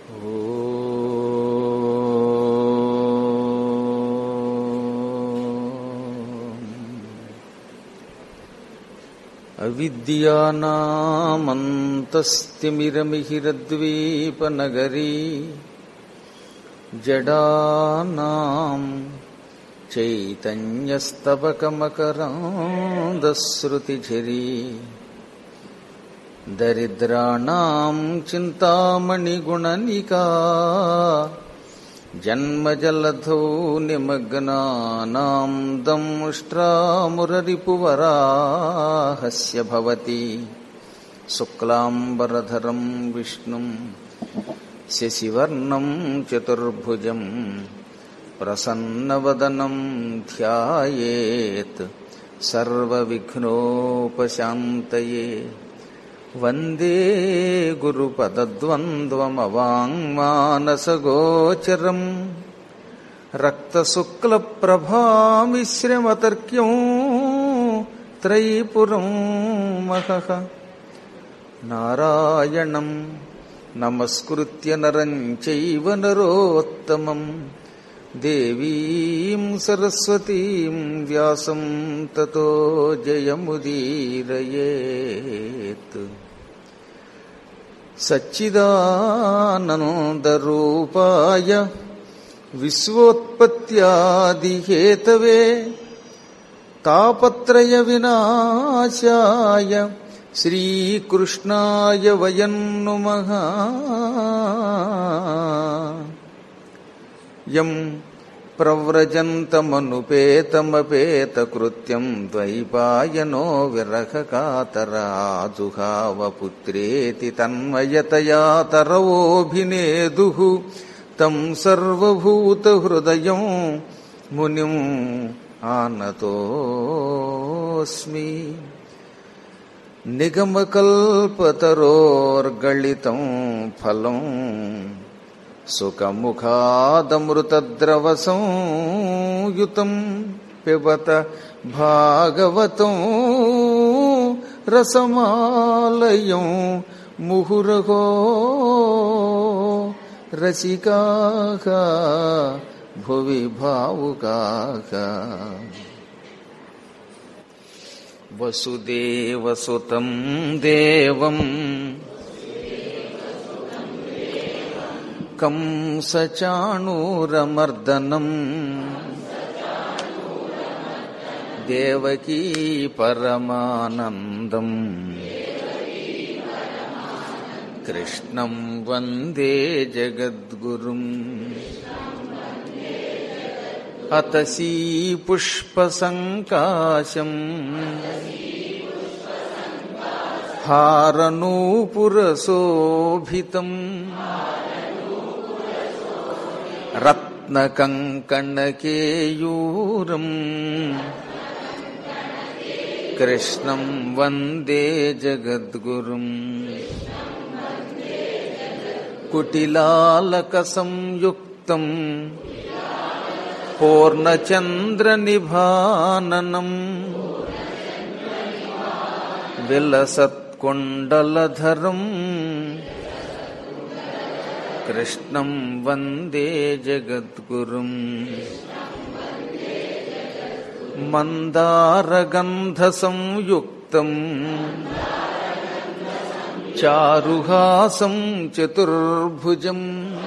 అవిద్యానామంతస్తిమిరమిహిరద్వీపనగరీ జడానాం చైతన్యస్తబకమకరాందశ్రుతిఝరీ దరిద్రాణం చింతామణిగుణనికా జన్మజలధౌ నిమగ్నానాం దంష్ట్రామురరిపువరాహస్య భవతి శుక్లాంబరధరం విష్ణుం శశివర్ణం చతుర్భుజం ప్రసన్నవదనం ధ్యాయేత్ సర్వవిఘ్నోపశాంతయే వందే గురుపదద్వంద్వమవాङ्మానసగోచరం రక్తశుక్లప్రభామిశ్రమతర్క్యం త్రైపురం మహః నారాయణం నమస్కృత్య నరం చైవ నరోత్తమం దేవీం సరస్వతీం వ్యాసం తతో జయముదీరయేత్ సచ్చిదానందరూపాయ విశ్వోత్పత్యాదిహేతవే తాపత్రయ వినాశాయ శ్రీకృష్ణాయ వయం నుమః యం ప్రవ్రజంతమనుపేతమపేతకృత్యం ద్వైపాయనో విరహకాతరాజుహావపుత్రేతి తన్మయతయా తరవోభినేదుః తం సర్వభూతహృదయం మునిం ఆనతోస్మి నిగమకల్పతరోర్గళితం ఫలం సుఖముఖాదమృతద్రవసంయుతం పిబత భాగవతం రసమాలయం ముహురహో రసికాః భువి భావుకాః వసుదేవసుతం దేవం కంసచాణూరమర్దనం దేవకీ పరమానందం కృష్ణం వందే జగద్గురుం అతసీ పుష్పసంకాశం హారనూపురశోభితం రత్నకంకణకేయూరం కృష్ణం వందే జగద్గురుం కుటిలాలకసంయుక్తం పూర్ణచంద్రనిభాననం విలసత్కుండలధరం కృష్ణం వందే జగద్గురుం మందారగంధసంయుక్తం చారుహాసం చతుర్భుజం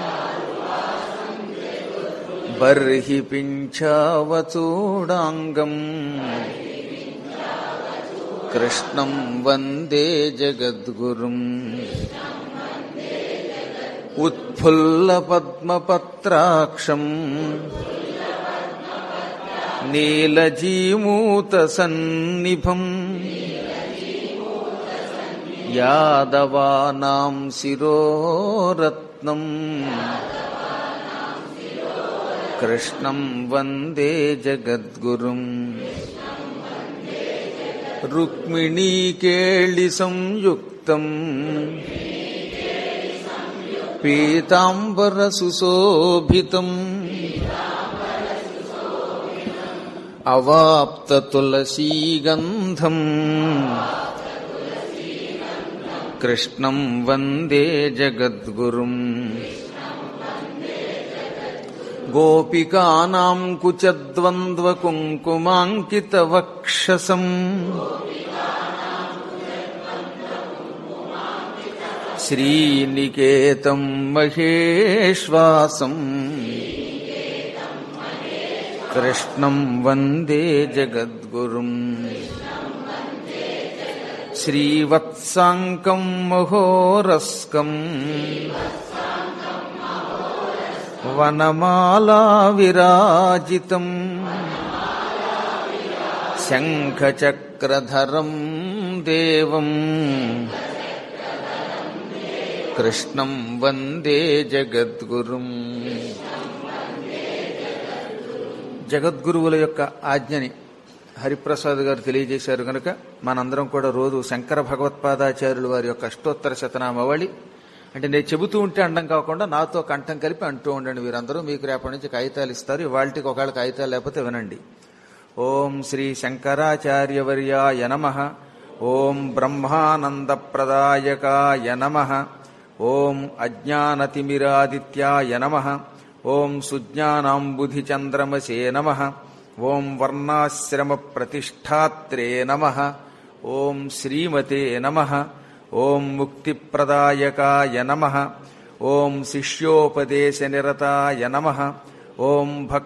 బర్హి పింఛావచూడాంగం కృష్ణం వందే జగద్గురుం उत्फुल्लपद्मपत्राक्षम् नीलजीमूतसन्निभम् यादवानाम् शिरोरत्नम् कृष्णम् वन्दे जगद्गुरुम् रुक्मिणीकेळिसंयुक्तम् पीताम्बरसुशोभितम् अवाप्ततुलसीगन्धम् कृष्णम् वन्दे जगद्गुरुम् గోపికానాం కుచద్వంద్వకుంకుమాంకితవక్షసం శ్రీనికేతం మహేశ్వాసం కృష్ణం వందే జగద్గురుం శ్రీవత్సాంకం మహోరస్కం వనమాలా విరాజితం శంఖచక్రధరం దేవం కృష్ణం వందే జగద్గురుం జగద్గురువుల యొక్క ఆజ్ఞని హరిప్రసాద్ గారు తెలియజేశారు కనుక మనందరం కూడా రోజు శంకర భగవత్పాదాచార్యులు వారి యొక్క అష్టోత్తర శతనామవళి అంటే నేను చెబుతూ ఉంటే అండం కాకుండా నాతో కంఠం కలిపి అంటూ ఉండండి వీరందరూ మీకు రేపటి నుంచి కాగితాలు ఇస్తారు ఇవాళకి ఒకవేళ కాగితాలు లేకపోతే వినండి ఓం శ్రీ శంకరాచార్యవర్యాయ నమ ఓం బ్రహ్మానందప్రదాయకాయ నమ ఓం అజ్ఞానతిమిరాదిత్యాయ నమ ఓం సుజ్ఞానాంబుధిచంద్రమసే నమ ఓం వర్ణాశ్రమ ప్రతిష్టాత్రే నమ ఓం శ్రీమతే నమ ఓం ముక్తిప్రదాయకాయ నమ ఓం శిష్యోపదేశనిరతాయ నమ ఓం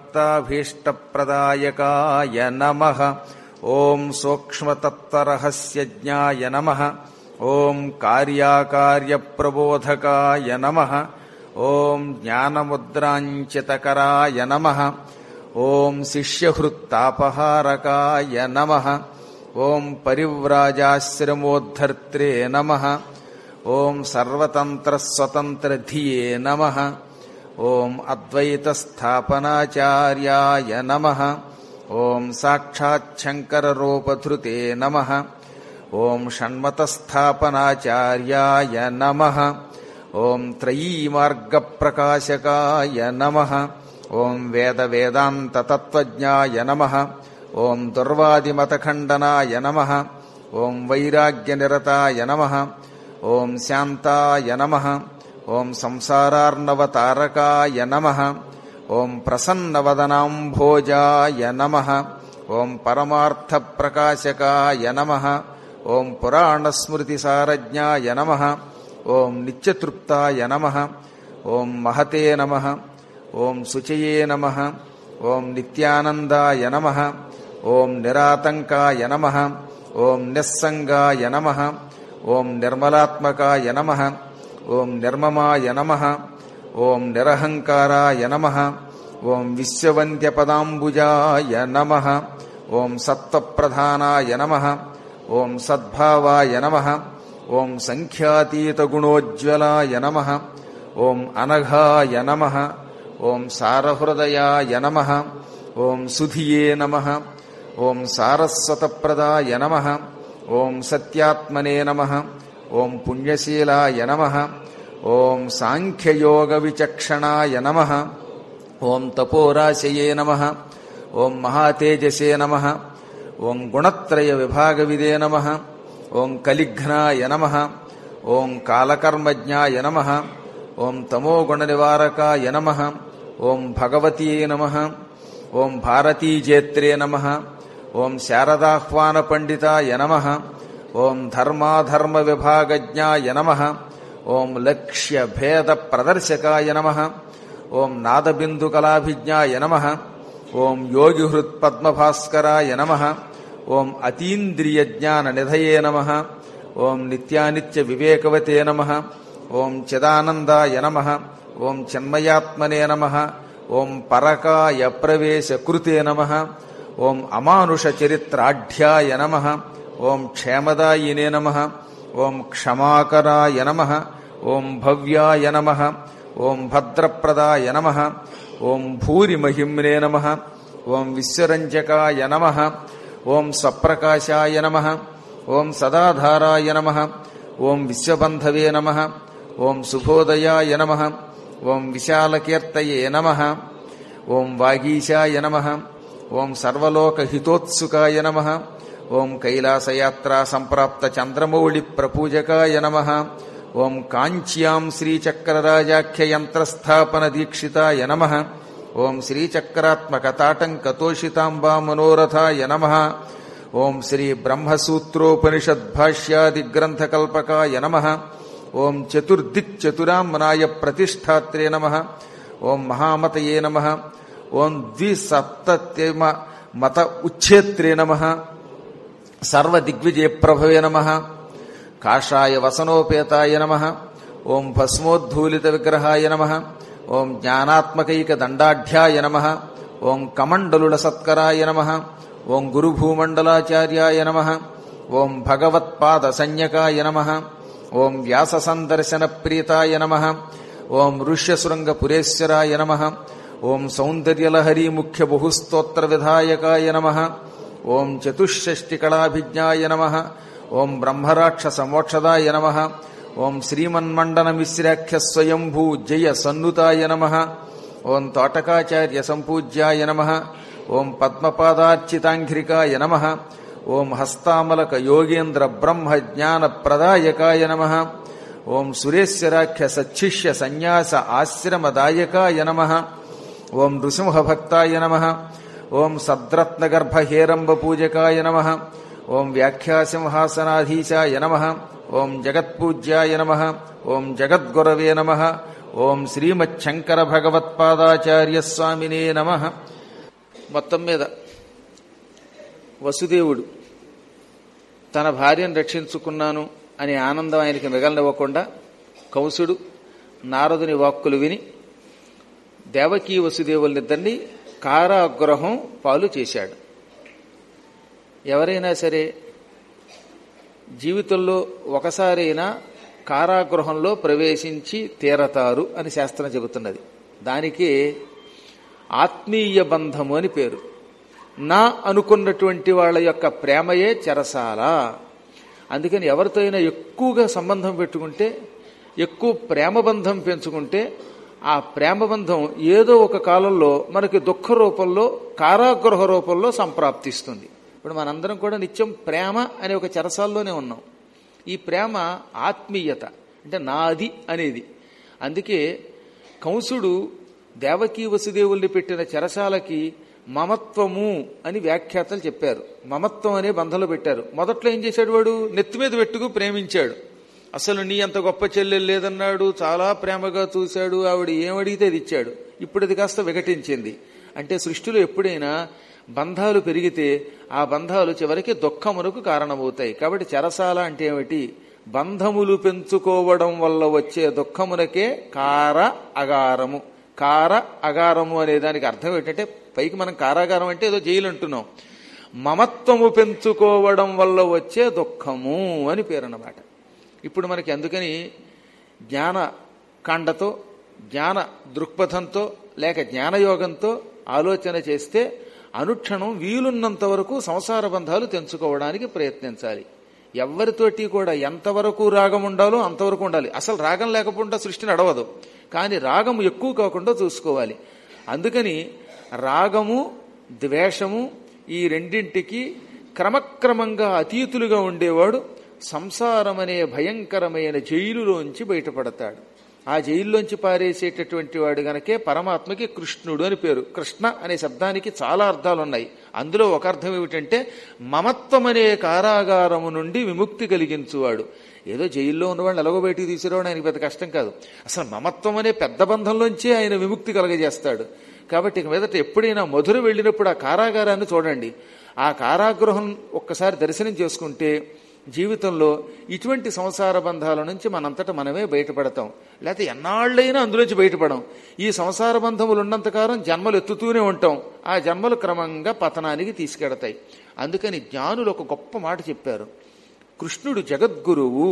భక్తాభీష్టప్రదాయకాయ నమ ఓం సూక్ష్మతత్వరహస్యజ్ఞాయ నమ ఓం కార్యాకార్యప్రబోధకాయ నమ ఓం జ్ఞానముద్రాంచితకరాయ నమ ఓం శిష్యహృత్తాపహారకాయ నమ ఓం పరివ్రాజాశ్రమోద్ధర్త్రే నమ ఓం సర్వతంత్రస్వతంత్రధియే నమ ఓం అద్వైతస్థాపనాచార్యాయ నమ ఓం సాక్షాచ్చంకరరూపధృతే నమ ఓం షణ్మతస్థాపనాచార్యాయ నమ ఓం త్రయీమార్గప్రకాశకాయ నమ ఓం వేద వేదాంతతత్వజ్ఞాయ నమ ఓం దుర్వాదిమతఖండనాయ నమ ఓం వైరాగ్యనిరతాయ నమ ఓం శాంతాయ నమ ఓం సంసారార్ణవతారకాయ నమ ఓం ప్రసన్నవదనాంభోజాయ నమ ఓం పరమార్థప్రకాశకాయ నమ ఓం పురాణస్మృతిసారజ్ఞాయ నమ ఓం నిత్యతృప్తాయ నమ ఓం మహతే నమ ఓం శుచయే నమ ఓం నిత్యానందాయ నమ ఓం నిరాతంకాయ నమ ఓం నిస్సంగాయ నమ ఓం నిర్మలాత్మకాయ నమ ఓం నిర్మమాయ నమ ఓం నిరహంకారాయ నమ ఓం విశ్వవంద్యపదాంబుజాయ నమ ఓం సత్వప్రధానాయ నమ ఓం సద్భావాయ నమ ఓం సంఖ్యాతీతగుణోజ్వలాయ నమ ఓం అనఘాయ నమ ఓం సారహృదయాయ నమ ఓం సుధియే నమ ఓం సారస్వతప్రదాయ నమ ఓం సత్యాత్మనే నమ ఓం పుణ్యశీలాయ నమ ఓం సాంఖ్యయోగ విచక్షణాయ నమ ఓం తపోరాశయే నమ ఓం మహాతేజసే నమ ఓం గుణత్రయ విభాగవిదే నమ ఓం కలిఘ్నాయ నమ ఓం కాలకర్మజ్ఞాయ నమ ఓం తమోగుణ నివారకాయ నమ ఓం భగవతీ నమ ఓం భారతీజేత్రే నమ ఓం శారదాహ్వాన పండితాయ నమ ఓం ధర్మాధర్మ విభాగజ్ఞాయ నమ ఓం లక్ష్య భేద ప్రదర్శకాయ నమ ఓం నాదబిందు కళాభిజ్ఞాయ నమ ఓం యోగిహృత్ పద్మభాస్కరాయ నమ ఓం అతీంద్రియ జ్ఞాన నిధయే నమ ఓం నిత్యానిత్య వివేకవతే నమ ఓం చిదానందాయ నమ ఓం చిన్మయాత్మనే నమ ఓం పరకాయ ప్రవేశ కృతే నమ ఓం అమానుష చరిత్రాఢ్యాయ నమ ఓం క్షేమదాయినే నమ ఓం క్షమాకరాయ నమ ఓం భవ్యాయ నమ ఓం భద్రప్రదాయ నమ ఓం భూరిమహిమ్నే నమ ఓం విశ్వరంజకాయ నమ ఓం స్వప్రకాశాయ నమ ఓం సదాధారాయ నమ ఓం విశ్వబంధవే నమ ఓం శుభోదయాయ నమ ఓం విశాలకీర్తయే నమ ఓం వాగీశాయ నమ ఓం సర్వలోకహితోత్సుకాయ నమ ఓం కైలాసయాత్రా సంప్రాప్త చంద్రమౌళి ప్రపూజకాయ నమ ఓం కాంచ్యాం శ్రీచక్రరాజాఖ్య యంత్రస్థాపన దీక్షితాయ నమ ఓం శ్రీచక్రాత్మక తాటంక తోషితాంబా మనోరథాయ నమ ఓం శ్రీ బ్రహ్మసూత్రోపనిషద్భాష్యాదిగ్రంథకల్పకాయ నమ ఓం చతుర్దిక్ చతురాంనాయ ప్రతిష్టాత్రే నమ ఓం మహామతయే నమ ఓం ద్విసప్తమ మత ఉచ్ఛేత్రే నమ సర్వదిగ్విజయ ప్రభవే నమ కాషాయ వసనోపేతాయ నమ ఓం భస్మోద్ధూలిత విగ్రహాయ నమ ఓం జ్ఞానాత్మకైక దండాఢ్యాయ నమ ఓం కమండలుల సత్కరాయ నమ ఓం గురుభూమండలాచార్యాయ నమ ఓం భగవత్పాద సంజ్ఞకాయ నమ ఓం వ్యాస సందర్శన ప్రీతాయ నమ ఓం ఋష్యశృంగపురేశ్వరాయ నమ ఓం సౌందర్యలహరీ ముఖ్య బహుస్తోత్ర విధాయకాయ నమ ఓం చతుషష్టికళాభిజ్ఞాయ నమ ఓం బ్రహ్మరాక్షస మోక్షదాయ నమ ఓం శ్రీమన్మండన మిశ్రాఖ్య స్వయంభూ జయ సన్నుతాయ నమ ఓం తోటకాచార్య సంపూజ్యాయ నమ ఓం పద్మపాదార్చితాంఘ్రికాయ నమ ఓం హస్తామలక యోగేంద్ర బ్రహ్మ జ్ఞాన ప్రదాయకాయ నమ ఓం సురేశ్వరాఖ్య సచ్చిష్య సన్యాస ఆశ్రమదాయకాయ నమ ఓం నృసింహభక్తాయ నమ ఓం సద్రత్నగర్భ హేరంబ పూజకాయ నమ ఓం వ్యాఖ్యాసింహాసనాధీశాయ నమ ఓం జగత్పూజ్యాయ నమ ఓం జగద్గురవే నమ ఓం శ్రీమచ్చంకర భగవత్పాదాచార్య స్వామినే నమ మొత్తం మీద వసుదేవుడు తన భార్యను రక్షించుకున్నాను అనే ఆనందం ఆయనకి మిగలనివ్వకుండా కంసుడు నారదుని వాక్కులు విని దేవకీ వసుదేవులనిద్దరినీ కారాగ్రహం పాలు చేశాడు ఎవరైనా సరే జీవితంలో ఒకసారైనా కారాగృహంలో ప్రవేశించి తీరతారు అని శాస్త్రం చెబుతున్నది దానికి ఆత్మీయ బంధము అని పేరు నా అనుకున్నటువంటి వాళ్ళ యొక్క ప్రేమయే చెరసాల అందుకని ఎవరితో అయినా ఎక్కువగా సంబంధం పెట్టుకుంటే ఎక్కువ ప్రేమ బంధం పెంచుకుంటే ఆ ప్రేమ బంధం ఏదో ఒక కాలంలో మనకి దుఃఖ రూపంలో కారాగృహ రూపంలో సంప్రాప్తిస్తుంది ఇప్పుడు మనందరం కూడా నిత్యం ప్రేమ అనే ఒక చెరసాల్లోనే ఉన్నాం ఈ ప్రేమ ఆత్మీయత అంటే నాది అనేది అందుకే కంసుడు దేవకీ వసుదేవుల్ని పెట్టిన చెరసాలకి మమత్వము అని వ్యాఖ్యాతలు చెప్పారు మమత్వం అనే బంధంలో పెట్టారు మొదట్లో ఏం చేశాడు వాడు నెత్తి మీద పెట్టుకు ప్రేమించాడు అసలు నీ అంత గొప్ప చెల్లెలు లేదన్నాడు చాలా ప్రేమగా చూశాడు ఆవిడ ఏమడిగితే అది ఇచ్చాడు ఇప్పుడు అది కాస్త వికటించింది అంటే సృష్టిలో ఎప్పుడైనా బంధాలు పెరిగితే ఆ బంధాలు చివరికి దుఃఖమునకు కారణమవుతాయి కాబట్టి చెరసాల అంటే ఏమిటి బంధములు పెంచుకోవడం వల్ల వచ్చే దుఃఖమునకే కార అగారము కార అగారము అనే దానికి అర్థం ఏంటంటే పైకి మనం కారాగారం అంటే ఏదో జైలు అంటున్నాం మమత్వము పెంచుకోవడం వల్ల వచ్చే దుఃఖము అని పేరు అన్నమాట ఇప్పుడు మనకి అందుకని జ్ఞాన కాండతో జ్ఞాన దృక్పథంతో లేక జ్ఞానయోగంతో ఆలోచన చేస్తే అనుక్షణం వీలున్నంత వరకు సంసార బంధాలు తెంచుకోవడానికి ప్రయత్నించాలి ఎవరితోటి కూడా ఎంతవరకు రాగం ఉండాలో అంతవరకు ఉండాలి అసలు రాగం లేకుండా సృష్టి నడవదు కానీ రాగము ఎక్కువ కాకుండా చూసుకోవాలి అందుకని రాగము ద్వేషము ఈ రెండింటికి క్రమక్రమంగా అతీతులుగా ఉండేవాడు సంసారం అనే భయంకరమైన జైలులోంచి బయటపడతాడు ఆ జైల్లోంచి పారేసేటటువంటి వాడు గనకే పరమాత్మకి కృష్ణుడు అని పేరు కృష్ణ అనే శబ్దానికి చాలా అర్థాలు ఉన్నాయి అందులో ఒక అర్థం ఏమిటంటే మమత్వం అనే కారాగారము నుండి విముక్తి కలిగించువాడు ఏదో జైల్లో ఉన్నవాడిని ఎలాగో బయటికి తీసుకురావడం ఆయనకి పెద్ద కష్టం కాదు అసలు మమత్వం అనే పెద్ద బంధంలోంచే ఆయన విముక్తి కలగజేస్తాడు కాబట్టి ఇక మీదట ఎప్పుడైనా మధుర వెళ్ళినప్పుడు ఆ కారాగారాన్ని చూడండి ఆ కారాగృహం ఒక్కసారి దర్శనం చేసుకుంటే జీవితంలో ఇటువంటి సంసార బంధాల నుంచి మనంతట మనమే బయటపడతాం లేకపోతే ఎన్నాళ్ళైనా అందులోంచి బయటపడం ఈ సంసార బంధములు ఉన్నంతకాలం జన్మలు ఎత్తుతూనే ఉంటాం ఆ జన్మలు క్రమంగా పతనానికి తీసుకెడతాయి అందుకని జ్ఞానులు ఒక గొప్ప మాట చెప్పారు కృష్ణుడు జగద్గురువు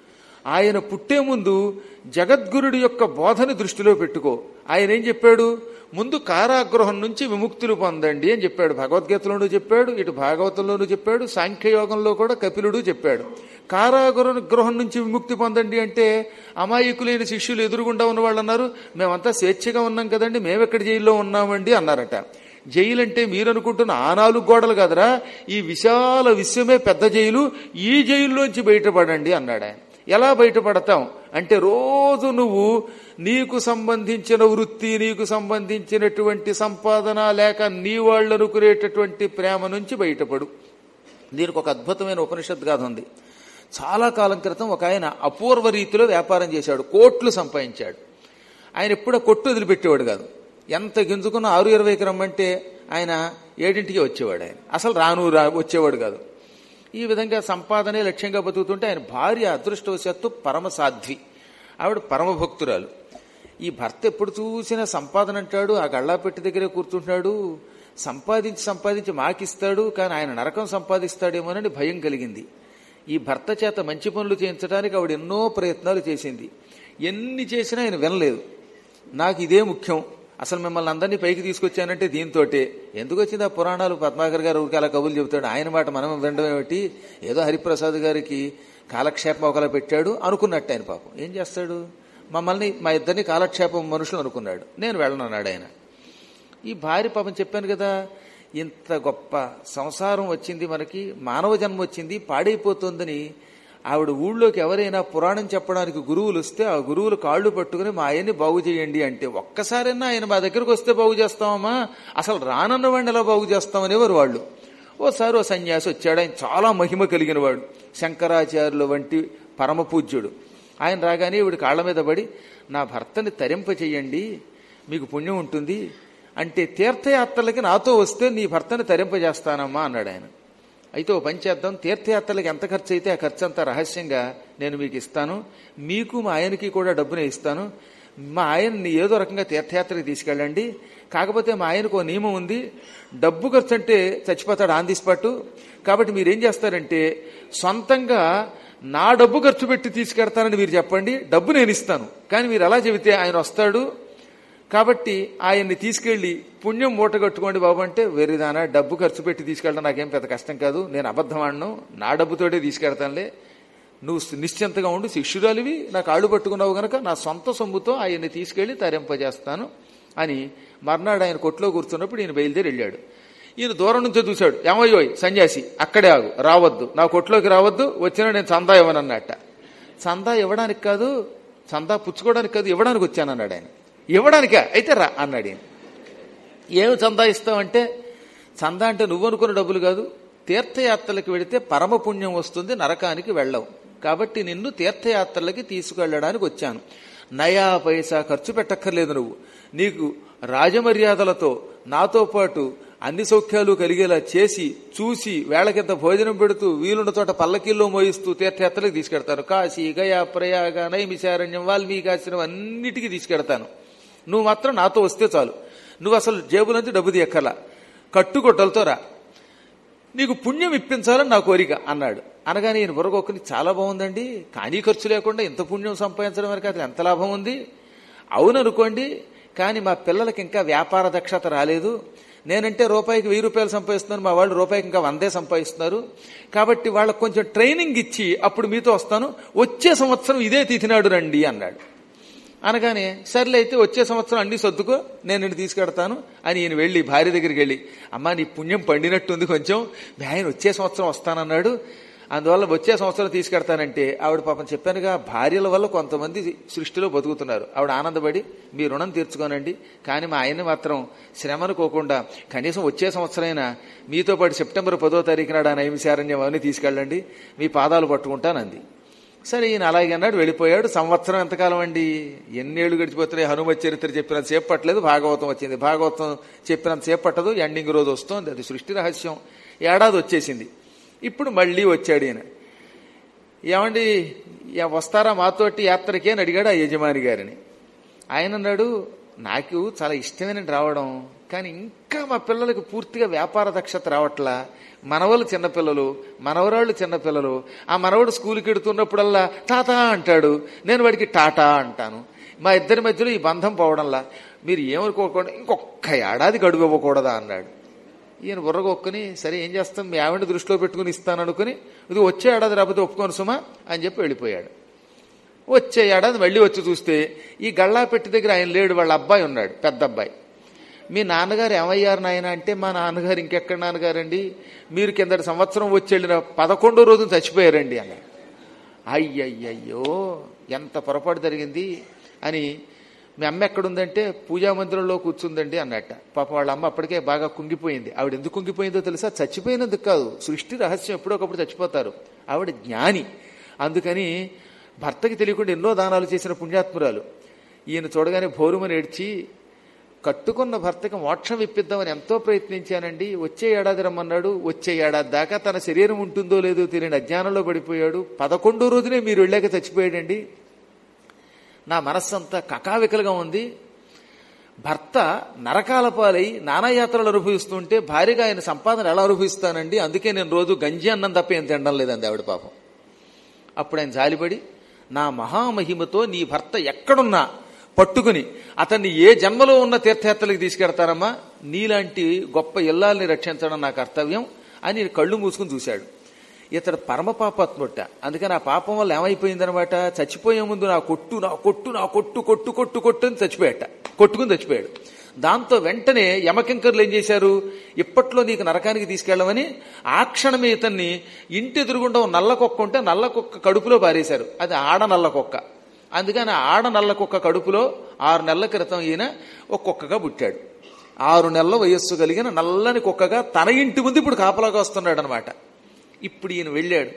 ఆయన పుట్టే ముందు జగద్గురుడి యొక్క బోధని దృష్టిలో పెట్టుకో ఆయన ఏం చెప్పాడు ముందు కారాగృహం నుంచి విముక్తులు పొందండి అని చెప్పాడు భగవద్గీతలోనూ చెప్పాడు ఇటు భాగవతంలోనూ చెప్పాడు సాంఖ్యయోగంలో కూడా కపిలుడు చెప్పాడు కారాగృహ గృహం నుంచి విముక్తి పొందండి అంటే అమాయకులైన శిష్యులు ఎదురుగుండా ఉన్న వాళ్ళు అన్నారు మేమంతా స్వేచ్ఛగా ఉన్నాం కదండి మేమెక్కడ జైల్లో ఉన్నామండి అన్నారట జైలు అంటే మీరు అనుకుంటున్న ఆ నాలుగు గోడలు కదరా ఈ విశాల విశ్వమే పెద్ద జైలు ఈ జైల్లోంచి బయటపడండి అన్నాడు ఆయన ఎలా బయటపడతాం అంటే రోజు నువ్వు నీకు సంబంధించిన వృత్తి నీకు సంబంధించినటువంటి సంపాదన లేక నీ వాళ్ళు అనుకునేటటువంటి ప్రేమ నుంచి బయటపడు దీనికి ఒక అద్భుతమైన ఉపనిషత్ గాథ ఉంది చాలా కాలం క్రితం ఒక ఆయన అపూర్వ రీతిలో వ్యాపారం చేశాడు కోట్లు సంపాదించాడు ఆయన ఎప్పుడో కొట్టు వదిలిపెట్టేవాడు కాదు ఎంత గింజుకున్న ఆరు ఇరవైకి రమ్మంటే ఆయన ఏడింటికి వచ్చేవాడు ఆయన అసలు రాను రా వచ్చేవాడు కాదు ఈ విధంగా సంపాదనే లక్ష్యంగా బతుకుతుంటే ఆయన భార్య అదృష్టవశాత్తు పరమ సాధ్వి ఆవిడ పరమభక్తురాలు ఈ భర్త ఎప్పుడు చూసినా సంపాదన అంటాడు ఆ గళ్ళాపెట్టి దగ్గరే కూర్చుంటున్నాడు సంపాదించి సంపాదించి మాకిస్తాడు కానీ ఆయన నరకం సంపాదిస్తాడేమోనని భయం కలిగింది ఈ భర్త చేత మంచి పనులు చేయించడానికి ఆవిడ ఎన్నో ప్రయత్నాలు చేసింది ఎన్ని చేసినా ఆయన వినలేదు నాకు ఇదే ముఖ్యం అసలు మిమ్మల్ని అందరినీ పైకి తీసుకొచ్చానంటే దీంతోటే ఎందుకు వచ్చింది ఆ పురాణాలు పద్మాకర్ గారు ఊరికి అలా కబుర్లు చెబుతాడు ఆయన మాట మనం వినడం ఏమిటి ఏదో హరిప్రసాద్ గారికి కాలక్షేపం ఒకలా పెట్టాడు అనుకున్నట్టు ఆయన పాపం ఏం చేస్తాడు మమ్మల్ని మా ఇద్దరిని కాలక్షేపం మనుషులు అనుకున్నాడు నేను వెళ్ళనన్నాడు ఆయన ఈ భార్య పాపం చెప్పాను కదా ఇంత గొప్ప సంసారం వచ్చింది మనకి మానవ జన్మ వచ్చింది పాడైపోతుందని ఆవిడ ఊళ్ళోకి ఎవరైనా పురాణం చెప్పడానికి గురువులు వస్తే ఆ గురువులు కాళ్ళు పట్టుకుని మా ఆయన్ని బాగు చేయండి అంటే ఒక్కసారైనా ఆయన మా దగ్గరకు వస్తే బాగు చేస్తామమ్మా అసలు రానన్న వాడిని ఎలా బాగు చేస్తామనేవారు వాళ్ళు ఓసారి ఓ సన్యాసి వచ్చాడు ఆయన చాలా మహిమ కలిగిన వాడు శంకరాచార్యుల వంటి పరమ పూజ్యుడు ఆయన రాగానే ఈవిడ కాళ్ళ మీద పడి నా భర్తని తరింప చెయ్యండి మీకు పుణ్యం ఉంటుంది అంటే తీర్థయాత్రలకి నాతో వస్తే నీ భర్తని తరింపజేస్తానమ్మా అన్నాడు ఆయన అయితే ఓ పని చేద్దాం తీర్థయాత్రలకు ఎంత ఖర్చు అయితే ఆ ఖర్చు అంతా రహస్యంగా నేను మీకు ఇస్తాను మీకు మా ఆయనకి కూడా డబ్బునే ఇస్తాను మా ఆయన్ని ఏదో రకంగా తీర్థయాత్రకి తీసుకెళ్ళండి కాకపోతే మా ఆయనకు ఓ నియమం ఉంది డబ్బు ఖర్చు అంటే చచ్చిపోతాడు ఆన్ ది స్పాట్ కాబట్టి మీరేం చేస్తారంటే సొంతంగా నా డబ్బు ఖర్చు పెట్టి తీసుకెడతానని మీరు చెప్పండి డబ్బు నేను ఇస్తాను కానీ మీరు అలా చెబితే ఆయన వస్తాడు కాబట్టి ఆయన్ని తీసుకెళ్లి పుణ్యం మూట కట్టుకోండి బాబు అంటే వెరిదానా డబ్బు ఖర్చు పెట్టి తీసుకెళ్ళడం నాకేం పెద్ద కష్టం కాదు నేను అబద్ధం ఆడను నా డబ్బుతోటే తీసుకెడతానులే నువ్వు నిశ్చింతగా ఉండు శిష్యురాలివి నాకు ఆళ్ళు పట్టుకున్నావు గనక నా సొంత సొమ్ముతో ఆయన్ని తీసుకెళ్లి తరింపజేస్తాను అని మర్నాడు ఆయన కొట్లో కూర్చున్నప్పుడు ఈయన బయలుదేరి వెళ్ళాడు ఈయన దూరం నుంచే చూశాడు ఏమయ్యోయ్ సన్యాసి అక్కడే ఆగు రావద్దు నా కొట్లోకి రావద్దు వచ్చినా నేను చందా ఇవ్వనన్నట్ట చందా ఇవ్వడానికి కాదు చందా పుచ్చుకోవడానికి కాదు ఇవ్వడానికి వచ్చానన్నాడు ఆయన ఇవ్వడానికా అయితే రా అన్నాడు ఈయన ఏమి చందా ఇస్తావంటే చందా అంటే నువ్వు అనుకున్న డబ్బులు కాదు తీర్థయాత్రలకు వెళితే పరమ పుణ్యం వస్తుంది నరకానికి వెళ్ళవు కాబట్టి నిన్ను తీర్థయాత్రలకి తీసుకెళ్ళడానికి వచ్చాను నయా పైసా ఖర్చు పెట్టక్కర్లేదు నువ్వు నీకు రాజమర్యాదలతో నాతో పాటు అన్ని సౌఖ్యాలు కలిగేలా చేసి చూసి వేళకింత భోజనం పెడుతూ వీలున్న చోట పల్లకిల్లో మోయిస్తూ తీర్థయాత్రలకు తీసుకెడతాను కాశీ గయా ప్రయాగ నైమిశారణ్యం వాల్మీకాశ్రం అన్నిటికీ తీసుకెడతాను నువ్వు మాత్రం నాతో వస్తే చాలు నువ్వు అసలు జేబులోంచి డబ్బు తీయక్కర్లా కట్టుకొట్టలతో రా నీకు పుణ్యం ఇప్పించాలని నా కోరిక అన్నాడు అనగానే ఈయన బుర్రగొక్కని చాలా బాగుందండి కానీ ఖర్చు లేకుండా ఇంత పుణ్యం సంపాదించడం వరకు అతను ఎంత లాభం ఉంది అవుననుకోండి కానీ మా పిల్లలకి ఇంకా వ్యాపార దక్షత రాలేదు నేనంటే రూపాయికి వెయ్యి రూపాయలు సంపాదిస్తున్నాను మా వాళ్ళు రూపాయికి ఇంకా వందే సంపాదిస్తున్నారు కాబట్టి వాళ్ళకి కొంచెం ట్రైనింగ్ ఇచ్చి అప్పుడు మీతో వస్తాను వచ్చే సంవత్సరం ఇదే తిథినాడు రండి అన్నాడు అనగానే సర్లే అయితే వచ్చే సంవత్సరం అన్ని సర్దుకో నేను నిన్ను తీసుకెడతాను అని ఈయన వెళ్ళి భార్య దగ్గరికి వెళ్ళి అమ్మా నీ పుణ్యం పండినట్టుంది కొంచెం ఆయన వచ్చే సంవత్సరం వస్తానన్నాడు అందువల్ల వచ్చే సంవత్సరం తీసుకెడతానంటే ఆవిడ పాపం చెప్పానుగా భార్యల వల్ల కొంతమంది సృష్టిలో బతుకుతున్నారు ఆవిడ ఆనందపడి మీ రుణం తీర్చుకోనండి కానీ మా ఆయన్ని మాత్రం శ్రమ అనుకోకుండా కనీసం వచ్చే సంవత్సరైనా మీతో పాటు సెప్టెంబర్ పదో తారీఖు నాడు ఆ నైమిశారణ్యం అవన్నీ తీసుకెళ్ళండి మీ పాదాలు పట్టుకుంటానంది సరే ఈయన అలాగే అన్నాడు వెళ్ళిపోయాడు సంవత్సరం ఎంతకాలం అండి ఎన్నేళ్లు గడిచిపోతున్నాయి హనుమత్ చరిత్ర చెప్పినంత సేపు పట్టలేదు భాగవతం వచ్చింది భాగవతం చెప్పినంత సేపు పట్టదు ఎండింగ్ రోజు వస్తుంది అది సృష్టి రహస్యం ఏడాది వచ్చేసింది ఇప్పుడు మళ్ళీ వచ్చాడు ఈయన ఏమండి వస్తారా మాతోటి యాత్రకి అని అడిగాడు ఆ యజమాని గారిని ఆయన అన్నాడు నాకు చాలా ఇష్టమైన రావడం కానీ ఇంకా మా పిల్లలకు పూర్తిగా వ్యాపార దక్షత రావట్లా మనవలు చిన్నపిల్లలు మనవరాళ్ళు చిన్నపిల్లలు ఆ మనవడు స్కూల్కి ఎడుతున్నప్పుడల్లా టాటా అంటాడు నేను వాడికి టాటా అంటాను మా ఇద్దరి మధ్యలో ఈ బంధం పోవడంలా మీరు ఏమనుకోకుండా ఇంకొక ఏడాది గడువు ఇవ్వకూడదా అన్నాడు ఈయన బుర్రగొక్కుని సరే ఏం చేస్తాం మీ ఆవిడ దృష్టిలో పెట్టుకుని ఇస్తాననుకుని ఇది వచ్చే ఏడాది రాకపోతే ఒప్పుకోను సుమా అని చెప్పి వెళ్ళిపోయాడు వచ్చే ఏడాది మళ్ళీ వచ్చి చూస్తే ఈ గళ్ళాపెట్టి దగ్గర ఆయన లేడు వాళ్ళ అబ్బాయి ఉన్నాడు పెద్ద అబ్బాయి మీ నాన్నగారు ఏమయ్యారు నాయన అంటే మా నాన్నగారు ఇంకెక్కడ నాన్నగారండి మీరు కిందటి సంవత్సరం వచ్చి వెళ్ళిన పదకొండో రోజున చచ్చిపోయారండి అన్నాడు అయ్యయ్యయ్యో ఎంత పొరపాటు జరిగింది అని మీ అమ్మ ఎక్కడుందంటే పూజా మందిరంలో కూర్చుందండి అన్నట్ట పాప వాళ్ళ అమ్మ అప్పటికే బాగా కుంగిపోయింది ఆవిడ ఎందుకు కుంగిపోయిందో తెలుసా చచ్చిపోయినందుకు కాదు సృష్టి రహస్యం ఎప్పుడొకప్పుడు చచ్చిపోతారు ఆవిడ జ్ఞాని అందుకని భర్తకి తెలియకుండా ఎన్నో దానాలు చేసిన పుణ్యాత్మురాలు ఈయన చూడగానే భోరుమని ఏడ్చి కట్టుకున్న భర్తకి మోక్షం ఇప్పిద్దామని ఎంతో ప్రయత్నించానండి వచ్చే ఏడాది రమ్మన్నాడు వచ్చే ఏడాది దాకా తన శరీరం ఉంటుందో లేదో తెలియని అజ్ఞానంలో పడిపోయాడు పదకొండో రోజునే మీరు వెళ్ళాక చచ్చిపోయాడండి నా మనస్సంతా కకావికలుగా ఉంది భర్త నరకాల పాలై నానాయాత్రలు అనుభవిస్తుంటే భార్యగా ఆయన సంపాదన ఎలా అనుభవిస్తానండి అందుకే నేను రోజు గంజి అన్నం తప్ప ఏం తినడం లేదండి ఆవిడ పాపం అప్పుడు ఆయన జాలిపడి నా మహామహిమతో నీ భర్త ఎక్కడున్నా పట్టుకుని అతన్ని ఏ జన్మలో ఉన్న తీర్థయాత్రలకు తీసుకెడతారమ్మా నీలాంటి గొప్ప ఇల్లాల్ని రక్షించడం నా కర్తవ్యం అని కళ్ళు మూసుకుని చూశాడు ఇతడు పరమ పాపాత్ముట అందుకని ఆ పాపం వల్ల ఏమైపోయిందనమాట చచ్చిపోయే ముందు నా కొట్టు నా కొట్టు నా కొట్టు కొట్టు కొట్టు కొట్టు అని చచ్చిపోయాట కొట్టుకుని చచ్చిపోయాడు దాంతో వెంటనే యమకింకర్లు ఏం చేశారు ఇప్పట్లో నీకు నరకానికి తీసుకెళ్ళమని ఆ క్షణమే ఇతన్ని ఇంటి ఎదురుగుండా ఓ నల్ల కుక్క ఉంటే నల్ల కుక్క కడుపులో పారేశారు అది ఆడ నల్ల కుక్క అందుకని ఆ ఆడ నల్ల కుక్క కడుపులో ఆరు నెలల క్రితం ఈయన ఒక కుక్కగా పుట్టాడు ఆరు నెలల వయస్సు కలిగిన నల్లని కుక్కగా తన ఇంటి ముందు ఇప్పుడు కాపలాగా వస్తున్నాడు అనమాట ఇప్పుడు ఈయన వెళ్ళాడు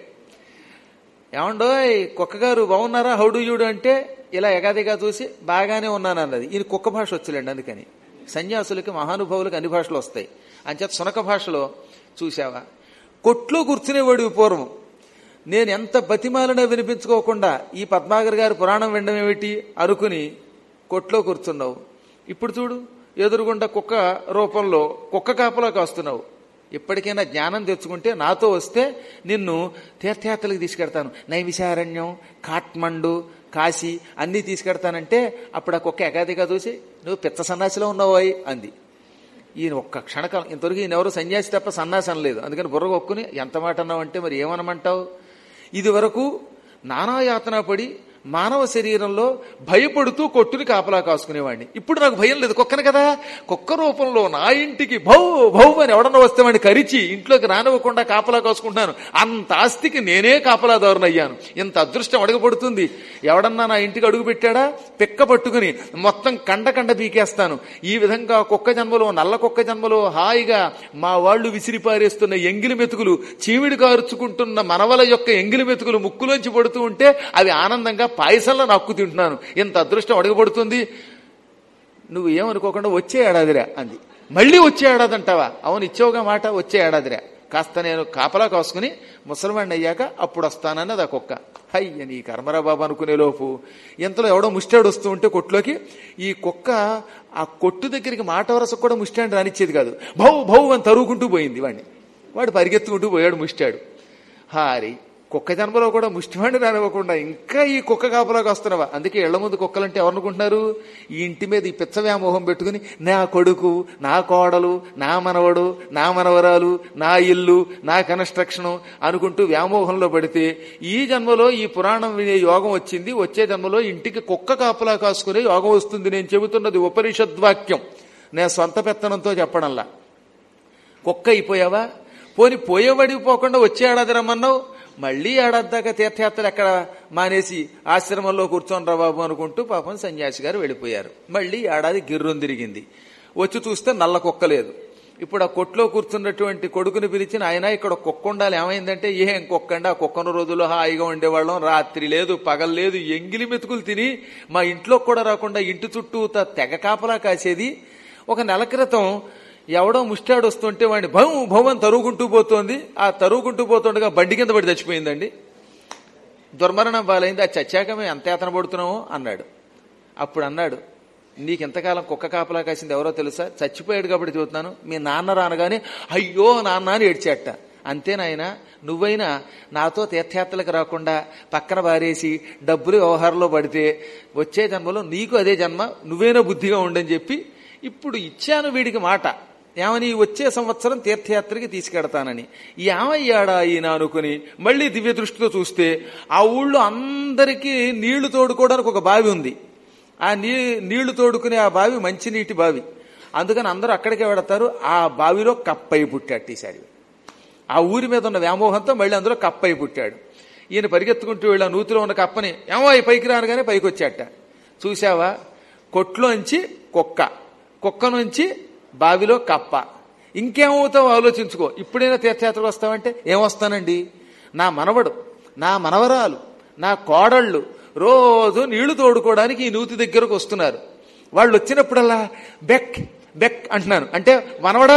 ఏమండోయ్ కుక్కగారు బాగున్నారా హౌడు యూడు అంటే ఇలా ఎగాదిగా చూసి బాగానే ఉన్నాను అన్నది ఈయన కుక్క భాష వచ్చలేండి అందుకని సన్యాసులకి మహానుభావులకి అన్ని భాషలు వస్తాయి అంచేత సునక భాషలో చూసావా కొట్లో కూర్చునేవాడు పూర్వం నేను ఎంత బతిమాలనో వినిపించుకోకుండా ఈ పద్మాగర్ గారి పురాణం వినడం ఏమిటి అనుకుని కొట్లో కూర్చున్నావు ఇప్పుడు చూడు ఎదురుగుండా కుక్క రూపంలో కుక్క కాపలాకి వస్తున్నావు ఎప్పటికైనా జ్ఞానం తెచ్చుకుంటే నాతో వస్తే నిన్ను తీర్థయాత్రలకు తీసుకెడతాను నైమిషారణ్యం కాట్మండు కాశీ అన్నీ తీసుకెడతానంటే అప్పుడు ఆ కుక్క ఎగాదిగా చూసి నువ్వు పిచ్చ సన్నాసిలో ఉన్నావోయ్ అంది ఈయన ఒక్క క్షణకాలం ఇంతవరకు ఈయన ఎవరు సన్యాసి తప్ప సన్నాసి అనలేదు అందుకని బుర్ర కొక్కుని ఎంత మాట అన్నావంటే మరి ఏమనమంటావు ఇది వరకు నానాయాతన పడి మానవ శరీరంలో భయపడుతూ కొట్టుని కాపలా కాసుకునేవాడిని ఇప్పుడు నాకు భయం లేదు కుక్కను కదా కుక్క రూపంలో నా ఇంటికి భౌ భౌ అని ఎవడన్నా వస్తే వాడిని కరిచి ఇంట్లోకి రానివ్వకుండా కాపలా కాసుకుంటున్నాను అంత ఆస్తికి నేనే కాపలాదారునయ్యాను ఇంత అదృష్టం అడగబడుతుంది ఎవడన్నా నా ఇంటికి అడుగు పెట్టాడా పిక్క పట్టుకుని మొత్తం కండ కండ పీకేస్తాను ఈ విధంగా కుక్క జన్మలో నల్ల కుక్క జన్మలో హాయిగా మా వాళ్ళు విసిరిపారేస్తున్న ఎంగిలి మెతుకులు చీవిడి కారుచుకుంటున్న మనవల యొక్క ఎంగిలి మెతుకులు ముక్కులోంచి పడుతూ ఉంటే అవి ఆనందంగా పాయసంలో నక్కు తింటున్నాను ఇంత అదృష్టం అడగబడుతుంది నువ్వు ఏమనుకోకుండా వచ్చే ఏడాదిరా అంది మళ్ళీ వచ్చే ఏడాది అంటావా అవును ఇచ్చావుగా మాట వచ్చే ఏడాదిరా కాస్త నేను కాపలా కాసుకుని ముసలివాడిని అయ్యాక అప్పుడు వస్తానన్నది ఆ కుక్క హయ్య నీ కర్మరా బాబు అనుకునే లోపు ఇంతలో ఎవడో ముష్టాడు వస్తూ ఉంటే కొట్టులోకి ఈ కుక్క ఆ కొట్టు దగ్గరికి మాట వరసకు కూడా ముష్టాడు రానిచ్చేది కాదు భౌ భౌ అని తరుగుకుంటూ పోయింది వాడిని వాడు పరిగెత్తుకుంటూ పోయాడు ముష్టాడు హారి కుక్క జన్మలో కూడా ముష్టివాడిని రానివ్వకుండా ఇంకా ఈ కుక్క కాపలాగా వస్తున్నావా అందుకే ఇళ్ల ముందు కుక్కలంటే ఎవరనుకుంటున్నారు ఈ ఇంటి మీద ఈ పిచ్చ వ్యామోహం పెట్టుకుని నా కొడుకు నా కోడలు నా మనవడు నా మనవరాలు నా ఇల్లు నా కన్స్ట్రక్షను అనుకుంటూ వ్యామోహంలో పడితే ఈ జన్మలో ఈ పురాణం వినే యోగం వచ్చింది వచ్చే జన్మలో ఇంటికి కుక్క కాపలా కాసుకునే యోగం వస్తుంది నేను చెబుతున్నది ఉపనిషద్వాక్యం నేను సొంత పెత్తనంతో చెప్పడంలా కుక్క అయిపోయావా పోని పోయేవాడికి పోకుండా వచ్చే ఏడాది రమ్మన్నావు మళ్ళీ ఏడాది దాకా తీర్థయాత్రలు ఎక్కడ మానేసి ఆశ్రమంలో కూర్చొని రా బాబు అనుకుంటూ పాపం సన్యాసి గారు వెళ్ళిపోయారు మళ్ళీ ఏడాది గిర్రం తిరిగింది వచ్చి చూస్తే నల్ల కుక్క లేదు ఇప్పుడు ఆ కొట్లో కూర్చున్నటువంటి కొడుకుని పిలిచిన ఆయన ఇక్కడ కుక్క ఉండాలి ఏమైందంటే ఏం కుక్కండి ఆ కుక్కను రోజుల్లో హాయిగా ఉండేవాళ్ళం రాత్రి లేదు పగలు లేదు ఎంగిలి మెతుకులు తిని మా ఇంట్లో కూడా రాకుండా ఇంటి చుట్టూ తెగ కాపలా కాసేది ఒక నెల క్రితం ఎవడో ముష్టాడు వస్తుంటే వాడిని భౌ భౌమని తరుగుకుంటూ పోతోంది ఆ తరుగుకుంటూ పోతుండగా బండి కింద పడి చచ్చిపోయిందండి దుర్మరణం బాలైంది అది చచ్చాక మేము ఎంత యాతన పడుతున్నామో అన్నాడు అప్పుడు అన్నాడు నీకు ఎంతకాలం కుక్క కాపలా కాసింది ఎవరో తెలుసా చచ్చిపోయాడు కాబట్టి చూస్తున్నాను మీ నాన్న రానగానే అయ్యో నాన్న అని ఏడ్చేట అంతే నాయన నువ్వైనా నాతో తీర్థయాత్రలకు రాకుండా పక్కన బారేసి డబ్బులు వ్యవహారంలో పడితే వచ్చే జన్మలో నీకు అదే జన్మ నువ్వేనా బుద్ధిగా ఉండని చెప్పి ఇప్పుడు ఇచ్చాను వీడికి మాట ఏమని వచ్చే సంవత్సరం తీర్థయాత్రకి తీసుకెడతానని ఏమయ్యాడా ఈయన అనుకుని మళ్ళీ దివ్య దృష్టితో చూస్తే ఆ ఊళ్ళో అందరికీ నీళ్లు తోడుకోవడానికి ఒక బావి ఉంది ఆ నీ నీళ్లు తోడుకునే ఆ బావి మంచినీటి బావి అందుకని అందరూ అక్కడికే వెడతారు ఆ బావిలో కప్పై పుట్టాడు ఈసారి ఆ ఊరి మీద ఉన్న వ్యామోహంతో మళ్ళీ అందులో కప్పై పుట్టాడు ఈయన పరిగెత్తుకుంటూ వెళ్ళి ఆ నూతిలో ఉన్న కప్పని ఏమో ఈ పైకి రానగానే పైకి వచ్చాట చూసావా కొట్లోంచి కుక్క కుక్క నుంచి బావిలో కప్ప ఇంకేమవుతావు ఆలోచించుకో ఇప్పుడైనా తీర్థయాత్రకు వస్తావంటే ఏమొస్తానండి నా మనవడు నా మనవరాలు నా కోడళ్ళు రోజు నీళ్లు తోడుకోవడానికి ఈ నూతి దగ్గరకు వస్తున్నారు వాళ్ళు వచ్చినప్పుడల్లా బెక్ బెక్ అంటున్నాను అంటే మనవడా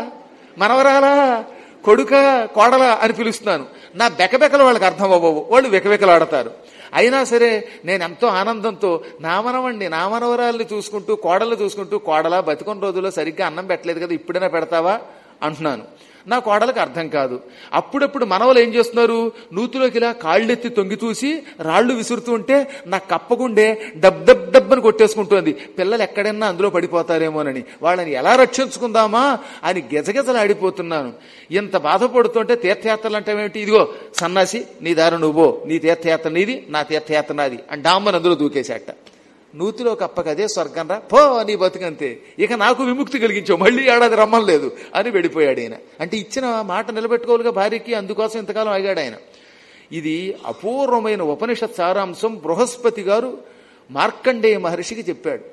మనవరాలా కొడుక కోడల అని పిలుస్తున్నాను నా బెకబెకలు వాళ్ళకి అర్థం అవ్వవు వాళ్ళు వెకబెకలాడతారు అయినా సరే నేను ఎంతో ఆనందంతో నా మనవండి నా మనవరాల్ని చూసుకుంటూ కోడలు చూసుకుంటూ కోడలా బతికొన్న రోజుల్లో సరిగ్గా అన్నం పెట్టలేదు కదా ఇప్పుడైనా పెడతావా అంటున్నాను నా కోడలకు అర్థం కాదు అప్పుడప్పుడు మనవలు ఏం చేస్తున్నారు నూతిలోకి ఇలా కాళ్ళెత్తి తొంగి చూసి రాళ్లు విసురుతూ ఉంటే నా కప్పకుండే డబ్ డబ్ డబ్బని కొట్టేసుకుంటోంది పిల్లలు ఎక్కడైనా అందులో పడిపోతారేమోనని వాళ్ళని ఎలా రక్షించుకుందామా అని గెజగెజలాడిపోతున్నాను ఇంత బాధపడుతుంటే తీర్థయాత్రలు అంటే ఏమిటి ఇదిగో సన్నాసి నీ దారి నువ్వో నీ తీర్థయాత్ర నీది నా తీర్థయాత్ర నాది అని డామ్మని అందులో దూకేశాట నూతిలో కప్పక అదే స్వర్గం రా పో నీ బతుకంతే ఇక నాకు విముక్తి కలిగించావు మళ్ళీ ఏడాది రమ్మలేదు అని వెళ్ళిపోయాడు ఆయన అంటే ఇచ్చిన మాట నిలబెట్టుకోవాలిగా భార్యకి అందుకోసం ఇంతకాలం ఆగాడు ఆయన ఇది అపూర్వమైన ఉపనిషత్ సారాంశం బృహస్పతి గారు మార్కండేయ మహర్షికి చెప్పాడు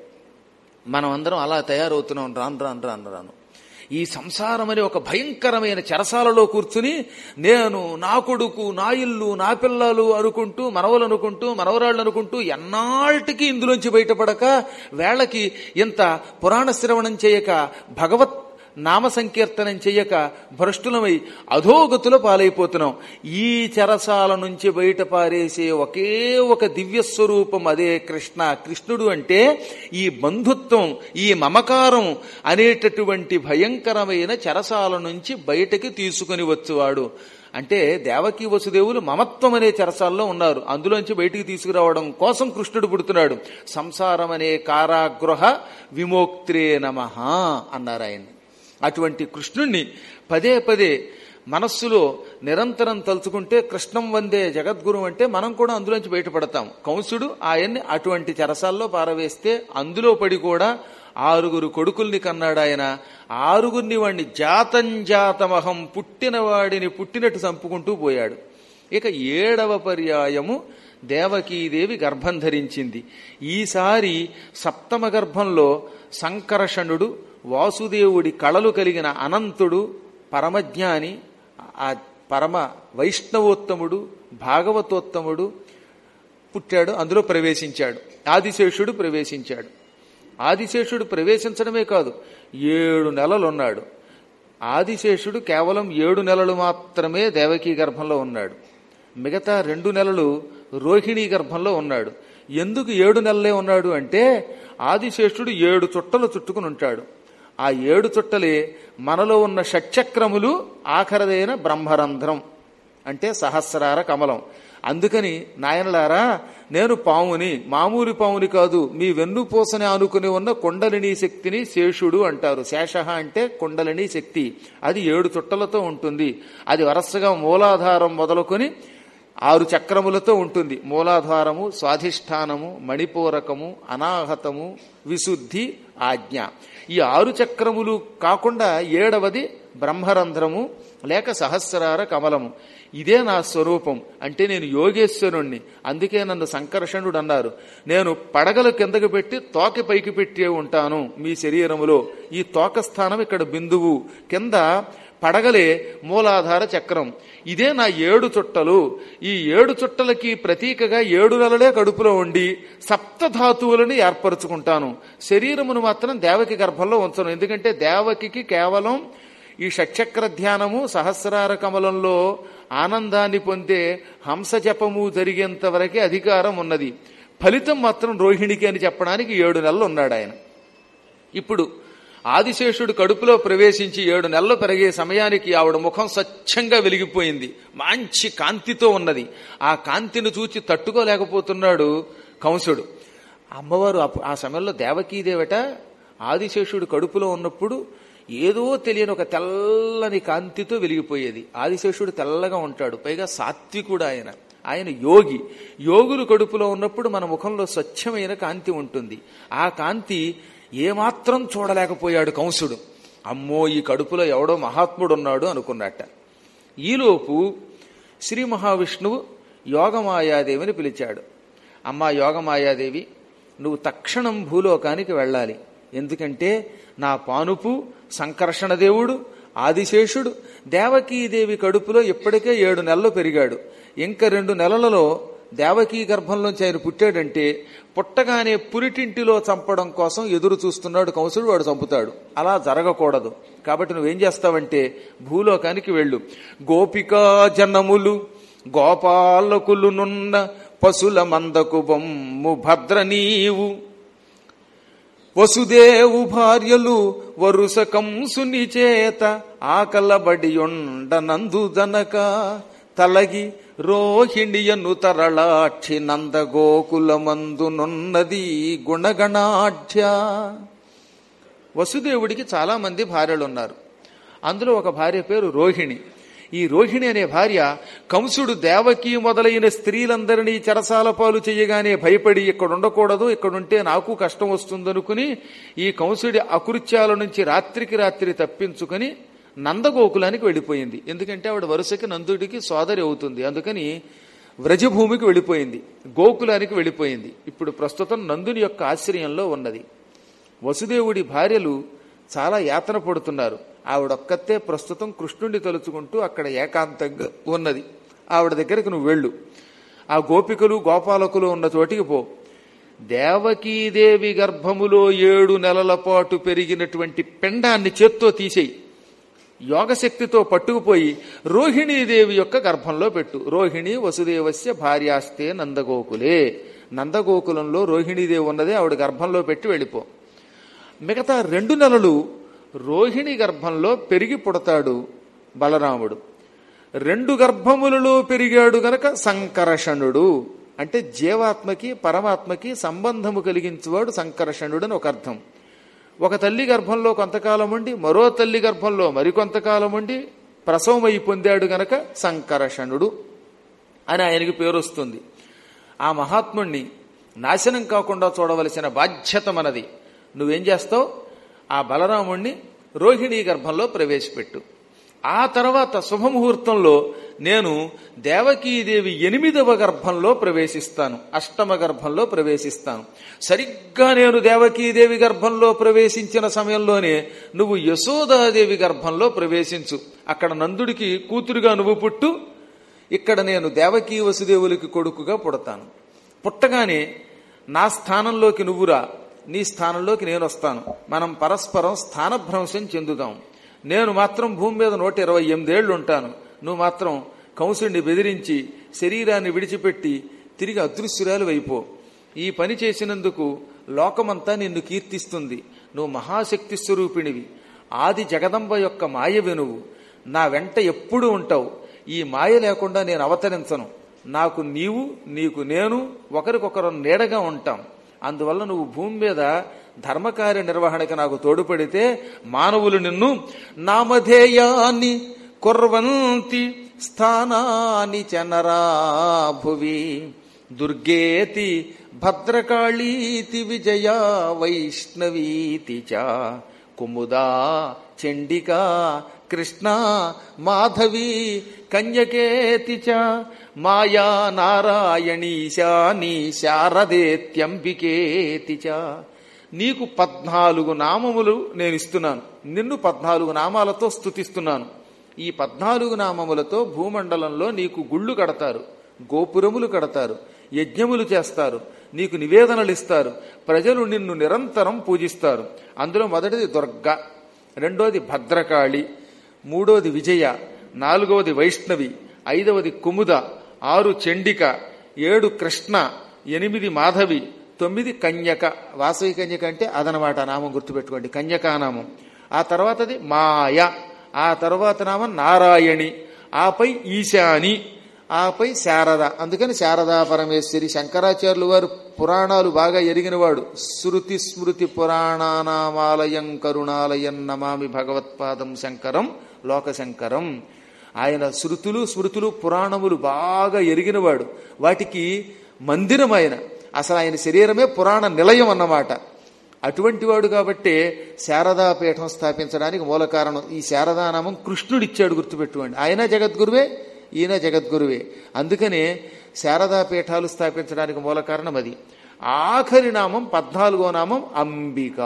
మనం అందరం అలా తయారవుతున్నాం రాను రాను రాను రాను ఈ సంసారం అనే ఒక భయంకరమైన చెరసాలలో కూర్చుని నేను నా కొడుకు నా ఇల్లు నా పిల్లలు అనుకుంటూ మనవలు అనుకుంటూ మనవరాళ్ళు అనుకుంటూ ఎన్నాళ్ళకి ఇందులోంచి బయటపడక వేళకి ఇంత పురాణ శ్రవణం చేయక భగవత్ నామ సంకీర్తనం చెయ్యక భ్రష్టులమై అధోగతుల పాలైపోతున్నాం ఈ చెరసాల నుంచి బయట పారేసే ఒకే ఒక దివ్య స్వరూపం అదే కృష్ణ కృష్ణుడు అంటే ఈ బంధుత్వం ఈ మమకారం అనేటటువంటి భయంకరమైన చెరసాల నుంచి బయటకి తీసుకుని వచ్చువాడు అంటే దేవకీ వసుదేవులు మమత్వం అనే చెరసాల్లో ఉన్నారు అందులోంచి బయటికి తీసుకురావడం కోసం కృష్ణుడు పుడుతున్నాడు సంసారం అనే కారాగృహ విమోక్త్రే నమ అన్నారు ఆయన అటువంటి కృష్ణుణ్ణి పదే పదే మనస్సులో నిరంతరం తలుచుకుంటే కృష్ణం వందే జగద్గురు అంటే మనం కూడా అందులోంచి బయటపడతాం కంసుడు ఆయన్ని అటువంటి చెరసాల్లో పారవేస్తే అందులో పడి కూడా ఆరుగురు కొడుకుల్ని కన్నాడు ఆయన ఆరుగురిని వాడిని జాతం జాతమహం పుట్టిన వాడిని పుట్టినట్టు చంపుకుంటూ పోయాడు ఇక ఏడవ పర్యాయము దేవకీదేవి గర్భం ధరించింది ఈసారి సప్తమ గర్భంలో సంకర్షణుడు వాసుదేవుడి కళలు కలిగిన అనంతుడు పరమజ్ఞాని ఆ పరమ వైష్ణవోత్తముడు భాగవతోత్తముడు పుట్టాడు అందులో ప్రవేశించాడు ఆదిశేషుడు ప్రవేశించాడు ఆదిశేషుడు ప్రవేశించడమే కాదు ఏడు నెలలు ఉన్నాడు ఆదిశేషుడు కేవలం ఏడు నెలలు మాత్రమే దేవకీ గర్భంలో ఉన్నాడు మిగతా రెండు నెలలు రోహిణీ గర్భంలో ఉన్నాడు ఎందుకు ఏడు నెలలే ఉన్నాడు అంటే ఆదిశేషుడు ఏడు చుట్టలు చుట్టుకుని ఉంటాడు ఆ ఏడు చుట్టలే మనలో ఉన్న షట్చక్రములు ఆఖరదైన బ్రహ్మరంధ్రం అంటే సహస్రార కమలం అందుకని నాయనలారా నేను పాముని మామూలు పాముని కాదు మీ వెన్నుపూసని ఆనుకుని ఉన్న కుండలిని శక్తిని శేషుడు అంటారు శేష అంటే కుండలిని శక్తి అది ఏడు చుట్టలతో ఉంటుంది అది వరసగా మూలాధారం మొదలుకొని ఆరు చక్రములతో ఉంటుంది మూలాధారము స్వాధిష్టానము మణిపూరకము అనాహతము విశుద్ధి ఆజ్ఞ ఈ ఆరు చక్రములు కాకుండా ఏడవది బ్రహ్మరంధ్రము లేక సహస్రార కమలము ఇదే నా స్వరూపం అంటే నేను యోగేశ్వరుణ్ణి అందుకే నన్ను సంకర్షణుడు అన్నారు నేను పడగలు కిందకు పెట్టి తోక పైకి పెట్టే ఉంటాను మీ శరీరములో ఈ తోక స్థానం ఇక్కడ బిందువు కింద పడగలే మూలాధార చక్రం ఇదే నా ఏడు చుట్టలు ఈ ఏడు చుట్టలకి ప్రతీకగా ఏడు నెలలే కడుపులో ఉండి సప్తధాతువులని ఏర్పరచుకుంటాను శరీరమును మాత్రం దేవకి గర్భంలో ఉంచను ఎందుకంటే దేవకి కేవలం ఈ షట్చక్ర ధ్యానము సహస్రార కమలంలో ఆనందాన్ని పొందే హంస జపము జరిగేంత వరకే అధికారం ఉన్నది ఫలితం మాత్రం రోహిణికి అని చెప్పడానికి ఏడు నెలలు ఉన్నాడు ఆయన ఇప్పుడు ఆదిశేషుడు కడుపులో ప్రవేశించి ఏడు నెలలు పెరిగే సమయానికి ఆవిడ ముఖం స్వచ్ఛంగా వెలిగిపోయింది మంచి కాంతితో ఉన్నది ఆ కాంతిని చూచి తట్టుకోలేకపోతున్నాడు కంసుడు అమ్మవారు అప్పు- ఆ సమయంలో దేవకీదేవట ఆదిశేషుడు కడుపులో ఉన్నప్పుడు ఏదో తెలియని ఒక తెల్లని కాంతితో వెలిగిపోయేది ఆదిశేషుడు తెల్లగా ఉంటాడు పైగా సాత్వికుడు ఆయన ఆయన యోగి యోగులు కడుపులో ఉన్నప్పుడు మన ముఖంలో స్వచ్ఛమైన కాంతి ఉంటుంది ఆ కాంతి ఏమాత్రం చూడలేకపోయాడు కంసుడు అమ్మో ఈ కడుపులో ఎవడో మహాత్ముడు ఉన్నాడు అనుకున్నట్ట ఈలోపు శ్రీ మహావిష్ణువు యోగమాయాదేవిని పిలిచాడు అమ్మా యోగమాయాదేవి నువ్వు తక్షణం భూలోకానికి వెళ్ళాలి ఎందుకంటే నా పానుపు సంకర్షణ దేవుడు ఆదిశేషుడు దేవకీదేవి కడుపులో ఇప్పటికే ఏడు నెలలు పెరిగాడు ఇంకా రెండు నెలలలో దేవకీ గర్భంలోంచి ఆయన పుట్టాడంటే పుట్టగానే పురిటింటిలో చంపడం కోసం ఎదురు చూస్తున్నాడు కంసుడు వాడు చంపుతాడు అలా జరగకూడదు కాబట్టి నువ్వేం చేస్తావంటే భూలోకానికి వెళ్ళు గోపికా జనములు గోపాలకులునున్న పశుల మందకు బొమ్ము భద్ర నీవు వసుదేవు భార్యలు వరుస కంసుని చేత ఆకలబడియుండ నందుదనక తలగి రోహిణియను తరళాక్షి నందగోకులమందునున్నది గుణగణాఢ్య వసుదేవుడికి చాలా మంది భార్యలు ఉన్నారు అందులో ఒక భార్య పేరు రోహిణి ఈ రోహిణి అనే భార్య కంసుడు దేవకి మొదలైన స్త్రీలందరినీ చెరసాల పాలు చేయగానే భయపడి ఇక్కడ ఉండకూడదు ఇక్కడుంటే నాకు కష్టం వస్తుందనుకుని ఈ కంసుడి అకృత్యాల నుంచి రాత్రికి రాత్రి తప్పించుకుని నందగోకులానికి వెళ్ళిపోయింది ఎందుకంటే ఆవిడ వరుసకి నందుడికి సోదరి అవుతుంది అందుకని వ్రజభూమికి వెళ్ళిపోయింది గోకులానికి వెళ్ళిపోయింది ఇప్పుడు ప్రస్తుతం నందుని యొక్క ఆశ్రయంలో ఉన్నది వసుదేవుడి భార్యలు చాలా యాతన పడుతున్నారు ఆవిడొక్కతే ప్రస్తుతం కృష్ణుడిని తలుచుకుంటూ అక్కడ ఏకాంతంగా ఉన్నది ఆవిడ దగ్గరికి నువ్వు వెళ్ళు ఆ గోపికలు గోపాలకులు ఉన్న చోటికి పో దేవకీదేవి గర్భములో ఏడు నెలల పాటు పెరిగినటువంటి పెండాన్ని చేత్తో తీసేయి యోగశక్తితో పట్టుకుపోయి రోహిణీదేవి యొక్క గర్భంలో పెట్టు రోహిణి వసుదేవస్య భార్యాస్తే నందగోకులే నందగోకులంలో రోహిణీదేవి ఉన్నదే ఆవిడ గర్భంలో పెట్టి వెళ్ళిపో మిగతా రెండు నెలలు రోహిణి గర్భంలో పెరిగి పుడతాడు బలరాముడు రెండు గర్భములలో పెరిగాడు గనక సంకర్షణుడు అంటే జీవాత్మకి పరమాత్మకి సంబంధము కలిగించేవాడు సంకర్షణుడు అని ఒక అర్థం ఒక తల్లి గర్భంలో కొంతకాలం ఉండి మరో తల్లి గర్భంలో మరికొంతకాలం ఉండి ప్రసవమై పొందాడు గనక సంకర్షణుడు అని ఆయనకి పేరు వస్తుంది ఆ మహాత్ముణ్ణి నాశనం కాకుండా చూడవలసిన బాధ్యత మనది నువ్వేం చేస్తావు ఆ బలరాముణ్ణి రోహిణీ గర్భంలో ప్రవేశపెట్టు ఆ తర్వాత శుభముహూర్తంలో నేను దేవకీదేవి ఎనిమిదవ గర్భంలో ప్రవేశిస్తాను అష్టమ గర్భంలో ప్రవేశిస్తాను సరిగ్గా నేను దేవకీదేవి గర్భంలో ప్రవేశించిన సమయంలోనే నువ్వు యశోదాదేవి గర్భంలో ప్రవేశించు అక్కడ నందుడికి కూతురుగా నువ్వు పుట్టు ఇక్కడ నేను దేవకీ వసుదేవులకి కొడుకుగా పుడతాను పుట్టగానే నా స్థానంలోకి నువ్వురా నీ స్థానంలోకి నేను వస్తాను మనం పరస్పరం స్థానభ్రంశం చెందుదాం నేను మాత్రం భూమి మీద నూట ఇరవై ఎనిమిదేళ్లు ఉంటాను నువ్వు మాత్రం కంసుడిని బెదిరించి శరీరాన్ని విడిచిపెట్టి తిరిగి అదృశ్యురాలు అయిపో ఈ పని చేసినందుకు లోకమంతా నిన్ను కీర్తిస్తుంది నువ్వు మహాశక్తి స్వరూపిణివి ఆది జగదంబ యొక్క మాయ వెనువు నా వెంట ఎప్పుడూ ఉంటావు ఈ మాయ లేకుండా నేను అవతరించను నాకు నీవు నీకు నేను ఒకరికొకరు నీడగా ఉంటాం అందువల్ల నువ్వు భూమి మీద ధర్మకార్య నిర్వహణకి నాకు తోడుపడితే మానవులు నిన్ను నామధేయాన్ని కుర్వంతి స్థానాని చనరా భువి దుర్గేతి భద్రకాళీతి విజయ వైష్ణవీతి చ కుముదా చండికా కృష్ణ మాధవి కన్యకేతి చ మాయా నారాయణీశాని శారదేత్యంబికేతి చ నీకు పద్నాలుగు నామములు నేను ఇస్తున్నాను నిన్ను పద్నాలుగు నామాలతో స్తుతిస్తున్నాను ఈ పద్నాలుగు నామములతో భూమండలంలో నీకు గుళ్ళు కడతారు గోపురములు కడతారు యజ్ఞములు చేస్తారు నీకు నివేదనలు ఇస్తారు ప్రజలు నిన్ను నిరంతరం పూజిస్తారు అందులో మొదటిది దుర్గ రెండోది భద్రకాళి మూడోది విజయ నాలుగవది వైష్ణవి ఐదవది కుముద ఆరు చండిక ఏడు కృష్ణ ఎనిమిది మాధవి తొమ్మిది కన్యక వాసవి కన్యక అంటే అదనమాట నామం గుర్తుపెట్టుకోండి కన్యకానామం ఆ తర్వాతది మాయ ఆ తర్వాత నామం నారాయణి ఆపై ఈశాని ఆపై శారద అందుకని శారదా పరమేశ్వరి శంకరాచార్యులు వారు పురాణాలు బాగా ఎరిగినవాడు శృతి స్మృతి పురాణానామాలయం కరుణాలయం నమామి భగవత్పాదం శంకరం లోకశంకరం ఆయన శృతులు స్మృతులు పురాణములు బాగా ఎరిగినవాడు వాటికి మందిరం ఆయన అసలు ఆయన శరీరమే పురాణ నిలయం అన్నమాట అటువంటి వాడు కాబట్టే శారదాపీఠం స్థాపించడానికి మూల కారణం ఈ శారదానామం కృష్ణుడిచ్చాడు గుర్తుపెట్టుకోండి ఆయన జగద్గురువే ఈయన జగద్గురువే అందుకనే శారదా పీఠాలు స్థాపించడానికి మూల కారణం అది ఆఖరి నామం పద్నాలుగో నామం అంబిక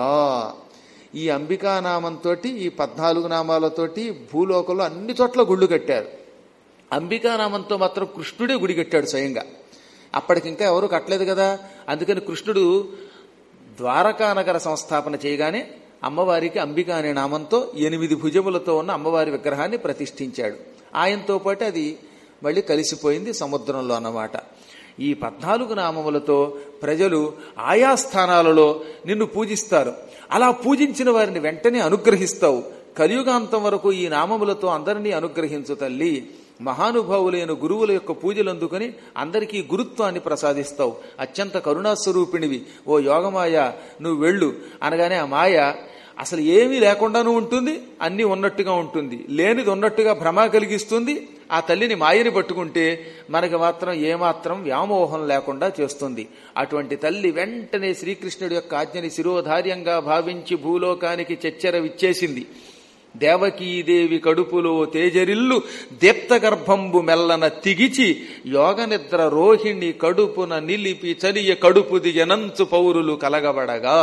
ఈ అంబికా నామంతో ఈ పద్నాలుగు నామాలతోటి భూలోకంలో అన్ని చోట్ల గుళ్ళు కట్టారు అంబికా నామంతో మాత్రం కృష్ణుడే గుడి కట్టాడు స్వయంగా అప్పటికి ఇంకా ఎవరు కట్టలేదు కదా అందుకని కృష్ణుడు ద్వారకా నగర సంస్థాపన చేయగానే అమ్మవారికి అంబిక అనే నామంతో ఎనిమిది భుజములతో ఉన్న అమ్మవారి విగ్రహాన్ని ప్రతిష్ఠించాడు ఆయనతో పాటు అది మళ్ళీ కలిసిపోయింది సముద్రంలో అన్నమాట ఈ పద్నాలుగు నామములతో ప్రజలు ఆయా స్థానాలలో నిన్ను పూజిస్తారు అలా పూజించిన వారిని వెంటనే అనుగ్రహిస్తావు కలియుగాంతం వరకు ఈ నామములతో అందరినీ అనుగ్రహించు తల్లి మహానుభావులైన గురువుల యొక్క పూజలు అందుకొని అందరికీ గురుత్వాన్ని ప్రసాదిస్తావు అత్యంత కరుణాస్వరూపిణివి ఓ యోగమాయ నువ్వు వెళ్ళు అనగానే ఆ మాయ అసలు ఏమీ లేకుండానూ ఉంటుంది అన్నీ ఉన్నట్టుగా ఉంటుంది లేనిది ఉన్నట్టుగా భ్రమ కలిగిస్తుంది ఆ తల్లిని మాయని పట్టుకుంటే మనకి మాత్రం ఏమాత్రం వ్యామోహం లేకుండా చేస్తుంది అటువంటి తల్లి వెంటనే శ్రీకృష్ణుడి యొక్క ఆజ్ఞని శిరోధార్యంగా భావించి భూలోకానికి చెచ్చెర విచ్చేసింది దేవకీదేవి కడుపులో తేజరిల్లు దీప్త గర్భంబు మెల్లన తిగిచి యోగ నిద్ర రోహిణి కడుపున నిలిపి చలియ కడుపు దిగనంచు పౌరులు కలగబడగా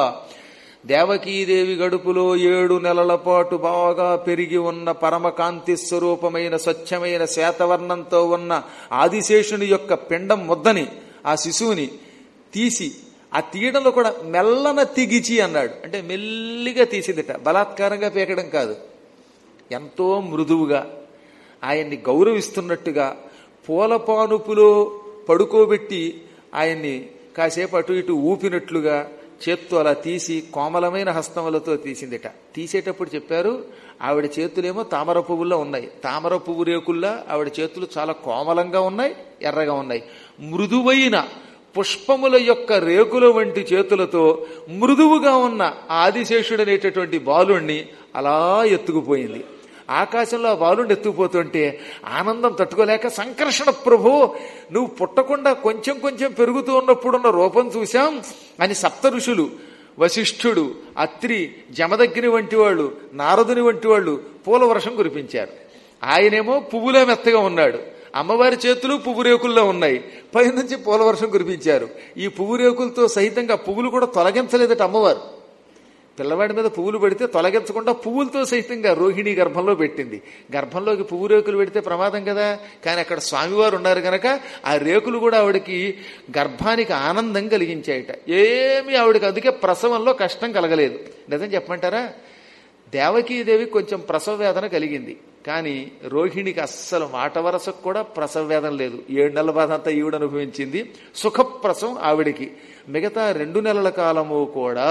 దేవకీదేవి గడుపులో ఏడు నెలల పాటు బాగా పెరిగి ఉన్న పరమకాంతి స్వరూపమైన స్వచ్ఛమైన శ్వేతవర్ణంతో ఉన్న ఆదిశేషుని యొక్క పిండం ముద్దని ఆ శిశువుని తీసి ఆ తీయడంలో కూడా మెల్లన తిగిచి అన్నాడు అంటే మెల్లిగా తీసిందిట బలాత్కారంగా పీకడం కాదు ఎంతో మృదువుగా ఆయన్ని గౌరవిస్తున్నట్టుగా పూలపానుపులో పడుకోబెట్టి ఆయన్ని కాసేపు అటు ఇటు ఊపినట్లుగా చేత్తో అలా తీసి కోమలమైన హస్తములతో తీసిందిట తీసేటప్పుడు చెప్పారు ఆవిడ చేతులేమో తామర పువ్వుల్లో ఉన్నాయి తామర పువ్వు రేకుల్లా ఆవిడ చేతులు చాలా కోమలంగా ఉన్నాయి ఎర్రగా ఉన్నాయి మృదువైన పుష్పముల యొక్క రేకుల వంటి చేతులతో మృదువుగా ఉన్న ఆదిశేషుడనేటటువంటి బాలుణ్ణి అలా ఎత్తుకుపోయింది ఆకాశంలో ఆ బాలుండి ఎత్తుకుపోతుంటే ఆనందం తట్టుకోలేక సంకర్షణ ప్రభు నువ్వు పుట్టకుండా కొంచెం కొంచెం పెరుగుతూ ఉన్నప్పుడున్న రూపం చూశాం అని సప్త ఋషులు వశిష్ఠుడు అత్రి జమదగ్ని వంటి వాళ్ళు నారదుని వంటి వాళ్ళు పూల వర్షం కురిపించారు ఆయనేమో పువ్వులే మెత్తగా ఉన్నాడు అమ్మవారి చేతులు పువ్వు రేకుల్లో ఉన్నాయి పైనుంచి పూల వర్షం కురిపించారు ఈ పువ్వు రేకులతో సహితంగా పువ్వులు కూడా తొలగించలేదట అమ్మవారు పిల్లవాడి మీద పువ్వులు పెడితే తొలగించకుండా పువ్వులతో సహితంగా రోహిణి గర్భంలో పెట్టింది గర్భంలోకి పువ్వు రేకులు పెడితే ప్రమాదం కదా కానీ అక్కడ స్వామివారు ఉన్నారు గనక ఆ రేకులు కూడా ఆవిడకి గర్భానికి ఆనందం కలిగించాయట ఏమీ ఆవిడకి అందుకే ప్రసవంలో కష్టం కలగలేదు నిజం చెప్పమంటారా దేవకీదేవి కొంచెం ప్రసవ వేదన కలిగింది కానీ రోహిణికి అస్సలు మాట వరసకు కూడా ప్రసవ వేదన లేదు ఏడు నెలల బాధ అంతా ఈవిడ అనుభవించింది సుఖప్రసవం ఆవిడికి మిగతా రెండు నెలల కాలము కూడా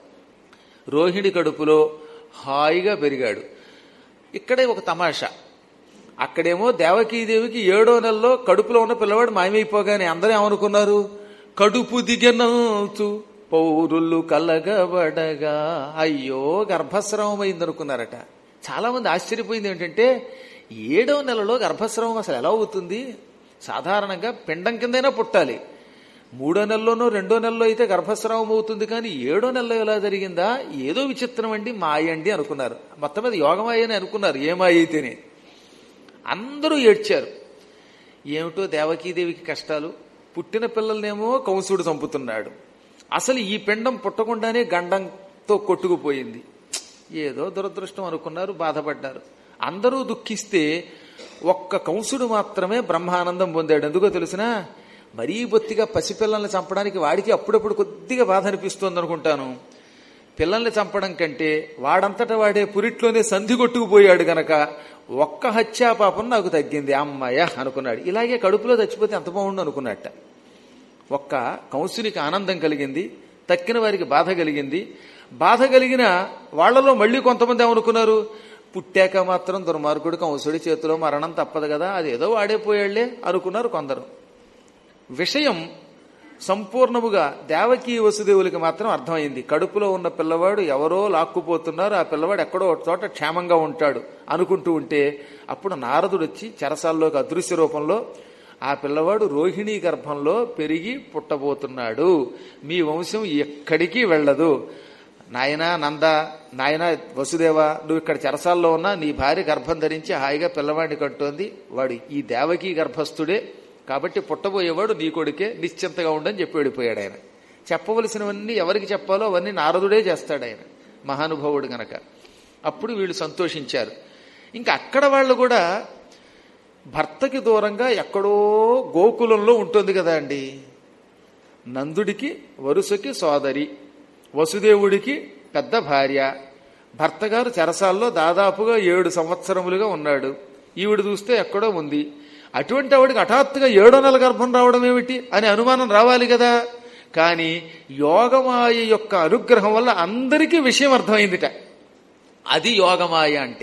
రోహిణి కడుపులో హాయిగా పెరిగాడు ఇక్కడే ఒక తమాషా అక్కడేమో దేవకీదేవికి ఏడో నెలలో కడుపులో ఉన్న పిల్లవాడు మాయమైపోగానే అందరూ ఏమనుకున్నారు కడుపు దిగనంతు పౌరులు కలగబడగా అయ్యో గర్భస్రావం అయిందనుకున్నారట చాలా మంది ఆశ్చర్యపోయింది ఏంటంటే ఏడో నెలలో గర్భస్రావం అసలు ఎలా అవుతుంది సాధారణంగా పిండం కిందైనా పుట్టాలి మూడో నెలలోనో రెండో నెలలో అయితే గర్భస్రావం అవుతుంది కానీ ఏడో నెలలో ఎలా జరిగిందా ఏదో విచిత్రం అండి మాయండి అనుకున్నారు మొత్తం మీద యోగమాయ అని అనుకున్నారు ఏ మాయ అయితేనే అందరూ ఏడ్చారు ఏమిటో దేవకీదేవికి కష్టాలు పుట్టిన పిల్లలనేమో కంసుడు చంపుతున్నాడు అసలు ఈ పిండం పుట్టకుండానే గండంతో కొట్టుకుపోయింది ఏదో దురదృష్టం అనుకున్నారు బాధపడ్డారు అందరూ దుఃఖిస్తే ఒక్క కంసుడు మాత్రమే బ్రహ్మానందం పొందాడు ఎందుకో తెలిసినా మరీ బొత్తిగా పసిపిల్లల్ని చంపడానికి వాడికి అప్పుడప్పుడు కొద్దిగా బాధ అనిపిస్తోంది అనుకుంటాను పిల్లల్ని చంపడం కంటే వాడంతటా వాడే పురిట్లోనే సంధి కొట్టుకుపోయాడు గనక ఒక్క హత్యా పాపం నాకు తగ్గింది అమ్మాయ అనుకున్నాడు ఇలాగే కడుపులో చచ్చిపోతే ఎంత బాగుండు అనుకున్నట్ట ఒక్క కంసునికి ఆనందం కలిగింది తక్కిన వారికి బాధ కలిగింది బాధ కలిగిన వాళ్లలో మళ్ళీ కొంతమంది ఏమనుకున్నారు పుట్టాక మాత్రం దుర్మార్గుడు కంసుడి చేతిలో మరణం తప్పదు కదా అదేదో వాడేపోయాళ్లే అనుకున్నారు కొందరు విషయం సంపూర్ణముగా దేవకీ వసుదేవులకి మాత్రం అర్థమైంది కడుపులో ఉన్న పిల్లవాడు ఎవరో లాక్కుపోతున్నారు ఆ పిల్లవాడు ఎక్కడో ఒక చోట క్షేమంగా ఉంటాడు అనుకుంటూ ఉంటే అప్పుడు నారదుడు వచ్చి చెరసాల్లోకి అదృశ్య రూపంలో ఆ పిల్లవాడు రోహిణీ గర్భంలో పెరిగి పుట్టబోతున్నాడు మీ వంశం ఎక్కడికి వెళ్ళదు నాయన నంద నాయన వసుదేవ నువ్వు ఇక్కడ చెరసాల్లో ఉన్నా నీ భార్య గర్భం ధరించి హాయిగా పిల్లవాడిని కంటోంది వాడు ఈ దేవకీ గర్భస్థుడే కాబట్టి పుట్టబోయేవాడు నీ కొడుకే నిశ్చింతగా ఉండని చెప్పి వెళ్ళిపోయాడు ఆయన చెప్పవలసినవన్నీ ఎవరికి చెప్పాలో అవన్నీ నారదుడే చేస్తాడు ఆయన మహానుభావుడు గనక అప్పుడు వీళ్ళు సంతోషించారు ఇంకా అక్కడ వాళ్ళు కూడా భర్తకి దూరంగా ఎక్కడో గోకులంలో ఉంటుంది కదా అండి నందుడికి వరుసకి సోదరి వసుదేవుడికి పెద్ద భార్య భర్త గారు చెరసాల్లో దాదాపుగా ఏడు సంవత్సరములుగా ఉన్నాడు ఈవిడ చూస్తే ఎక్కడో ఉంది అటువంటి ఆవిడికి హఠాత్తుగా ఏడో నెల గర్భం రావడం ఏమిటి అని అనుమానం రావాలి కదా కానీ యోగమాయ యొక్క అనుగ్రహం వల్ల అందరికీ విషయం అర్థమైందిట అది యోగమాయ అంటే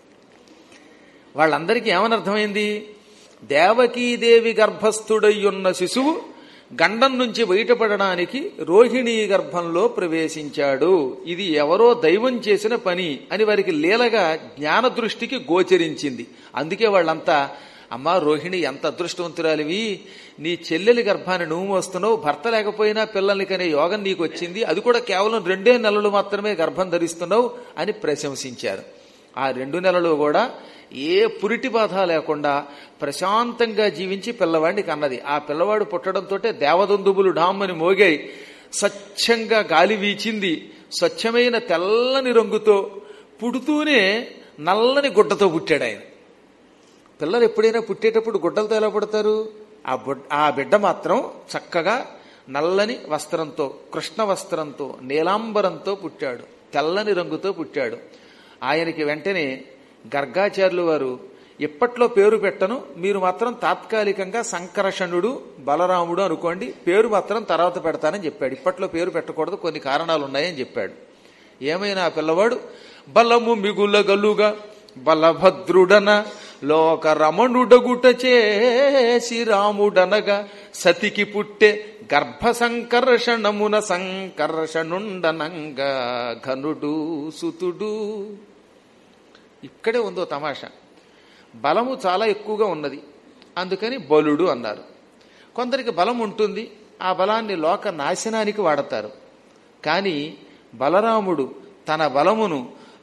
వాళ్ళందరికీ ఏమని అర్థమైంది దేవకీదేవి గర్భస్థుడయ్యున్న శిశువు గండం నుంచి బయటపడడానికి రోహిణీ గర్భంలో ప్రవేశించాడు ఇది ఎవరో దైవం చేసిన పని అని వారికి లీలగా జ్ఞాన దృష్టికి గోచరించింది అందుకే వాళ్ళంతా అమ్మా రోహిణి ఎంత అదృష్టవంతురాలివి నీ చెల్లెలి గర్భాన్ని నువ్వు మోస్తున్నావు భర్త లేకపోయినా పిల్లల్ని కనే యోగం నీకు వచ్చింది అది కూడా కేవలం రెండే నెలలు మాత్రమే గర్భం ధరిస్తున్నావు అని ప్రశంసించారు ఆ రెండు నెలలు కూడా ఏ పురిటి బాధ లేకుండా ప్రశాంతంగా జీవించి పిల్లవాడిని కన్నది ఆ పిల్లవాడు పుట్టడంతో దేవదందుబులు డామ్మని మోగాయి స్వచ్ఛంగా గాలి వీచింది స్వచ్ఛమైన తెల్లని రంగుతో పుడుతూనే నల్లని గుడ్డతో పుట్టాడు ఆయన పిల్లలు ఎప్పుడైనా పుట్టేటప్పుడు గుడ్డలతో ఎలా పుడతారు ఆ బుడ్ ఆ బిడ్డ మాత్రం చక్కగా నల్లని వస్త్రంతో కృష్ణ వస్త్రంతో నీలాంబరంతో పుట్టాడు తెల్లని రంగుతో పుట్టాడు ఆయనకి వెంటనే గర్గాచార్యులు వారు ఇప్పట్లో పేరు పెట్టను మీరు మాత్రం తాత్కాలికంగా సంకర్షణుడు బలరాముడు అనుకోండి పేరు మాత్రం తర్వాత పెడతానని చెప్పాడు ఇప్పట్లో పేరు పెట్టకూడదు కొన్ని కారణాలు ఉన్నాయని చెప్పాడు ఏమైనా ఆ పిల్లవాడు బలము మిగులగలుగా బలభద్రుడన లోక రమణుడగుట చేసి రాముడనగా సతికి పుట్టే గర్భ సంకర్షణమున సంకర్షణుండనంగా ఘనుడు సుతుడు ఇక్కడే ఉందో తమాషా బలము చాలా ఎక్కువగా ఉన్నది అందుకని బలుడు అన్నారు కొందరికి బలం ఉంటుంది ఆ బలాన్ని లోక నాశనానికి వాడతారు కానీ బలరాముడు తన బలమును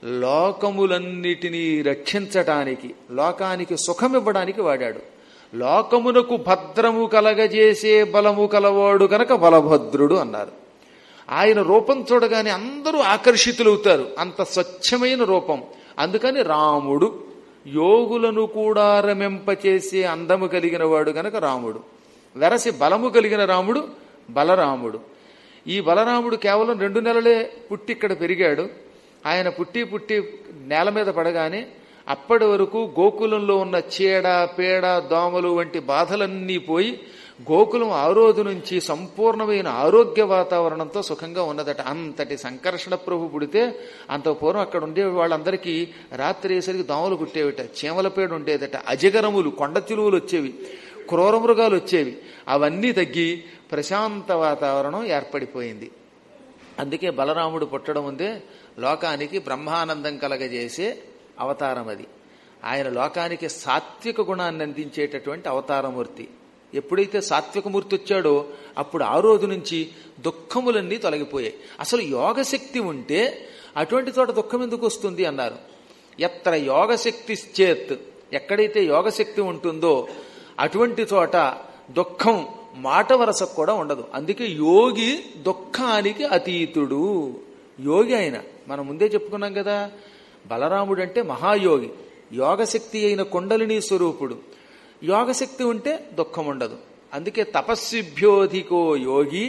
లోకములన్నిటినీ రక్షించటానికి లోకానికి సుఖమివ్వడానికి వాడాడు లోకమునకు భద్రము కలగజేసే బలము కలవాడు గనక బలభద్రుడు అన్నారు ఆయన రూపం చూడగానే అందరూ ఆకర్షితులవుతారు అంత స్వచ్ఛమైన రూపం అందుకని రాముడు యోగులను కూడా రమింపచేసే అందము కలిగిన వాడు గనక రాముడు వెరసి బలము కలిగిన రాముడు బలరాముడు ఈ బలరాముడు కేవలం రెండు నెలలే పుట్టి ఇక్కడ పెరిగాడు ఆయన పుట్టి పుట్టి నేల మీద పడగానే అప్పటి వరకు గోకులంలో ఉన్న చీడ పేడ దోమలు వంటి బాధలన్నీ పోయి గోకులం ఆ రోజు నుంచి సంపూర్ణమైన ఆరోగ్య వాతావరణంతో సుఖంగా ఉన్నదట అంతటి సంకర్షణ ప్రభు పుడితే అంత పూర్వం అక్కడ ఉండే వాళ్ళందరికీ రాత్రి వేసరికి దోమలు కుట్టేవిట చీమల పేడ ఉండేదట అజగరములు కొండ చిలువలు వచ్చేవి క్రూర మృగాలు వచ్చేవి అవన్నీ తగ్గి ప్రశాంత వాతావరణం ఏర్పడిపోయింది అందుకే బలరాముడు పుట్టడం ఉందే లోకానికి బ్రహ్మానందం కలగజేసే అవతారం అది ఆయన లోకానికి సాత్విక గుణాన్ని అందించేటటువంటి అవతారమూర్తి ఎప్పుడైతే సాత్వికమూర్తి వచ్చాడో అప్పుడు ఆ రోజు నుంచి దుఃఖములన్నీ తొలగిపోయాయి అసలు యోగశక్తి ఉంటే అటువంటి చోట దుఃఖం ఎందుకు వస్తుంది అన్నారు ఎత్ర యోగశక్తి చేత్ ఎక్కడైతే యోగశక్తి ఉంటుందో అటువంటి చోట దుఃఖం మాట వరసకు కూడా ఉండదు అందుకే యోగి దుఃఖానికి అతీతుడు యోగి ఆయన మనం ముందే చెప్పుకున్నాం కదా బలరాముడు అంటే మహాయోగి యోగశక్తి అయిన కుండలిని స్వరూపుడు యోగశక్తి ఉంటే దుఃఖం ఉండదు అందుకే తపస్విభ్యోధికో యోగి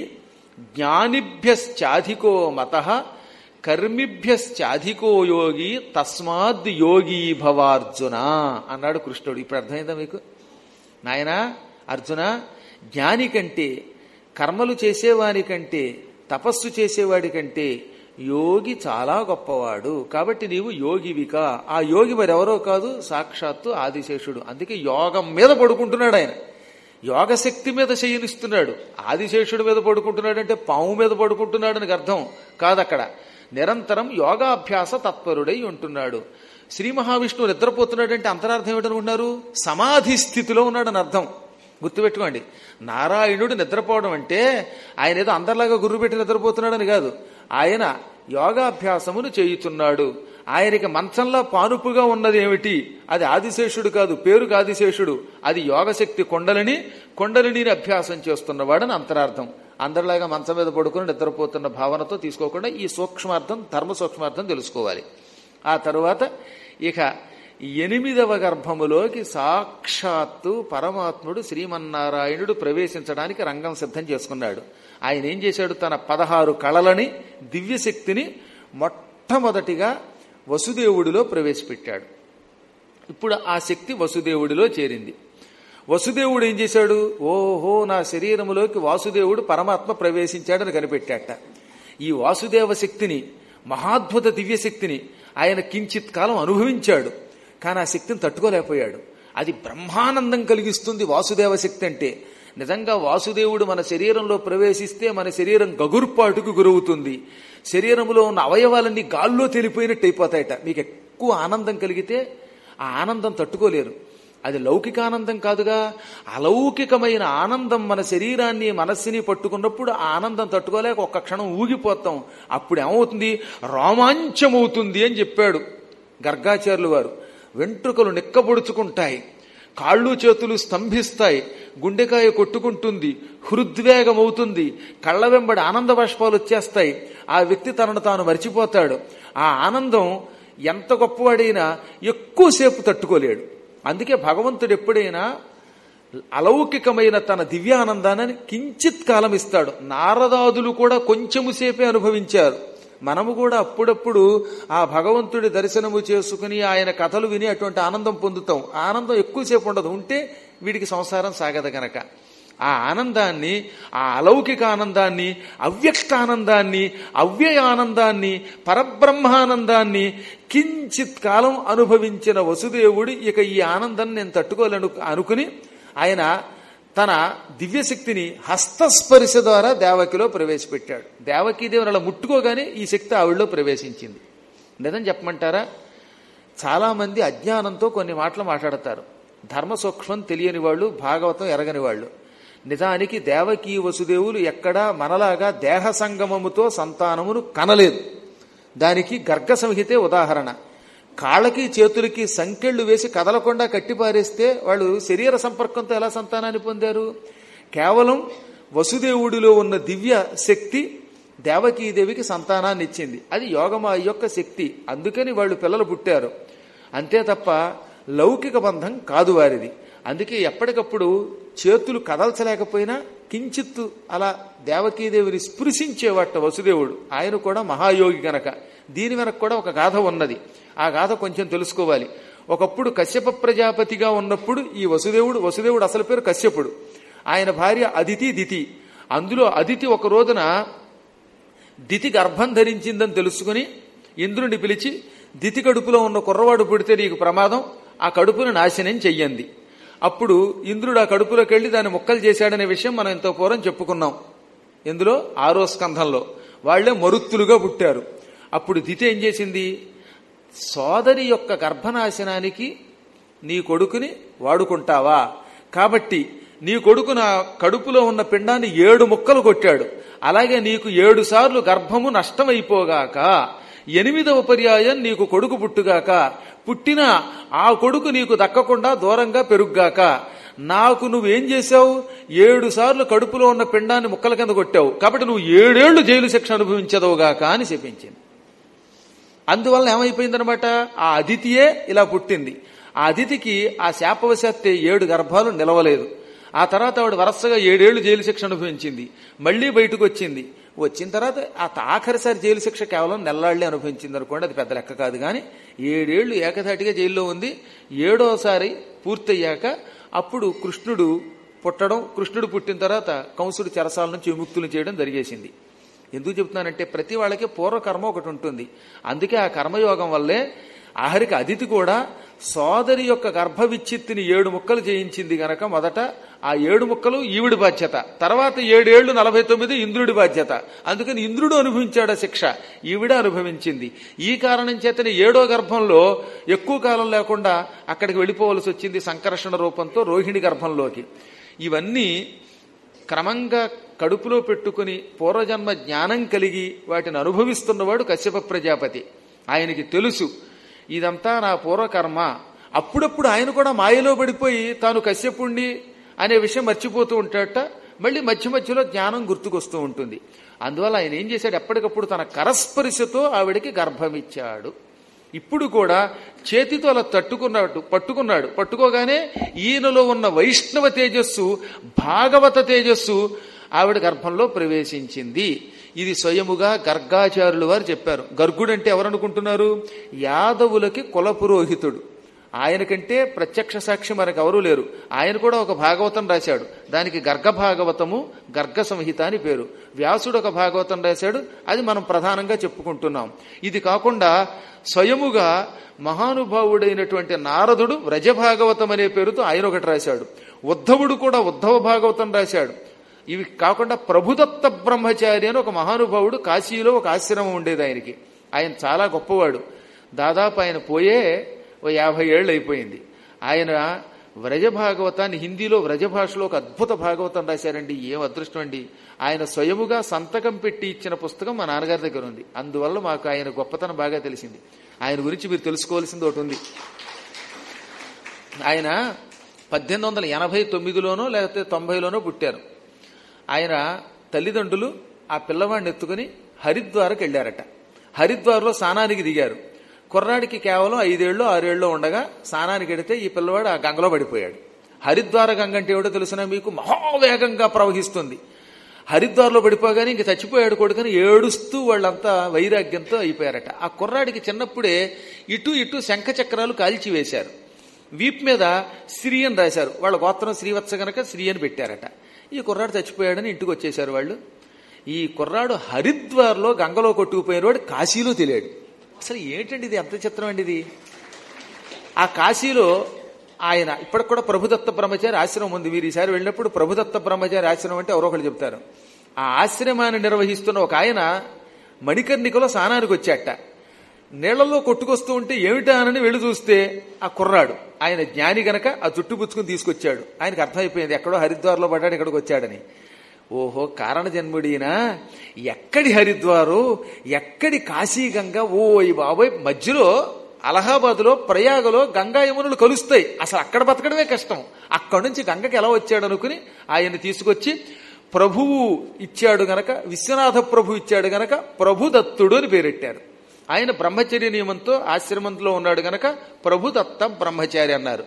జ్ఞానిభ్యశ్చాధికో మత కర్మిభ్యశ్చాధికో యోగి తస్మాద్ యోగి భవార్జున అన్నాడు కృష్ణుడు ఇప్పుడు అర్థమైందా మీకు నాయనా అర్జున జ్ఞాని కంటే కర్మలు చేసేవాని కంటే తపస్సు చేసేవాడి కంటే యోగి చాలా గొప్పవాడు కాబట్టి నీవు యోగివిక ఆ యోగి మరెవరో కాదు సాక్షాత్తు ఆదిశేషుడు అందుకే యోగం మీద పడుకుంటున్నాడు ఆయన యోగశక్తి మీద శయనిస్తున్నాడు ఆదిశేషుడి మీద పడుకుంటున్నాడు అంటే పాము మీద పడుకుంటున్నాడు అని అర్థం కాదు అక్కడ నిరంతరం యోగాభ్యాస తత్పరుడై ఉంటున్నాడు శ్రీ మహావిష్ణువు నిద్రపోతున్నాడు అంటే అంతరార్థం ఏమిటనుకుంటున్నారు సమాధి స్థితిలో ఉన్నాడని అర్థం గుర్తుపెట్టుకోండి నారాయణుడు నిద్రపోవడం అంటే ఆయన ఏదో అందరిలాగా గుర్రు పెట్టి నిద్రపోతున్నాడని కాదు ఆయన యోగాభ్యాసమును చేయుచున్నాడు ఆయనకి మంచంలో పానుపుగా ఉన్నది ఏమిటి అది ఆదిశేషుడు కాదు పేరుకు ఆదిశేషుడు అది యోగశక్తి కొండలిని కొండలిని అభ్యాసం చేస్తున్నవాడని అంతరార్థం అందరిలాగా మంచం మీద పడుకుని నిద్రపోతున్న భావనతో తీసుకోకుండా ఈ సూక్ష్మార్థం ధర్మ సూక్ష్మార్థం తెలుసుకోవాలి ఆ తరువాత ఇక ఎనిమిదవ గర్భములోకి సాక్షాత్తు పరమాత్ముడు శ్రీమన్నారాయణుడు ప్రవేశించడానికి రంగం సిద్ధం చేసుకున్నాడు ఆయన ఏం చేశాడు తన పదహారు కళలని దివ్యశక్తిని మొట్టమొదటిగా వసుదేవుడిలో ప్రవేశపెట్టాడు ఇప్పుడు ఆ శక్తి వసుదేవుడిలో చేరింది వసుదేవుడు ఏం చేశాడు ఓహో నా శరీరములోకి వాసుదేవుడు పరమాత్మ ప్రవేశించాడని కనిపెట్టాట ఈ వాసుదేవ శక్తిని మహాద్భుత దివ్య శక్తిని ఆయన కించిత్ కాలం అనుభవించాడు కానీ ఆ శక్తిని తట్టుకోలేకపోయాడు అది బ్రహ్మానందం కలిగిస్తుంది వాసుదేవ శక్తి అంటే నిజంగా వాసుదేవుడు మన శరీరంలో ప్రవేశిస్తే మన శరీరం గగుర్పాటుకు గురవుతుంది శరీరంలో ఉన్న అవయవాలన్నీ గాల్లో తెలిపోయినట్టు అయిపోతాయట మీకు ఎక్కువ ఆనందం కలిగితే ఆ ఆనందం తట్టుకోలేరు అది లౌకిక ఆనందం కాదుగా అలౌకికమైన ఆనందం మన శరీరాన్ని మనస్సుని పట్టుకున్నప్పుడు ఆ ఆనందం తట్టుకోలేక ఒక్క క్షణం ఊగిపోతాం అప్పుడు ఏమవుతుంది రోమాంచమవుతుంది అని చెప్పాడు గర్గాచార్యులు వారు వెంట్రుకలు నిక్కబొడుచుకుంటాయి కాళ్ళు చేతులు స్తంభిస్తాయి గుండెకాయ కొట్టుకుంటుంది హృద్వేగం అవుతుంది కళ్ళ వెంబడి ఆనంద బాష్పాలు వచ్చేస్తాయి ఆ వ్యక్తి తనను తాను మర్చిపోతాడు ఆ ఆనందం ఎంత గొప్పవాడైనా ఎక్కువసేపు తట్టుకోలేడు అందుకే భగవంతుడు ఎప్పుడైనా అలౌకికమైన తన దివ్యానందాన్ని కించిత్ కాలం ఇస్తాడు నారదాదులు కూడా కొంచెము సేపే అనుభవించారు మనము కూడా అప్పుడప్పుడు ఆ భగవంతుడి దర్శనము చేసుకుని ఆయన కథలు విని అటువంటి ఆనందం పొందుతాం ఆ ఆనందం ఎక్కువసేపు ఉండదు ఉంటే వీడికి సంసారం సాగదు గనక ఆ ఆనందాన్ని ఆ అలౌకిక ఆనందాన్ని అవ్యక్త ఆనందాన్ని అవ్యయ ఆనందాన్ని పరబ్రహ్మానందాన్ని కించిత్ కాలం అనుభవించిన వసుదేవుడు ఇక ఈ ఆనందాన్ని నేను తట్టుకోలేను అనుకుని ఆయన తన దివ్యశక్తిని హస్తస్పర్శ ద్వారా దేవకిలో ప్రవేశపెట్టాడు దేవకీదేవిని అలా ముట్టుకోగానే ఈ శక్తి ఆవిడలో ప్రవేశించింది నిజం చెప్పమంటారా చాలామంది అజ్ఞానంతో కొన్ని మాటలు మాట్లాడతారు ధర్మ సూక్ష్మం తెలియని వాళ్ళు భాగవతం ఎరగని వాళ్ళు నిజానికి దేవకీ వసుదేవులు ఎక్కడా మనలాగా దేహ సంగమముతో సంతానమును కనలేదు దానికి గర్గ సంహితే ఉదాహరణ కాళ్ళకి చేతులకి సంకెళ్లు వేసి కదలకుండా కట్టిపారేస్తే వాళ్ళు శరీర సంపర్కంతో ఎలా సంతానాన్ని పొందారు కేవలం వసుదేవుడిలో ఉన్న దివ్య శక్తి దేవకీదేవికి సంతానాన్ని ఇచ్చింది అది యోగమా యొక్క శక్తి అందుకని వాళ్ళు పిల్లలు పుట్టారు అంతే తప్ప లౌకిక బంధం కాదు వారిది అందుకే ఎప్పటికప్పుడు చేతులు కదల్చలేకపోయినా కించిత్తు అలా దేవకీదేవిని స్పృశించేవాట వసుదేవుడు ఆయన కూడా మహాయోగి గనక దీని వెనక కూడా ఒక గాథ ఉన్నది ఆ గాథ కొంచెం తెలుసుకోవాలి ఒకప్పుడు కశ్యప ప్రజాపతిగా ఉన్నప్పుడు ఈ వసుదేవుడు వసుదేవుడు అసలు పేరు కశ్యపుడు ఆయన భార్య అదితి దితి అందులో అదితి ఒక రోజున దితి గర్భం ధరించిందని తెలుసుకుని ఇంద్రుని పిలిచి దితి కడుపులో ఉన్న కుర్రవాడు పుడితే నీకు ప్రమాదం ఆ కడుపును నాశనం చెయ్యండి అప్పుడు ఇంద్రుడు ఆ కడుపులోకి వెళ్లి దాన్ని ముక్కలు చేశాడనే విషయం మనం ఎంతో పూర్వం చెప్పుకున్నాం ఎందులో ఆరో స్కంధంలో వాళ్లే మరుత్తులుగా పుట్టారు అప్పుడు దితి ఏం చేసింది సోదరి యొక్క గర్భనాశనానికి నీ కొడుకుని వాడుకుంటావా కాబట్టి నీ కొడుకు నా కడుపులో ఉన్న పిండాన్ని ఏడు ముక్కలు కొట్టాడు అలాగే నీకు ఏడు సార్లు గర్భము నష్టమైపోగాక ఎనిమిదవ పర్యాయం నీకు కొడుకు పుట్టుగాక పుట్టిన ఆ కొడుకు నీకు దక్కకుండా దూరంగా పెరుగ్గాక నాకు నువ్వేం చేశావు ఏడు సార్లు కడుపులో ఉన్న పిండాన్ని ముక్కల కింద కొట్టావు కాబట్టి నువ్వు ఏడేళ్లు జైలు శిక్ష అనుభవించదవుగాక అని చెప్పించింది అందువల్ల ఏమైపోయిందనమాట ఆ అదితియే ఇలా పుట్టింది ఆ అదితికి ఆ శాపవశాత్తే ఏడు గర్భాలు నిలవలేదు ఆ తర్వాత ఆవిడ వరుసగా ఏడేళ్లు జైలు శిక్ష అనుభవించింది మళ్లీ బయటకు వచ్చింది వచ్చిన తర్వాత ఆ ఆఖరిసారి జైలు శిక్ష కేవలం నెల్లాళ్లే అనుభవించింది అనుకోండి అది పెద్ద లెక్క కాదు కానీ ఏడేళ్లు ఏకధాటిగా జైల్లో ఉంది ఏడోసారి పూర్తయ్యాక అప్పుడు కృష్ణుడు పుట్టడం కృష్ణుడు పుట్టిన తర్వాత కంసుడు చెరసాల నుంచి విముక్తులు చేయడం జరిగేసింది ఎందుకు చెప్తున్నానంటే ప్రతి వాళ్ళకి పూర్వకర్మ ఒకటి ఉంటుంది అందుకే ఆ కర్మయోగం వల్లే ఆఖరికి అదితి కూడా సోదరి యొక్క గర్భ విచ్చిత్తిని ఏడు ముక్కలు చేయించింది గనక మొదట ఆ ఏడు ముక్కలు ఈవిడి బాధ్యత తర్వాత ఏడేళ్లు నలభై తొమ్మిది ఇంద్రుడి బాధ్యత అందుకని ఇంద్రుడు అనుభవించాడు శిక్ష ఈవిడ అనుభవించింది ఈ కారణం చేతనే ఏడో గర్భంలో ఎక్కువ కాలం లేకుండా అక్కడికి వెళ్ళిపోవలసి వచ్చింది సంకర్షణ రూపంతో రోహిణి గర్భంలోకి ఇవన్నీ క్రమంగా కడుపులో పెట్టుకుని పూర్వజన్మ జ్ఞానం కలిగి వాటిని అనుభవిస్తున్నవాడు కశ్యప ప్రజాపతి ఆయనకి తెలుసు ఇదంతా నా పూర్వకర్మ అప్పుడప్పుడు ఆయన కూడా మాయలో పడిపోయి తాను కశ్యపుణ్ణి అనే విషయం మర్చిపోతూ ఉంటాడట మళ్ళీ మధ్య మధ్యలో జ్ఞానం గుర్తుకొస్తూ ఉంటుంది అందువల్ల ఆయన ఏం చేశాడు ఎప్పటికప్పుడు తన కరస్పరిశతో ఆవిడికి గర్భమిచ్చాడు ఇప్పుడు కూడా చేతితో అలా తట్టుకున్నాడు పట్టుకున్నాడు పట్టుకోగానే ఈయనలో ఉన్న వైష్ణవ తేజస్సు భాగవత తేజస్సు ఆవిడ గర్భంలో ప్రవేశించింది ఇది స్వయముగా గర్గాచార్యులు వారు చెప్పారు గర్గుడంటే ఎవరనుకుంటున్నారు యాదవులకి కుల పురోహితుడు ఆయన కంటే ప్రత్యక్ష సాక్షి మనకు ఎవరూ లేరు ఆయన కూడా ఒక భాగవతం రాశాడు దానికి గర్గ భాగవతము గర్గ సంహిత అని పేరు వ్యాసుడు ఒక భాగవతం రాశాడు అది మనం ప్రధానంగా చెప్పుకుంటున్నాం ఇది కాకుండా స్వయముగా మహానుభావుడైనటువంటి నారదుడు వ్రజ భాగవతం అనే పేరుతో ఆయన ఒకటి రాశాడు ఉద్ధవుడు కూడా ఉద్ధవ భాగవతం రాశాడు ఇవి కాకుండా ప్రభుదత్త బ్రహ్మచారి అని ఒక మహానుభావుడు కాశీలో ఒక ఆశ్రమం ఉండేది ఆయనకి ఆయన చాలా గొప్పవాడు దాదాపు ఆయన పోయే ఓ యాభై ఏళ్ళు అయిపోయింది ఆయన వ్రజ భాగవతాన్ని హిందీలో వ్రజ భాషలో ఒక అద్భుత భాగవతం రాశారండి ఏం అదృష్టం అండి ఆయన స్వయముగా సంతకం పెట్టి ఇచ్చిన పుస్తకం మా నాన్నగారి దగ్గర ఉంది అందువల్ల మాకు ఆయన గొప్పతనం బాగా తెలిసింది ఆయన గురించి మీరు తెలుసుకోవాల్సింది ఒకటి ఉంది ఆయన పద్దెనిమిది వందల ఎనభై తొమ్మిదిలోనో లేకపోతే తొంభైలోనో పుట్టారు ఆయన తల్లిదండ్రులు ఆ పిల్లవాడిని ఎత్తుకుని హరిద్వార్కి వెళ్ళారట హరిద్వార్లో స్నానానికి దిగారు కుర్రాడికి కేవలం ఐదేళ్ళు ఆరేళ్ళు ఉండగా స్నానానికి వెడితే ఈ పిల్లవాడు ఆ గంగలో పడిపోయాడు హరిద్వార గంగ అంటే ఏమిటో తెలిసిన మీకు మహావేగంగా ప్రవహిస్తుంది హరిద్వార్లో పడిపోగానే ఇంక చచ్చిపోయాడు కొడుకని ఏడుస్తూ వాళ్ళంతా వైరాగ్యంతో అయిపోయారట ఆ కుర్రాడికి చిన్నప్పుడే ఇటు ఇటు శంఖ చక్రాలు కాల్చి వేశారు వీప్ మీద శ్రీ అని రాశారు వాళ్ళ గోత్రం శ్రీవత్స గనక శ్రీ అని పెట్టారట ఈ కుర్రాడు చచ్చిపోయాడని ఇంటికి వచ్చేశారు వాళ్ళు ఈ కుర్రాడు హరిద్వార్లో గంగలో కొట్టుకుపోయిన వాడు కాశీలో తెలియాడు అసలు ఏంటండి ఇది ఎంత చిత్రం అండి ఇది ఆ కాశీలో ఆయన ఇప్పటికి కూడా ప్రభుదత్త బ్రహ్మచారి ఆశ్రమం ఉంది మీరు ఈసారి వెళ్ళినప్పుడు ప్రభుదత్త బ్రహ్మచారి ఆశ్రమం అంటే ఎవరో ఒకరు చెప్తారు ఆ ఆశ్రమాన్ని నిర్వహిస్తున్న ఒక ఆయన మణికర్ణికలో స్నానానికి వచ్చాట నీళ్లలో కొట్టుకొస్తూ ఉంటే ఏమిటా అని వెళ్ళి చూస్తే ఆ కుర్రాడు ఆయన జ్ఞాని గనక ఆ జుట్టు పుచ్చుకుని తీసుకొచ్చాడు ఆయనకు అర్థమైపోయింది ఎక్కడో హరిద్వార్లో పడ్డాడు ఇక్కడికి వచ్చాడని ఓహో కారణ జన్ముడినా ఎక్కడి హరిద్వారు ఎక్కడి కాశీ గంగ ఓ ఈ బాబోయ్ మధ్యలో అలహాబాద్లో ప్రయాగలో గంగా యమునులు కలుస్తాయి అసలు అక్కడ బతకడమే కష్టం అక్కడి నుంచి గంగకి ఎలా వచ్చాడు అనుకుని ఆయన్ని తీసుకొచ్చి ప్రభువు ఇచ్చాడు గనక విశ్వనాథ ప్రభు ఇచ్చాడు గనక ప్రభుదత్తుడు అని పేరెట్టారు ఆయన బ్రహ్మచర్య నియమంతో ఆశ్రమంలో ఉన్నాడు గనక ప్రభుదత్త బ్రహ్మచారి అన్నారు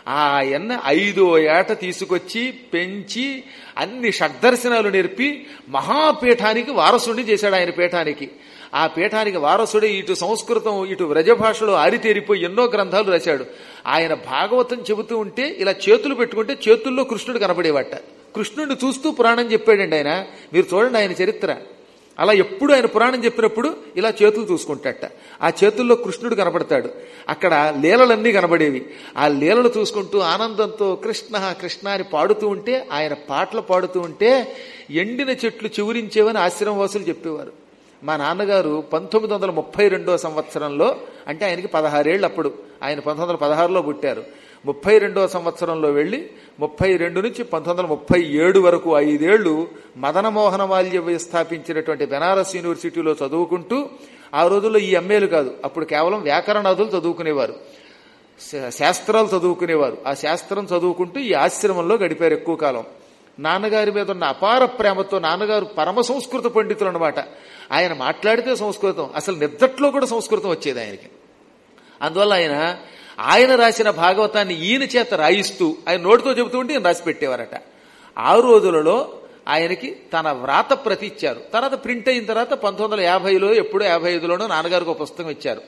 ఆయన ఐదో ఏట తీసుకొచ్చి పెంచి అన్ని షడ్దర్శనాలు నేర్పి మహాపీఠానికి వారసుడిని చేశాడు ఆయన పీఠానికి ఆ పీఠానికి వారసుడే ఇటు సంస్కృతం ఇటు వ్రజభాషలో ఆరితేరిపోయి ఎన్నో గ్రంథాలు రాశాడు ఆయన భాగవతం చెబుతూ ఉంటే ఇలా చేతులు పెట్టుకుంటే చేతుల్లో కృష్ణుడు కనబడేవట కృష్ణుడిని చూస్తూ పురాణం చెప్పాడండి ఆయన మీరు చూడండి ఆయన చరిత్ర అలా ఎప్పుడు ఆయన పురాణం చెప్పినప్పుడు ఇలా చేతులు చూసుకుంటాట ఆ చేతుల్లో కృష్ణుడు కనపడతాడు అక్కడ లీలలన్నీ కనబడేవి ఆ లీలలు చూసుకుంటూ ఆనందంతో కృష్ణ కృష్ణ అని పాడుతూ ఉంటే ఆయన పాటలు పాడుతూ ఉంటే ఎండిన చెట్లు చివురించేవని ఆశ్రమవాసులు చెప్పేవారు మా నాన్నగారు పంతొమ్మిది వందల ముప్పై రెండో సంవత్సరంలో అంటే ఆయనకి పదహారేళ్ళు అప్పుడు ఆయన పంతొమ్మిది వందల పదహారులో పుట్టారు ముప్పై రెండో సంవత్సరంలో వెళ్ళి ముప్పై రెండు నుంచి పంతొమ్మిది వందల ముప్పై ఏడు వరకు ఐదేళ్లు మదనమోహన మాల్య స్థాపించినటువంటి బెనారస్ యూనివర్సిటీలో చదువుకుంటూ ఆ రోజుల్లో ఈ ఎంఏలు కాదు అప్పుడు కేవలం వ్యాకరణాదులు చదువుకునేవారు శాస్త్రాలు చదువుకునేవారు ఆ శాస్త్రం చదువుకుంటూ ఈ ఆశ్రమంలో గడిపారు ఎక్కువ కాలం నాన్నగారి మీద ఉన్న అపార ప్రేమతో నాన్నగారు పరమ సంస్కృత పండితులు అనమాట ఆయన మాట్లాడితే సంస్కృతం అసలు నిద్దట్లో కూడా సంస్కృతం వచ్చేది ఆయనకి అందువల్ల ఆయన ఆయన రాసిన భాగవతాన్ని ఈయన చేత రాయిస్తూ ఆయన నోటితో చెబుతూ ఉంటే ఈయన రాసి పెట్టేవారట ఆ రోజులలో ఆయనకి తన వ్రాత ప్రతి ఇచ్చారు తర్వాత ప్రింట్ అయిన తర్వాత పంతొమ్మిది వందల యాభైలో ఎప్పుడో యాభై ఐదులోనో నాన్నగారికి ఒక పుస్తకం ఇచ్చారు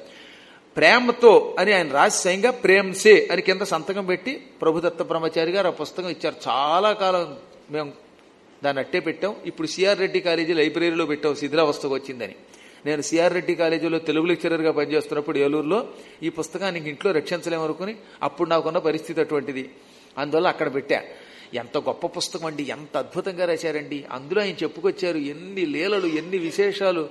ప్రేమతో అని ఆయన రాసి స్వయంగా ప్రేమ్సే అని కింద సంతకం పెట్టి ప్రభుదత్త బ్రహ్మచారి గారు ఆ పుస్తకం ఇచ్చారు చాలా కాలం మేము దాన్ని అట్టే పెట్టాం ఇప్పుడు సిఆర్ రెడ్డి కాలేజీ లైబ్రరీలో పెట్టాం శిథిలావస్థకు వచ్చిందని నేను సిఆర్ రెడ్డి కాలేజీలో తెలుగు లెక్చరర్గా పనిచేస్తున్నప్పుడు ఏలూరులో ఈ పుస్తకాన్ని ఇంట్లో రక్షించలేమనుకుని అప్పుడు నాకున్న పరిస్థితి అటువంటిది అందువల్ల అక్కడ పెట్టా ఎంత గొప్ప పుస్తకం అండి ఎంత అద్భుతంగా రాశారండి అందులో ఆయన చెప్పుకొచ్చారు ఎన్ని లీలలు ఎన్ని విశేషాలు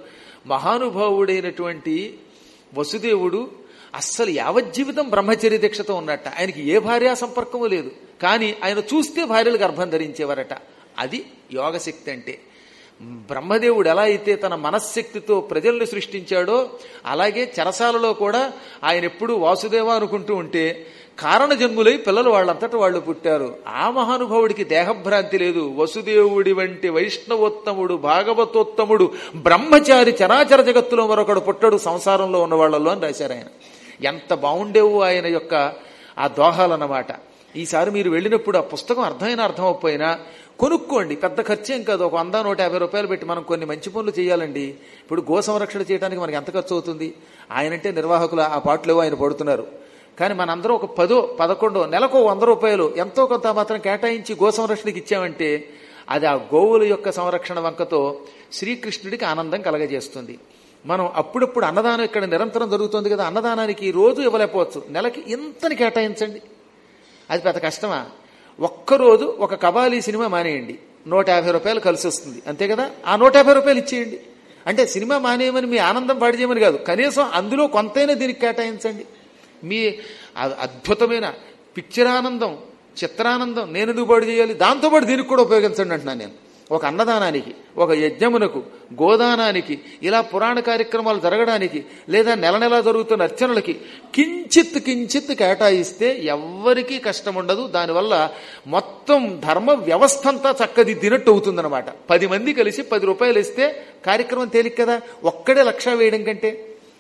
మహానుభావుడైనటువంటి వసుదేవుడు అస్సలు యావజ్జీవితం బ్రహ్మచర్య దీక్షతో ఉన్నట్ట ఆయనకి ఏ భార్యా సంపర్కము లేదు కానీ ఆయన చూస్తే భార్యలు గర్భం ధరించేవారట అది యోగశక్తి అంటే బ్రహ్మదేవుడు ఎలా అయితే తన మనశ్శక్తితో ప్రజల్ని సృష్టించాడో అలాగే చెరసాలలో కూడా ఆయన ఎప్పుడూ వాసుదేవ అనుకుంటూ ఉంటే కారణ జన్ములై పిల్లలు వాళ్ళంతట వాళ్ళు పుట్టారు ఆ మహానుభావుడికి దేహభ్రాంతి లేదు వసుదేవుడి వంటి వైష్ణవోత్తముడు భాగవతోత్తముడు బ్రహ్మచారి చరాచర జగత్తులో మరొకడు పుట్టడు సంసారంలో ఉన్న వాళ్ళలో అని రాశారు ఆయన ఎంత బాగుండేవు ఆయన యొక్క ఆ దోహాలన్నమాట ఈసారి మీరు వెళ్ళినప్పుడు ఆ పుస్తకం అర్థమైనా అర్థం అవ్వకపోయినా కొనుక్కోండి పెద్ద ఖర్చేం కాదు ఒక వంద నూట యాభై రూపాయలు పెట్టి మనం కొన్ని మంచి పనులు చేయాలండి ఇప్పుడు గో సంరక్షణ చేయడానికి మనకి ఎంత ఖర్చు అవుతుంది ఆయనంటే నిర్వాహకులు ఆ పాటలు ఆయన పడుతున్నారు కానీ మనందరం ఒక పదో పదకొండో నెలకు వంద రూపాయలు ఎంతో కొంత మాత్రం కేటాయించి గో సంరక్షణకి ఇచ్చామంటే అది ఆ గోవుల యొక్క సంరక్షణ వంకతో శ్రీకృష్ణుడికి ఆనందం కలగజేస్తుంది మనం అప్పుడప్పుడు అన్నదానం ఇక్కడ నిరంతరం జరుగుతుంది కదా అన్నదానానికి రోజు ఇవ్వలేకపోవచ్చు నెలకి ఇంతని కేటాయించండి అది పెద్ద కష్టమా ఒక్కరోజు ఒక కబాలీ సినిమా మానేయండి నూట యాభై రూపాయలు కలిసి వస్తుంది అంతే కదా ఆ నూట యాభై రూపాయలు ఇచ్చేయండి అంటే సినిమా మానేయమని మీ ఆనందం పాడు చేయమని కాదు కనీసం అందులో కొంతైనా దీనికి కేటాయించండి మీ అద్భుతమైన పిక్చరానందం చిత్రానందం నేను ఎందుకు పాడు చేయాలి దాంతోపాటు దీనికి కూడా ఉపయోగించండి అంటున్నాను నేను ఒక అన్నదానానికి ఒక యజ్ఞమునకు గోదానానికి ఇలా పురాణ కార్యక్రమాలు జరగడానికి లేదా నెల నెల జరుగుతున్న అర్చనలకి కించిత్ కించిత్ కేటాయిస్తే ఎవ్వరికీ కష్టం ఉండదు దానివల్ల మొత్తం ధర్మ వ్యవస్థ అంతా చక్కదిద్దినట్టు అవుతుందన్నమాట పది మంది కలిసి పది రూపాయలు ఇస్తే కార్యక్రమం తేలిక కదా ఒక్కడే లక్ష వేయడం కంటే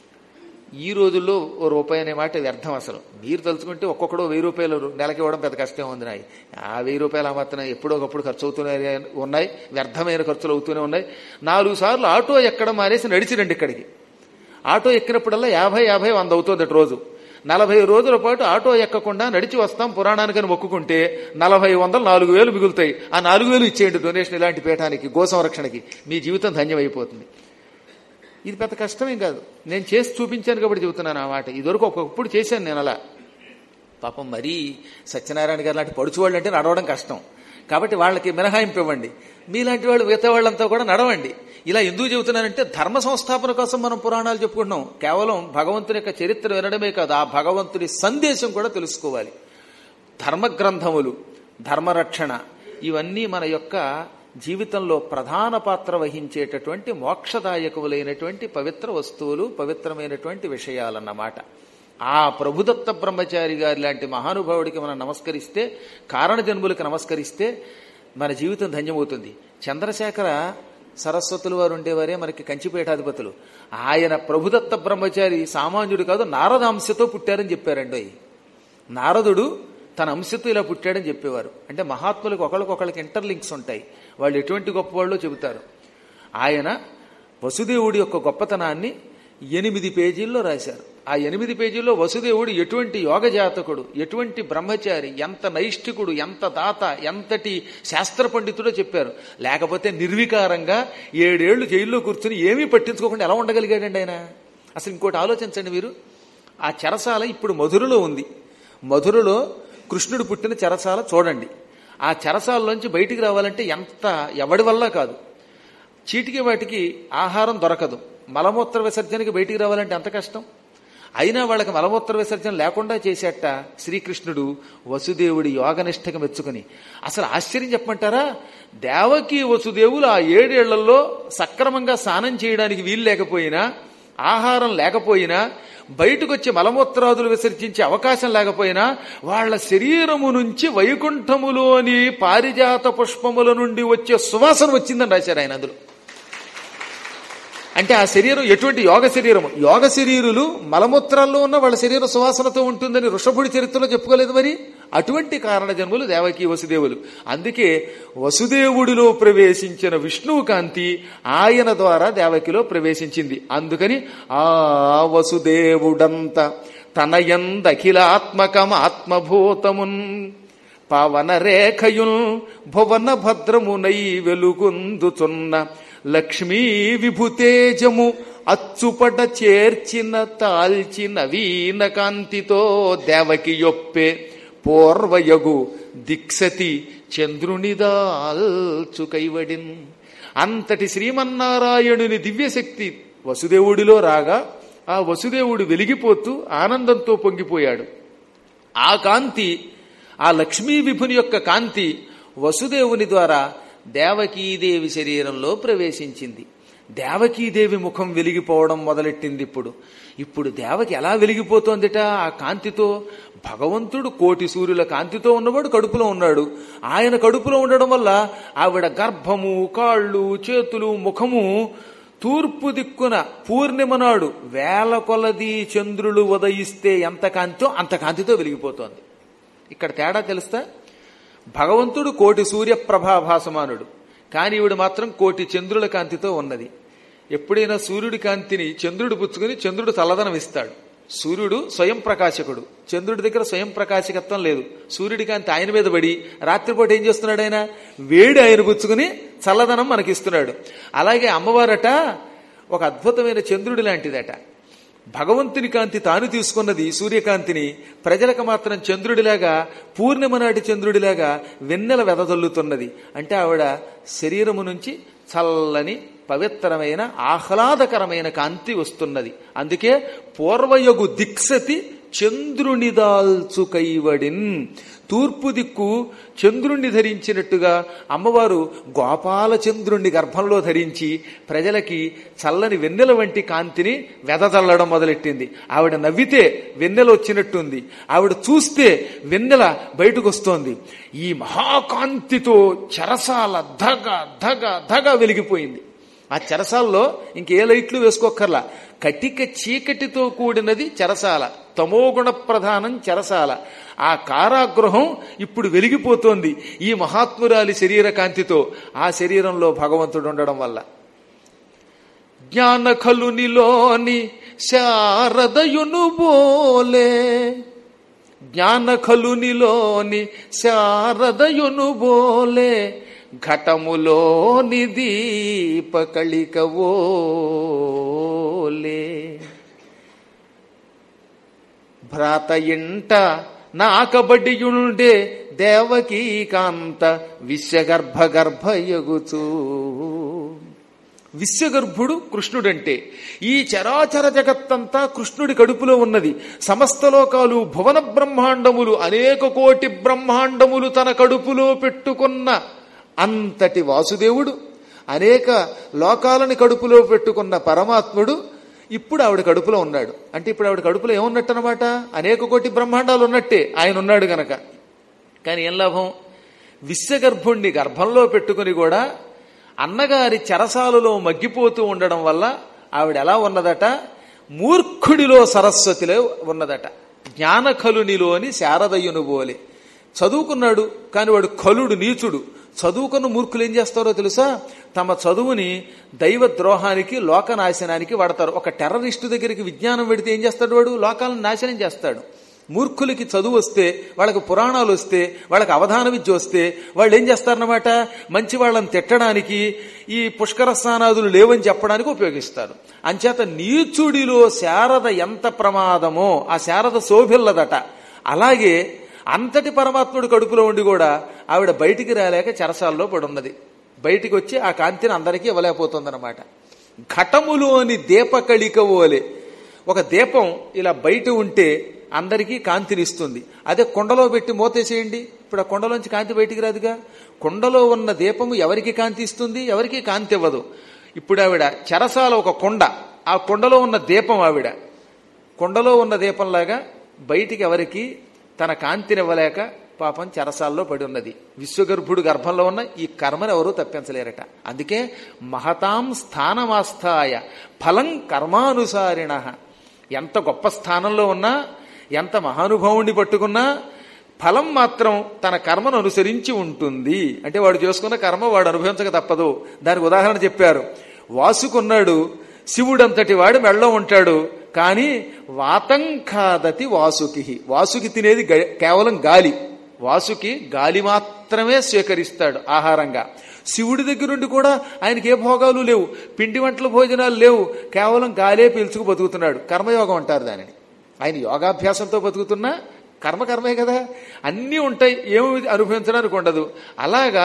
ఈ రోజుల్లో ఓ రూపాయి అనే మాట వ్యర్థం అసలు మీరు తలుచుకుంటే ఒక్కొక్కడో వెయ్యి రూపాయలు నెలకి ఇవ్వడం పెద్ద కష్టం ఉంది నాయి ఆ వెయ్యి రూపాయలు ఆ మాత్రం ఎప్పుడో ఒకప్పుడు ఖర్చు అవుతూనే ఉన్నాయి వ్యర్థమైన ఖర్చులు అవుతూనే ఉన్నాయి నాలుగు సార్లు ఆటో ఎక్కడం మానేసి నడిచి రండి ఇక్కడికి ఆటో ఎక్కినప్పుడల్లా యాభై యాభై వంద అవుతుంది రోజు నలభై రోజుల పాటు ఆటో ఎక్కకుండా నడిచి వస్తాం పురాణానికని మొక్కుకుంటే నలభై వందలు నాలుగు వేలు మిగులుతాయి ఆ నాలుగు వేలు ఇచ్చేయండి డొనేషన్ ఇలాంటి పీఠానికి గో సంరక్షణకి మీ జీవితం ధన్యమైపోతుంది ఇది పెద్ద కష్టమేం కాదు నేను చేసి చూపించాను కాబట్టి చెబుతున్నాను ఆ మాట ఇదివరకు ఒకప్పుడు చేశాను నేను అలా పాపం మరీ సత్యనారాయణ గారు లాంటి పడుచువాళ్ళు అంటే నడవడం కష్టం కాబట్టి వాళ్ళకి మినహాయింపు ఇవ్వండి మీలాంటి వాళ్ళు మిగతా వాళ్ళంతా కూడా నడవండి ఇలా ఎందుకు చెబుతున్నానంటే ధర్మ సంస్థాపన కోసం మనం పురాణాలు చెప్పుకుంటున్నాం కేవలం భగవంతుని యొక్క చరిత్ర వినడమే కాదు ఆ భగవంతుని సందేశం కూడా తెలుసుకోవాలి ధర్మ గ్రంథములు ధర్మరక్షణ ఇవన్నీ మన యొక్క జీవితంలో ప్రధాన పాత్ర వహించేటటువంటి మోక్షదాయకములైనటువంటి పవిత్ర వస్తువులు పవిత్రమైనటువంటి విషయాలన్నమాట ఆ ప్రభుదత్త బ్రహ్మచారి గారి లాంటి మహానుభావుడికి మనం నమస్కరిస్తే కారణ జన్ములకు నమస్కరిస్తే మన జీవితం ధన్యమవుతుంది చంద్రశేఖర సరస్వతులు వారు ఉండేవారే మనకి కంచిపేటాధిపతులు ఆయన ప్రభుదత్త బ్రహ్మచారి సామాన్యుడు కాదు నారదాంశతో పుట్టారని చెప్పారండి నారదుడు తన అంశతో ఇలా పుట్టాడని చెప్పేవారు అంటే మహాత్ములకు ఒకళ్ళకొకళ్ళకి ఇంటర్లింక్స్ ఉంటాయి వాళ్ళు ఎటువంటి గొప్పవాళ్ళో చెబుతారు ఆయన వసుదేవుడి యొక్క గొప్పతనాన్ని ఎనిమిది పేజీల్లో రాశారు ఆ ఎనిమిది పేజీల్లో వసుదేవుడు ఎటువంటి యోగజాతకుడు ఎటువంటి బ్రహ్మచారి ఎంత నైష్ఠికుడు ఎంత దాత ఎంతటి శాస్త్ర పండితుడో చెప్పారు లేకపోతే నిర్వికారంగా ఏడేళ్లు జైల్లో కూర్చుని ఏమీ పట్టించుకోకుండా ఎలా ఉండగలిగాడండి ఆయన అసలు ఇంకోటి ఆలోచించండి మీరు ఆ చెరసాల ఇప్పుడు మధురలో ఉంది మధురలో కృష్ణుడు పుట్టిన చెరసాల చూడండి ఆ చెరసాలలోంచి బయటికి రావాలంటే ఎంత ఎవడి వల్ల కాదు చీటికి వాటికి ఆహారం దొరకదు మలమూత్ర విసర్జనకి బయటికి రావాలంటే ఎంత కష్టం అయినా వాళ్ళకి మలమూత్ర విసర్జన లేకుండా చేసేట శ్రీకృష్ణుడు వసుదేవుడి యోగనిష్టగా మెచ్చుకుని అసలు ఆశ్చర్యం చెప్పమంటారా దేవకి వసుదేవులు ఆ ఏడేళ్లలో సక్రమంగా స్నానం చేయడానికి వీలు లేకపోయినా ఆహారం లేకపోయినా బయటకు వచ్చి మలమూత్రాదులు విసర్జించే అవకాశం లేకపోయినా వాళ్ళ శరీరము నుంచి వైకుంఠములోని పారిజాత పుష్పముల నుండి వచ్చే సువాసన వచ్చిందని రాశారు ఆయన అందులో అంటే ఆ శరీరం ఎటువంటి యోగ శరీరము యోగ శరీరులు మలమూత్రాల్లో ఉన్న వాళ్ళ శరీరం సువాసనతో ఉంటుందని ఋషభుడి చరిత్రలో చెప్పుకోలేదు మరి అటువంటి కారణ జన్ములు దేవకి వసుదేవులు అందుకే వసుదేవుడిలో ప్రవేశించిన విష్ణువు కాంతి ఆయన ద్వారా దేవకిలో ప్రవేశించింది అందుకని ఆ వసుదేవుడంత తనయందఖిలాత్మకం ఆత్మభూతమున్ పవన రేఖయుల్ భువన భద్రమునై వెలుగొందుచున్న లక్ష్మీ విభుతేజము అచ్చుపట చేర్చిన తాల్చిన వీణ కాంతితో దేవకి యొప్పే పూర్వయగు దిక్సతి చంద్రునిదాల్చు కైవడిన్ అంతటి శ్రీమన్నారాయణుని దివ్యశక్తి వసుదేవుడిలో రాగా ఆ వసుదేవుడు వెలిగిపోతూ ఆనందంతో పొంగిపోయాడు ఆ కాంతి ఆ లక్ష్మీ విభుని యొక్క కాంతి వసుదేవుని ద్వారా దేవకీదేవి శరీరంలో ప్రవేశించింది దేవకీదేవి ముఖం వెలిగిపోవడం మొదలెట్టింది ఇప్పుడు ఇప్పుడు దేవకి ఎలా వెలిగిపోతోందిట ఆ కాంతితో భగవంతుడు కోటి సూర్యుల కాంతితో ఉన్నవాడు కడుపులో ఉన్నాడు ఆయన కడుపులో ఉండడం వల్ల ఆవిడ గర్భము కాళ్ళు చేతులు ముఖము తూర్పు దిక్కున పూర్ణిమ నాడు వేల కొలది చంద్రులు ఉదయిస్తే ఎంత కాంతితో అంత కాంతితో వెలిగిపోతోంది ఇక్కడ తేడా తెలుస్తా భగవంతుడు కోటి సూర్య ప్రభాభాసమానుడు కానీ ఈవిడ మాత్రం కోటి చంద్రుల కాంతితో ఉన్నది ఎప్పుడైనా సూర్యుడి కాంతిని చంద్రుడు పుచ్చుకుని చంద్రుడు చల్లదనం ఇస్తాడు సూర్యుడు స్వయం ప్రకాశకుడు చంద్రుడి దగ్గర స్వయం ప్రకాశకత్వం లేదు సూర్యుడి కాంతి ఆయన మీద పడి రాత్రిపూట ఏం చేస్తున్నాడు ఆయన వేడి ఆయన పుచ్చుకుని చల్లదనం మనకిస్తున్నాడు అలాగే అమ్మవారట ఒక అద్భుతమైన చంద్రుడి లాంటిదట భగవంతుని కాంతి తాను తీసుకున్నది సూర్యకాంతిని ప్రజలకు మాత్రం చంద్రుడిలాగా పూర్ణిమ నాటి చంద్రుడిలాగా వెన్నెల వెదజల్లుతున్నది అంటే ఆవిడ శరీరము నుంచి చల్లని పవిత్రమైన ఆహ్లాదకరమైన కాంతి వస్తున్నది అందుకే పూర్వయగు దిక్సతి చంద్రునిదాల్చు కైవడిన్ తూర్పు దిక్కు చంద్రుణ్ణి ధరించినట్టుగా అమ్మవారు గోపాల చంద్రుణ్ణి గర్భంలో ధరించి ప్రజలకి చల్లని వెన్నెల వంటి కాంతిని వెదజల్లడం మొదలెట్టింది ఆవిడ నవ్వితే వెన్నెల వచ్చినట్టుంది ఆవిడ చూస్తే వెన్నెల బయటకు వస్తోంది ఈ మహాకాంతితో చెరసాల ధగ ధగ ధగ వెలిగిపోయింది ఆ చెరసాల్లో ఇంకే లైట్లు వేసుకోక్కర్లా కటిక చీకటితో కూడినది చెరసాల తమోగుణ ప్రధానం చెరసాల ఆ కారాగృహం ఇప్పుడు వెలిగిపోతోంది ఈ మహాత్మురాలి శరీర కాంతితో ఆ శరీరంలో భగవంతుడు ఉండడం వల్ల జ్ఞానఖలునిలోని శారదయును బోలే జ్ఞానఖలునిలోని శారదయును బోలే ఘటములోని దీపకళికవోలే భ్రాత ఇంట నాకబడియుండే దేవకీ కాంత విశ్వగర్భ గర్భయగుచూ విశ్వగర్భుడు కృష్ణుడంటే ఈ చరాచర జగత్తంతా కృష్ణుడి కడుపులో ఉన్నది సమస్త లోకాలు భువన బ్రహ్మాండములు అనేక కోటి బ్రహ్మాండములు తన కడుపులో పెట్టుకున్న అంతటి వాసుదేవుడు అనేక లోకాలని కడుపులో పెట్టుకున్న పరమాత్ముడు ఇప్పుడు ఆవిడ కడుపులో ఉన్నాడు అంటే ఇప్పుడు ఆవిడ కడుపులో ఏమున్నట్టు అనమాట అనేక కోటి బ్రహ్మాండాలు ఉన్నట్టే ఆయన ఉన్నాడు గనక కానీ ఏం లాభం విశ్వగర్భుణ్ణి గర్భంలో పెట్టుకుని కూడా అన్నగారి చెరసాలలో మగ్గిపోతూ ఉండడం వల్ల ఆవిడ ఎలా ఉన్నదట మూర్ఖుడిలో సరస్వతిలో ఉన్నదట జ్ఞానఖలునిలోని శారదయ్యును బోలే చదువుకున్నాడు కానీ వాడు కలుడు నీచుడు చదువుకున్న మూర్ఖులు ఏం చేస్తారో తెలుసా తమ చదువుని దైవ ద్రోహానికి లోకనాశనానికి వాడతారు ఒక టెర్రరిస్టు దగ్గరికి విజ్ఞానం పెడితే ఏం చేస్తాడు వాడు లోకాలను నాశనం చేస్తాడు మూర్ఖులకి చదువు వస్తే వాళ్ళకి పురాణాలు వస్తే వాళ్ళకి అవధాన విద్య వస్తే వాళ్ళు ఏం చేస్తారన్నమాట మంచి వాళ్ళని తిట్టడానికి ఈ పుష్కర స్నానాదులు లేవని చెప్పడానికి ఉపయోగిస్తారు అంచేత నీచుడిలో శారద ఎంత ప్రమాదమో ఆ శారద శోభిల్లదట అలాగే అంతటి పరమాత్ముడు కడుపులో ఉండి కూడా ఆవిడ బయటికి రాలేక చెరసాల్లో పడున్నది బయటికి వచ్చి ఆ కాంతిని అందరికీ ఇవ్వలేకపోతుందన్నమాట ఘటములోని దీపకళిక ఓలే ఒక దీపం ఇలా బయట ఉంటే అందరికీ కాంతినిస్తుంది అదే కుండలో పెట్టి మూతేసేయండి ఇప్పుడు ఆ కుండలోంచి కాంతి బయటికి రాదుగా కుండలో ఉన్న దీపము ఎవరికి కాంతి ఇస్తుంది ఎవరికి కాంతి ఇవ్వదు ఇప్పుడు ఆవిడ చెరసాల ఒక కొండ ఆ కొండలో ఉన్న దీపం ఆవిడ కొండలో ఉన్న దీపంలాగా బయటికి ఎవరికి తన కాంతినివ్వలేక పాపం చెరసాల్లో పడి ఉన్నది విశ్వగర్భుడు గర్భంలో ఉన్న ఈ కర్మను ఎవరూ తప్పించలేరట అందుకే మహతాం స్థానమాస్థాయ ఫలం కర్మానుసారిణ ఎంత గొప్ప స్థానంలో ఉన్నా ఎంత మహానుభావుణ్ణి పట్టుకున్నా ఫలం మాత్రం తన కర్మను అనుసరించి ఉంటుంది అంటే వాడు చేసుకున్న కర్మ వాడు అనుభవించక తప్పదు దానికి ఉదాహరణ చెప్పారు వాసుకున్నాడు శివుడంతటి వాడు మెళ్ళో ఉంటాడు కానీ వాతం కాదతి వాసుకి వాసుకి తినేది గ- కేవలం గాలి వాసుకి గాలి మాత్రమే స్వీకరిస్తాడు ఆహారంగా శివుడి దగ్గరుండి కూడా ఆయనకి ఏ భోగాలు లేవు పిండి వంటల భోజనాలు లేవు కేవలం గాలే పీల్చుకు బతుకుతున్నాడు కర్మయోగం అంటారు దానిని ఆయన యోగాభ్యాసంతో బతుకుతున్నా కర్మ కర్మే కదా అన్నీ ఉంటాయి ఏమి అనుభవించడానికి ఉండదు అలాగా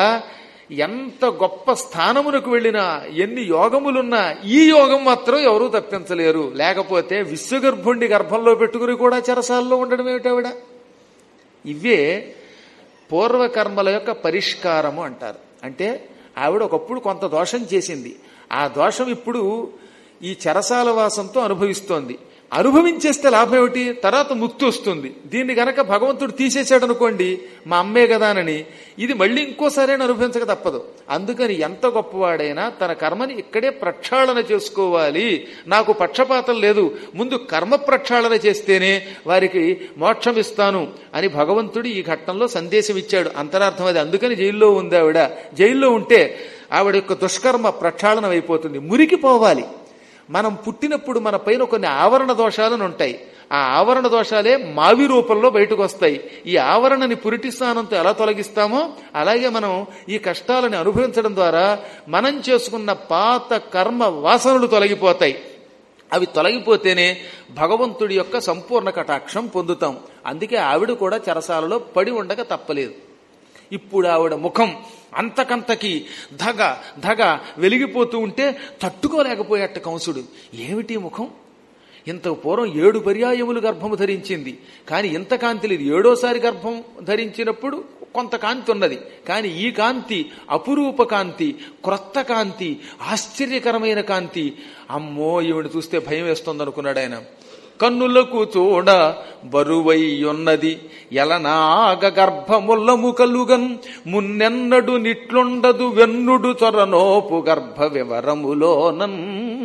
ఎంత గొప్ప స్థానమునకు వెళ్ళినా ఎన్ని యోగములున్నా ఈ యోగం మాత్రం ఎవరూ తప్పించలేరు లేకపోతే విశ్వగర్భుణ్ణి గర్భంలో పెట్టుకుని కూడా చెరసాల్లో ఉండడం ఏమిటావిడ ఇవే పూర్వకర్మల యొక్క పరిష్కారము అంటారు అంటే ఆవిడ ఒకప్పుడు కొంత దోషం చేసింది ఆ దోషం ఇప్పుడు ఈ చెరసాల వాసంతో అనుభవిస్తోంది అనుభవించేస్తే లాభం ఏమిటి తర్వాత ముక్తి వస్తుంది దీన్ని గనక భగవంతుడు తీసేశాడు అనుకోండి మా అమ్మే కదానని ఇది మళ్ళీ ఇంకోసారి అనుభవించక తప్పదు అందుకని ఎంత గొప్పవాడైనా తన కర్మని ఇక్కడే ప్రక్షాళన చేసుకోవాలి నాకు పక్షపాతం లేదు ముందు కర్మ ప్రక్షాళన చేస్తేనే వారికి మోక్షం ఇస్తాను అని భగవంతుడు ఈ ఘట్టంలో సందేశం ఇచ్చాడు అంతరార్థం అది అందుకని జైల్లో ఉంది ఆవిడ జైల్లో ఉంటే ఆవిడ యొక్క దుష్కర్మ ప్రక్షాళన అయిపోతుంది మురికి పోవాలి మనం పుట్టినప్పుడు మన పైన కొన్ని ఆవరణ దోషాలను ఉంటాయి ఆ ఆవరణ దోషాలే మావి రూపంలో బయటకు వస్తాయి ఈ ఆవరణని పురిటి స్నానంతో ఎలా తొలగిస్తామో అలాగే మనం ఈ కష్టాలని అనుభవించడం ద్వారా మనం చేసుకున్న పాత కర్మ వాసనలు తొలగిపోతాయి అవి తొలగిపోతేనే భగవంతుడి యొక్క సంపూర్ణ కటాక్షం పొందుతాం అందుకే ఆవిడ కూడా చెరసాలలో పడి ఉండక తప్పలేదు ఇప్పుడు ఆవిడ ముఖం అంతకంతకి ధగ ధగ వెలిగిపోతూ ఉంటే తట్టుకోలేకపోయాట కంసుడు ఏమిటి ముఖం ఇంతకు పూర్వం ఏడు పర్యాయములు గర్భము ధరించింది కానీ ఇంత కాంతి లేదు ఏడోసారి గర్భం ధరించినప్పుడు కొంత కాంతి ఉన్నది కానీ ఈ కాంతి అపురూప కాంతి క్రొత్త కాంతి ఆశ్చర్యకరమైన కాంతి అమ్మో ఈవిడ చూస్తే భయం వేస్తుంది అనుకున్నాడు ఆయన కన్నులకు చూడ బరువైయున్నది ఎలనాగ గర్భముల్లము కలుగన్ మున్నెన్నడు నిట్లుండదు వెన్నుడు చొరనోపు గర్భ వివరములోనన్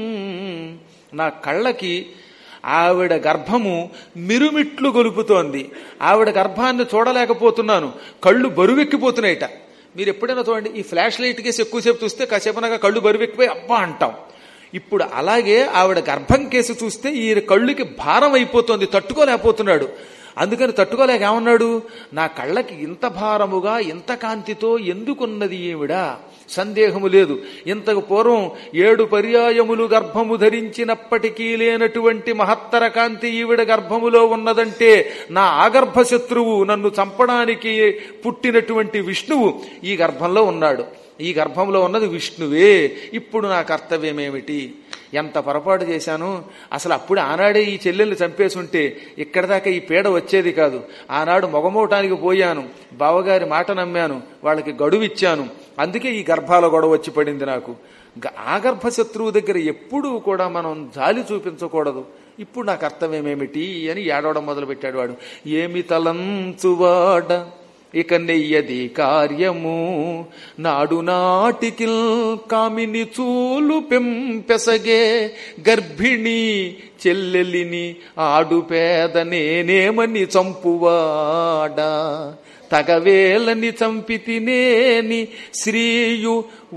నా కళ్ళకి ఆవిడ గర్భము మిరుమిట్లు గొలుపుతోంది ఆవిడ గర్భాన్ని చూడలేకపోతున్నాను కళ్ళు బరువెక్కిపోతున్నాయిట మీరు ఎప్పుడైనా చూడండి ఈ ఫ్లాష్ లైట్ కేసి ఎక్కువసేపు చూస్తే కాసేపనగా కళ్ళు బరువెక్కిపోయి అబ్బా అంటాం ఇప్పుడు అలాగే ఆవిడ గర్భం కేసు చూస్తే ఈ కళ్ళుకి భారం అయిపోతుంది తట్టుకోలేకపోతున్నాడు అందుకని తట్టుకోలేక ఏమన్నాడు నా కళ్ళకి ఇంత భారముగా ఇంత కాంతితో ఎందుకున్నది ఈవిడా సందేహము లేదు ఇంతకు పూర్వం ఏడు పర్యాయములు గర్భము ధరించినప్పటికీ లేనటువంటి మహత్తర కాంతి ఈవిడ గర్భములో ఉన్నదంటే నా ఆగర్భ శత్రువు నన్ను చంపడానికి పుట్టినటువంటి విష్ణువు ఈ గర్భంలో ఉన్నాడు ఈ గర్భంలో ఉన్నది విష్ణువే ఇప్పుడు నా కర్తవ్యం ఏమిటి ఎంత పొరపాటు చేశాను అసలు అప్పుడు ఆనాడే ఈ చెల్లెల్ని చంపేసి ఉంటే ఇక్కడ దాకా ఈ పీడ వచ్చేది కాదు ఆనాడు మొగమోటానికి పోయాను బావగారి మాట నమ్మాను వాళ్ళకి గడువు ఇచ్చాను అందుకే ఈ గర్భాల గొడవ వచ్చి పడింది నాకు ఆ గర్భ శత్రువు దగ్గర ఎప్పుడూ కూడా మనం జాలి చూపించకూడదు ఇప్పుడు నా కర్తవ్యం ఏమిటి అని ఏడవడం మొదలుపెట్టాడు వాడు ఏమి తలంచువాడ ఇక నెయ్యది కార్యము నాడు నాటికిల్ కామిని చూలు పెంపెసగే గర్భిణి చెల్లెలిని ఆడు పేద నేనేమని చంపువాడా తగవేలని చంపితినేని శ్రీయు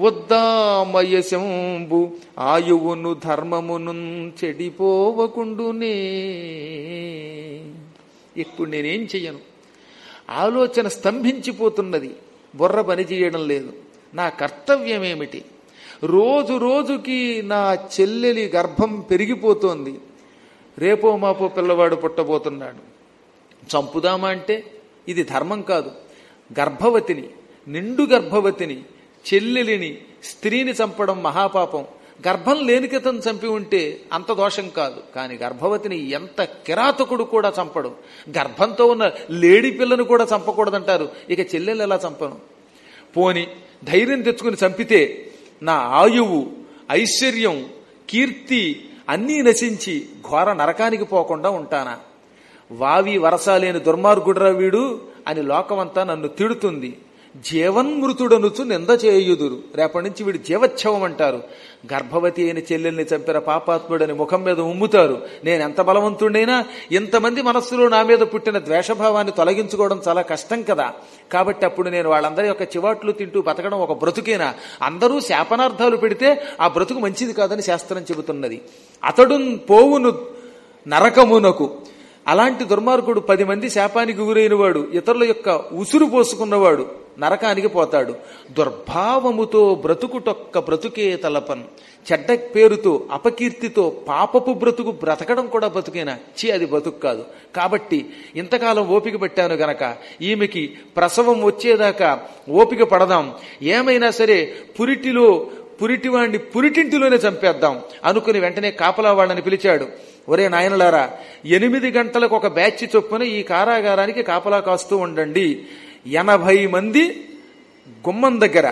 ఉద్దామయశంబు ఆయువును ధర్మమును చెడిపోవకుండునే ఇప్పుడు నేనేం చెయ్యను ఆలోచన స్తంభించిపోతున్నది బుర్ర పనిచేయడం లేదు నా కర్తవ్యం ఏమిటి రోజు రోజుకి నా చెల్లెలి గర్భం పెరిగిపోతోంది రేపో మాపో పిల్లవాడు పుట్టబోతున్నాడు చంపుదామా అంటే ఇది ధర్మం కాదు గర్భవతిని నిండు గర్భవతిని చెల్లెలిని స్త్రీని చంపడం మహాపాపం గర్భం లేని క్రితం చంపి ఉంటే అంత దోషం కాదు కానీ గర్భవతిని ఎంత కిరాతకుడు కూడా చంపడు గర్భంతో ఉన్న లేడి పిల్లను కూడా చంపకూడదంటారు ఇక చెల్లెలు ఎలా చంపను పోని ధైర్యం తెచ్చుకుని చంపితే నా ఆయువు ఐశ్వర్యం కీర్తి అన్నీ నశించి ఘోర నరకానికి పోకుండా ఉంటానా వావి వరసాలేని దుర్మార్గుడ్రా వీడు అని లోకమంతా నన్ను తిడుతుంది జీవన్మృతుడనుచు నింద చేయుదురు రేపటి నుంచి వీడు జీవచ్ఛవం అంటారు గర్భవతి అయిన చెల్లెల్ని చంపిన పాపాత్ముడని ముఖం మీద ఉమ్ముతారు నేను ఎంత బలవంతుడైనా ఇంతమంది మనస్సులో నా మీద పుట్టిన ద్వేషభావాన్ని తొలగించుకోవడం చాలా కష్టం కదా కాబట్టి అప్పుడు నేను వాళ్ళందరి యొక్క చివాట్లు తింటూ బతకడం ఒక బ్రతుకేనా అందరూ శాపనార్థాలు పెడితే ఆ బ్రతుకు మంచిది కాదని శాస్త్రం చెబుతున్నది అతడు పోవును నరకమునకు అలాంటి దుర్మార్గుడు పది మంది శాపానికి గురైన వాడు ఇతరుల యొక్క ఉసురు పోసుకున్నవాడు నరకానికి పోతాడు దుర్భావముతో బ్రతుకుటొక్క బ్రతుకే తలపన్ చెడ్డ పేరుతో అపకీర్తితో పాపపు బ్రతుకు బ్రతకడం కూడా బతుకేనా చీ అది బతుకు కాదు కాబట్టి ఇంతకాలం ఓపిక పెట్టాను గనక ఈమెకి ప్రసవం వచ్చేదాకా ఓపిక పడదాం ఏమైనా సరే పురిటిలో పురిటివాణ్ణి పురిటింటిలోనే చంపేద్దాం అనుకుని వెంటనే కాపలా వాళ్ళని పిలిచాడు ఒరే నాయనలారా ఎనిమిది గంటలకు ఒక బ్యాచ్ చొప్పున ఈ కారాగారానికి కాపలా కాస్తూ ఉండండి ఎనభై మంది గుమ్మం దగ్గర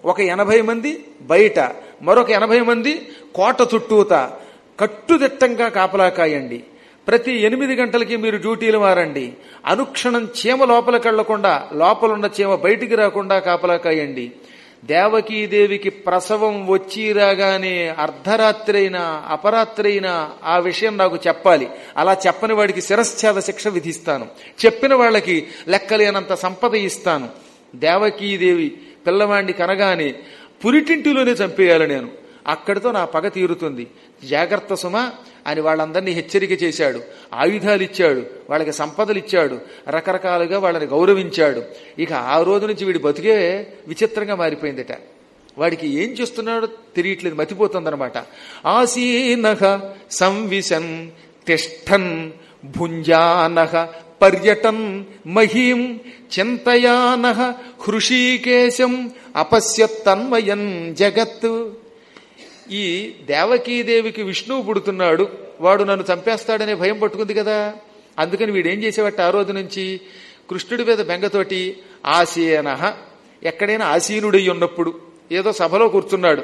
ఒక ఎనభై మంది బయట మరొక ఎనభై మంది కోట చుట్టూత కట్టుదిట్టంగా కాపలా కాయండి ప్రతి ఎనిమిది గంటలకి మీరు డ్యూటీలు మారండి అనుక్షణం చీమ లోపలికి వెళ్లకుండా లోపలున్న చీమ బయటికి రాకుండా కాపలా కాయండి దేవకీదేవికి ప్రసవం వచ్చి రాగానే అర్ధరాత్రి అయినా అపరాత్రి అయినా ఆ విషయం నాకు చెప్పాలి అలా చెప్పని వాడికి శిరశ్ఛేద శిక్ష విధిస్తాను చెప్పిన వాళ్ళకి లెక్కలేనంత సంపద ఇస్తాను దేవకీదేవి పిల్లవాడిని కనగానే పురిటింటిలోనే చంపేయాలి నేను అక్కడితో నా పగ తీరుతుంది జాగ్రత్త సుమ అని వాళ్ళందరినీ హెచ్చరిక చేశాడు ఆయుధాలు ఇచ్చాడు వాళ్ళకి సంపదలు ఇచ్చాడు రకరకాలుగా వాళ్ళని గౌరవించాడు ఇక ఆ రోజు నుంచి వీడి బతికే విచిత్రంగా మారిపోయిందట వాడికి ఏం చేస్తున్నాడో తెలియట్లేదు మతిపోతుందనమాట ఆసీనహ సంవిశన్ తిష్టన్ భుంజానహ పర్యటన్ మహీం చింతయానహ హృషీకేశం అపశ్యత్తన్మయన్ జగత్ ఈ దేవకీదేవికి విష్ణువు పుడుతున్నాడు వాడు నన్ను చంపేస్తాడనే భయం పట్టుకుంది కదా అందుకని వీడేం చేసేవాట ఆ రోజు నుంచి కృష్ణుడి మీద బెంగతోటి ఆసీన ఎక్కడైనా ఆసీనుడై ఉన్నప్పుడు ఏదో సభలో కూర్చున్నాడు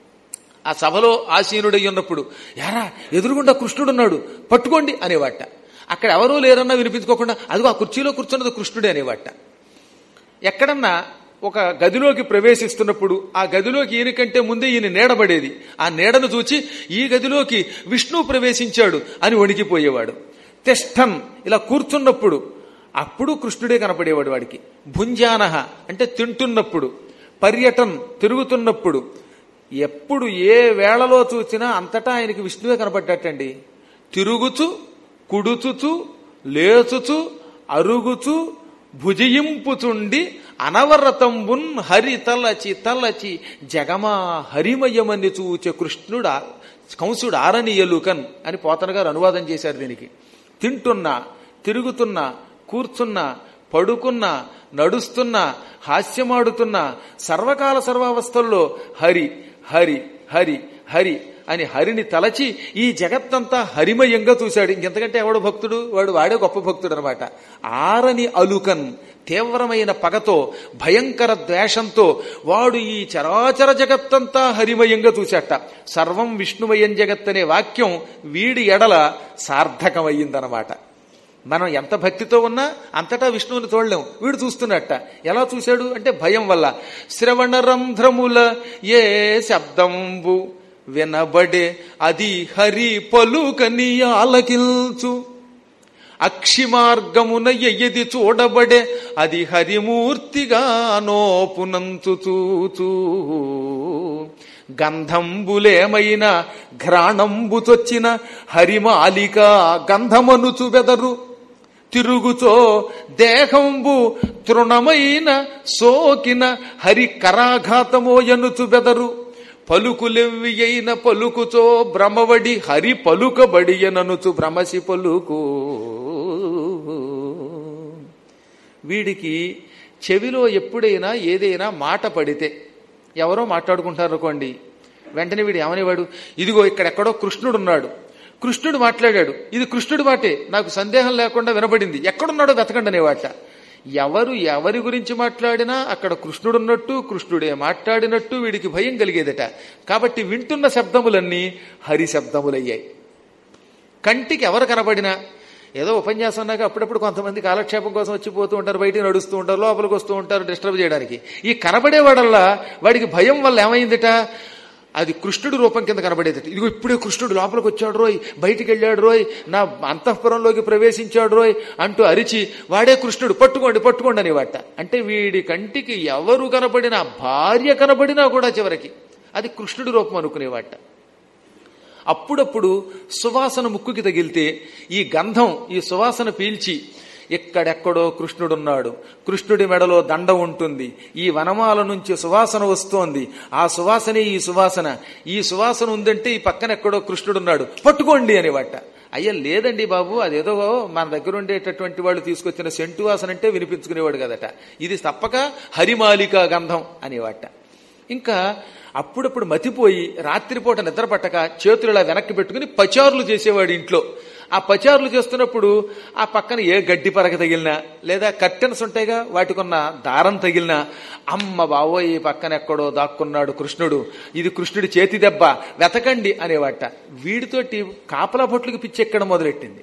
ఆ సభలో ఆసీనుడై ఉన్నప్పుడు యారా ఎదురుగుండా కృష్ణుడున్నాడు పట్టుకోండి అనేవాట అక్కడ ఎవరూ లేరన్నా వినిపించుకోకుండా అదిగో ఆ కుర్చీలో కూర్చున్నది కృష్ణుడే అనేవాట ఎక్కడన్నా ఒక గదిలోకి ప్రవేశిస్తున్నప్పుడు ఆ గదిలోకి ఈయన కంటే ముందే ఈయన నీడబడేది ఆ నీడను చూచి ఈ గదిలోకి విష్ణువు ప్రవేశించాడు అని వణికిపోయేవాడు తిష్టన్ ఇలా కూర్చున్నప్పుడు అప్పుడు కృష్ణుడే కనపడేవాడు వాడికి భుంజానహ అంటే తింటున్నప్పుడు పర్యటన్ తిరుగుతున్నప్పుడు ఎప్పుడు ఏ వేళలో చూసినా అంతటా ఆయనకి విష్ణువే కనపడ్డటండి తిరుగుచు కుడుచుచు లేచుచు అరుగుచు భుజయింపుచుండి అనవరతంబున్ హరి తలచి తలచి జగమా హరిమయమని చూచే కృష్ణుడు కంసుడు ఆరనియలుకన్ అని పోతన గారు అనువాదం చేశారు దీనికి తింటున్నా తిరుగుతున్నా కూర్చున్నా పడుకున్నా నడుస్తున్నా హాస్యమాడుతున్నా సర్వకాల సర్వావస్థల్లో హరి హరి హరి హరి అని హరిని తలచి ఈ జగత్తంతా హరిమయంగా చూశాడు ఇంకెంతకంటే ఎవడు భక్తుడు వాడు వాడే గొప్ప భక్తుడు అనమాట ఆరని అలుకన్ తీవ్రమైన పగతో భయంకర ద్వేషంతో వాడు ఈ చరాచర జగత్తంతా హరిమయంగా చూశాట సర్వం విష్ణుమయం జగత్ అనే వాక్యం వీడి ఎడల సార్థకమయ్యిందనమాట మనం ఎంత భక్తితో ఉన్నా అంతటా విష్ణువుని చూడలేం వీడు చూస్తున్నట్ట ఎలా చూశాడు అంటే భయం వల్ల శ్రవణ రంధ్రముల ఏ శబ్దంబు వినబడే అది హరి పలుకని ఆలకిల్చు అక్షిమార్గమున ఎయ్యది చూడబడే అది హరిమూర్తిగా నోపునంచుచూచూ గంధంబులేమైన ఘ్రాణంబుతొచ్చిన హరిమాలిక గంధమనుచు బెదరు తిరుగుచో దేహంబు తృణమైన సోకిన హరి కరాఘాతమో ఎనుచు బెదరు పలుకులెవ్వి అయిన పలుకుచో భ్రమవడి హరి పలుకబడి ఎననుచు భ్రమసి పలుకు వీడికి చెవిలో ఎప్పుడైనా ఏదైనా మాట పడితే ఎవరో మాట్లాడుకుంటారు అనుకోండి వెంటనే వీడు ఏమనేవాడు ఇదిగో ఇక్కడెక్కడో కృష్ణుడు ఉన్నాడు కృష్ణుడు మాట్లాడాడు ఇది కృష్ణుడి మాటే నాకు సందేహం లేకుండా వినబడింది ఎక్కడున్నాడో వెతకండి అనేవాట ఎవరు ఎవరి గురించి మాట్లాడినా అక్కడ కృష్ణుడున్నట్టు కృష్ణుడే మాట్లాడినట్టు వీడికి భయం కలిగేదట కాబట్టి వింటున్న శబ్దములన్నీ హరి శబ్దములయ్యాయి కంటికి ఎవరు కనబడినా ఏదో ఉపన్యాసం అన్నాక అప్పుడప్పుడు కొంతమంది కాలక్షేపం కోసం వచ్చి పోతూ ఉంటారు బయటికి నడుస్తూ ఉంటారు లోపలికి వస్తూ ఉంటారు డిస్టర్బ్ చేయడానికి ఈ కనబడేవాడల్లా వాడికి భయం వల్ల ఏమైందిట అది కృష్ణుడి రూపం కింద కనబడేదట ఇదిగో ఇప్పుడే కృష్ణుడు లోపలికి వచ్చాడు రోయ్ బయటికి వెళ్ళాడు రోయ్ నా అంతఃపురంలోకి ప్రవేశించాడు రోయ్ అంటూ అరిచి వాడే కృష్ణుడు పట్టుకోండి పట్టుకోండి అనేవాట అంటే వీడి కంటికి ఎవరు కనబడినా భార్య కనబడినా కూడా చివరికి అది కృష్ణుడి రూపం అనుకునేవాట అప్పుడప్పుడు సువాసన ముక్కుకి తగిలితే ఈ గంధం ఈ సువాసన పీల్చి ఎక్కడెక్కడో కృష్ణుడున్నాడు కృష్ణుడి మెడలో దండ ఉంటుంది ఈ వనమాల నుంచి సువాసన వస్తోంది ఆ సువాసనే ఈ సువాసన ఈ సువాసన ఉందంటే ఈ పక్కన ఎక్కడో కృష్ణుడున్నాడు పట్టుకోండి అనేవాట అయ్యా లేదండి బాబు అదేదో మన దగ్గర ఉండేటటువంటి వాళ్ళు తీసుకొచ్చిన సెంటు వాసన అంటే వినిపించుకునేవాడు కదట ఇది తప్పక హరిమాలిక గంధం అనేవాట ఇంకా అప్పుడప్పుడు మతిపోయి రాత్రిపూట నిద్ర పట్టక చేతులు ఇలా వెనక్కి పెట్టుకుని పచారులు చేసేవాడు ఇంట్లో ఆ పచారులు చేస్తున్నప్పుడు ఆ పక్కన ఏ గడ్డి పరక తగిలినా లేదా కర్టెన్స్ ఉంటాయిగా వాటికున్న దారం తగిలినా అమ్మ బావో ఈ పక్కన ఎక్కడో దాక్కున్నాడు కృష్ణుడు ఇది కృష్ణుడి చేతి దెబ్బ వెతకండి అనేవాట వీడితోటి కాపలా బొట్లకి పిచ్చెక్కడం మొదలెట్టింది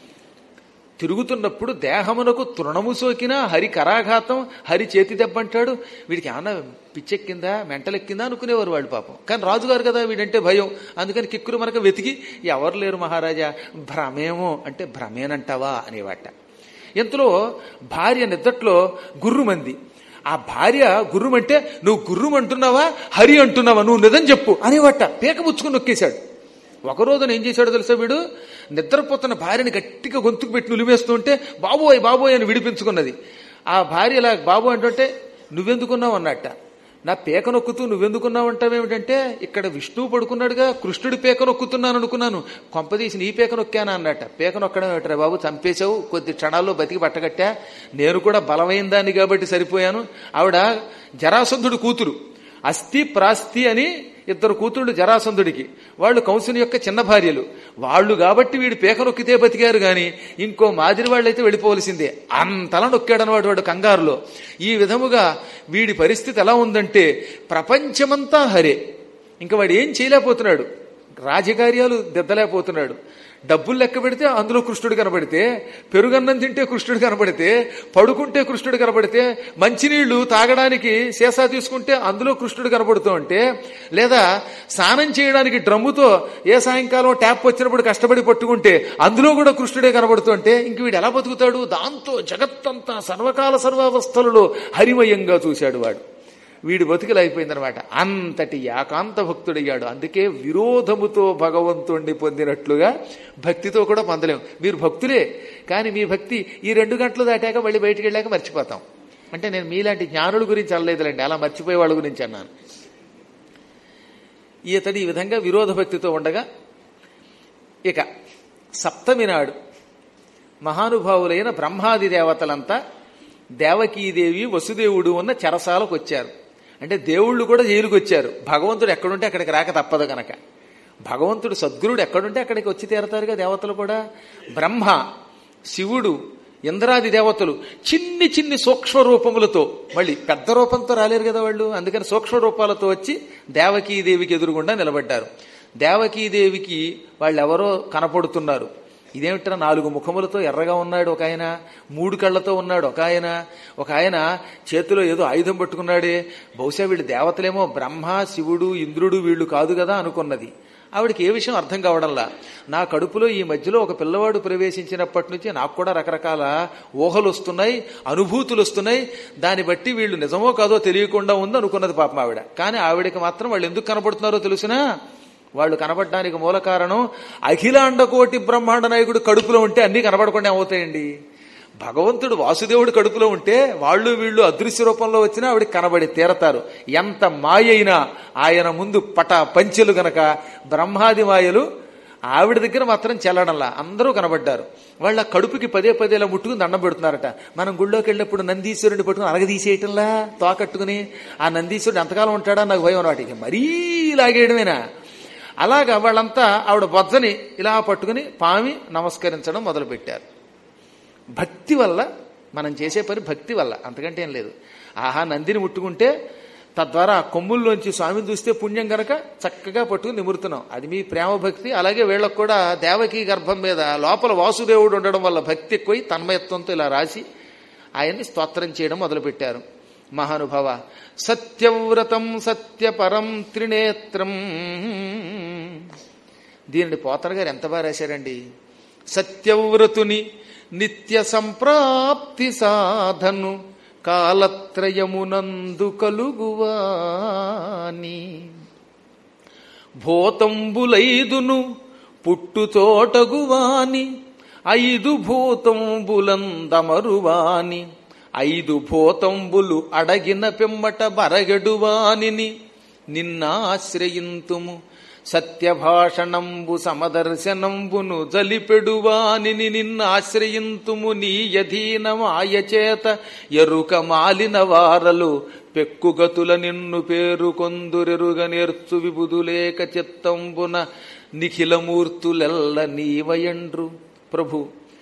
తిరుగుతున్నప్పుడు దేహమునకు తృణము సోకినా హరి కరాఘాతం హరి చేతి దెబ్బ అంటాడు వీడికి ఏమన్నా పిచ్చెక్కిందా మెంటలెక్కిందా అనుకునేవారు వాళ్ళు పాపం కానీ రాజుగారు కదా వీడంటే భయం అందుకని కిక్కురు మనకు వెతికి ఎవరు లేరు మహారాజా భ్రమేమో అంటే భ్రమేనంటావా అనేవాట ఇంతలో భార్య నిద్దట్లో గుర్రుమంది ఆ భార్య గుర్రుమంటే నువ్వు గుర్రుమంటున్నావా హరి అంటున్నావా నువ్వు నిజం చెప్పు అనేవాట పీక పుచ్చుకుని నొక్కేశాడు ఒక రోజున ఏం చేశాడో తెలుసా వీడు నిద్రపోతున్న భార్యని గట్టిగా గొంతుకు పెట్టి నులివేస్తుంటే బాబోయ్ బాబోయ్ అని విడిపించుకున్నది ఆ భార్య ఇలా బాబు అంటుంటే నువ్వెందుకున్నావు అన్నట్ట నా పేక నొక్కుతూ నువ్వెందుకున్నావు అంటావేమిటంటే ఇక్కడ విష్ణువు పడుకున్నాడుగా కృష్ణుడి పేక నొక్కుతున్నాను అనుకున్నాను కొంపదీసి నీ పేక నొక్కానా అన్నట్ట పేక నొక్కడం ఏమిటరా బాబు చంపేశావు కొద్ది క్షణాల్లో బతికి పట్టగట్టా నేను కూడా బలమైన దాన్ని కాబట్టి సరిపోయాను ఆవిడ జరాసంధుడు కూతురు అస్థి ప్రాస్తి అని ఇద్దరు కూతుళ్ళు జరాసంధుడికి వాళ్ళు కంసుని యొక్క చిన్న భార్యలు వాళ్ళు కాబట్టి వీడు పేక నొక్కితే బతికారు గాని ఇంకో మాదిరి వాళ్ళైతే వెళ్ళిపోవలసిందే అంతలా నొక్కాడనవాడు వాడు కంగారులో ఈ విధముగా వీడి పరిస్థితి ఎలా ఉందంటే ప్రపంచమంతా హరే ఇంకా వాడు ఏం చేయలేకపోతున్నాడు రాజకార్యాలు దిద్దలేకపోతున్నాడు డబ్బులు లెక్క పెడితే అందులో కృష్ణుడు కనబడితే పెరుగన్నం తింటే కృష్ణుడు కనబడితే పడుకుంటే కృష్ణుడు కనబడితే మంచినీళ్లు తాగడానికి సీసా తీసుకుంటే అందులో కృష్ణుడు కనబడుతూ ఉంటే లేదా స్నానం చేయడానికి డ్రమ్ముతో ఏ సాయంకాలం ట్యాప్ వచ్చినప్పుడు కష్టపడి పట్టుకుంటే అందులో కూడా కృష్ణుడే కనబడుతుంటే ఇంక వీడు ఎలా బతుకుతాడు దాంతో జగత్తంతా సర్వకాల సర్వావస్థలలో హరిమయంగా చూశాడు వాడు వీడి బతుకులు అయిపోయిందనమాట అంతటి ఏకాంత భక్తుడయ్యాడు అందుకే విరోధముతో భగవంతుణ్ణి పొందినట్లుగా భక్తితో కూడా పొందలేం మీరు భక్తులే కానీ మీ భక్తి ఈ రెండు గంటలు దాటాక మళ్ళీ బయటికి వెళ్ళాక మర్చిపోతాం అంటే నేను మీలాంటి జ్ఞానుల గురించి అనలేదులేండి అలా మర్చిపోయే వాళ్ళ గురించి అన్నాను ఈతడు ఈ విధంగా విరోధ భక్తితో ఉండగా ఇక సప్తమి నాడు మహానుభావులైన బ్రహ్మాది దేవతలంతా దేవకీదేవి వసుదేవుడు ఉన్న చెరసాలకు వచ్చారు అంటే దేవుళ్ళు కూడా జైలుకు వచ్చారు భగవంతుడు ఎక్కడుంటే అక్కడికి రాక తప్పదు గనక భగవంతుడు సద్గురుడు ఎక్కడుంటే అక్కడికి వచ్చి తీరతారుగా దేవతలు కూడా బ్రహ్మ శివుడు ఇంద్రాది దేవతలు చిన్ని చిన్ని సూక్ష్మ రూపములతో మళ్ళీ పెద్ద రూపంతో రాలేరు కదా వాళ్ళు అందుకని సూక్ష్మ రూపాలతో వచ్చి దేవకీదేవికి ఎదురుగుండా నిలబడ్డారు దేవకీదేవికి వాళ్ళెవరో కనపడుతున్నారు ఇదేమిట్రా నాలుగు ముఖములతో ఎర్రగా ఉన్నాడు ఒక ఆయన మూడు కళ్ళతో ఉన్నాడు ఒక ఆయన ఒక ఆయన చేతిలో ఏదో ఆయుధం పట్టుకున్నాడే బహుశా వీళ్ళు దేవతలేమో బ్రహ్మ శివుడు ఇంద్రుడు వీళ్ళు కాదు కదా అనుకున్నది ఆవిడకి ఏ విషయం అర్థం కావడంలా నా కడుపులో ఈ మధ్యలో ఒక పిల్లవాడు ప్రవేశించినప్పటి నుంచి నాకు కూడా రకరకాల ఊహలు వస్తున్నాయి అనుభూతులు వస్తున్నాయి దాన్ని బట్టి వీళ్ళు నిజమో కాదో తెలియకుండా ఉంది అనుకున్నది పాపం ఆవిడ కానీ ఆవిడకి మాత్రం వాళ్ళు ఎందుకు కనబడుతున్నారో తెలుసునా వాళ్ళు కనబడడానికి మూల కారణం అఖిలాండ కోటి బ్రహ్మాండ నాయకుడు కడుపులో ఉంటే అన్ని కనబడకుండా ఏమవుతాయండి భగవంతుడు వాసుదేవుడు కడుపులో ఉంటే వాళ్ళు వీళ్ళు అదృశ్య రూపంలో వచ్చినా ఆవిడకి కనబడి తీరతారు ఎంత మాయైనా ఆయన ముందు పట పంచెలు గనక బ్రహ్మాది మాయలు ఆవిడ దగ్గర మాత్రం చెల్లడంలా అందరూ కనబడ్డారు వాళ్ళ కడుపుకి పదే పదే ఇలా ముట్టుకుని దండం పెడుతున్నారట మనం గుళ్ళోకి వెళ్ళినప్పుడు నందీశ్వరుని పట్టుకుని అరగదీసేయటంలా తోకట్టుకుని ఆ నందీశ్వరుడు ఎంతకాలం ఉంటాడా నాకు భయం అనమాట ఇక మరీ లాగేయడమేనా అలాగా వాళ్ళంతా ఆవిడ బొజ్జని ఇలా పట్టుకుని పామి నమస్కరించడం మొదలుపెట్టారు భక్తి వల్ల మనం చేసే పని భక్తి వల్ల అంతకంటే ఏం లేదు ఆహా నందిని ముట్టుకుంటే తద్వారా ఆ కొమ్ముల్లోంచి స్వామిని చూస్తే పుణ్యం గనక చక్కగా పట్టుకుని నిమురుతున్నాం అది మీ ప్రేమ భక్తి అలాగే వీళ్ళకు కూడా దేవకి గర్భం మీద లోపల వాసుదేవుడు ఉండడం వల్ల భక్తి ఎక్కువై తన్మయత్వంతో ఇలా రాసి ఆయన్ని స్తోత్రం చేయడం మొదలుపెట్టారు మహానుభావ సత్యవ్రతం సత్యపరం త్రినేత్రం దీనిని పోతన గారు ఎంత బాగా రాశారండి సత్యవ్రతుని నిత్య సంప్రాప్తి సాధను కాలత్రయమునందు కలుగువాని భూతంబులైదును పుట్టుచోటగువాని ఐదు భూతంబులందమరువాని ఐదు భూతంబులు అడగిన పిమ్మట బరగడువానిని నిన్నాశ్రయింతుము సత్యభాషణంబు సమదర్శనంబును జలిపెడువానిని నిన్నాశ్రయింతుము నీ యధీనమాయచేత ఎరుక మాలిన వారలు పెక్కుగతుల నిన్ను పేరు కొందురెరుగ నేర్చు విబుదులేక చిత్తంబున నిఖిలమూర్తులెల్ల నీవయండ్రు ప్రభు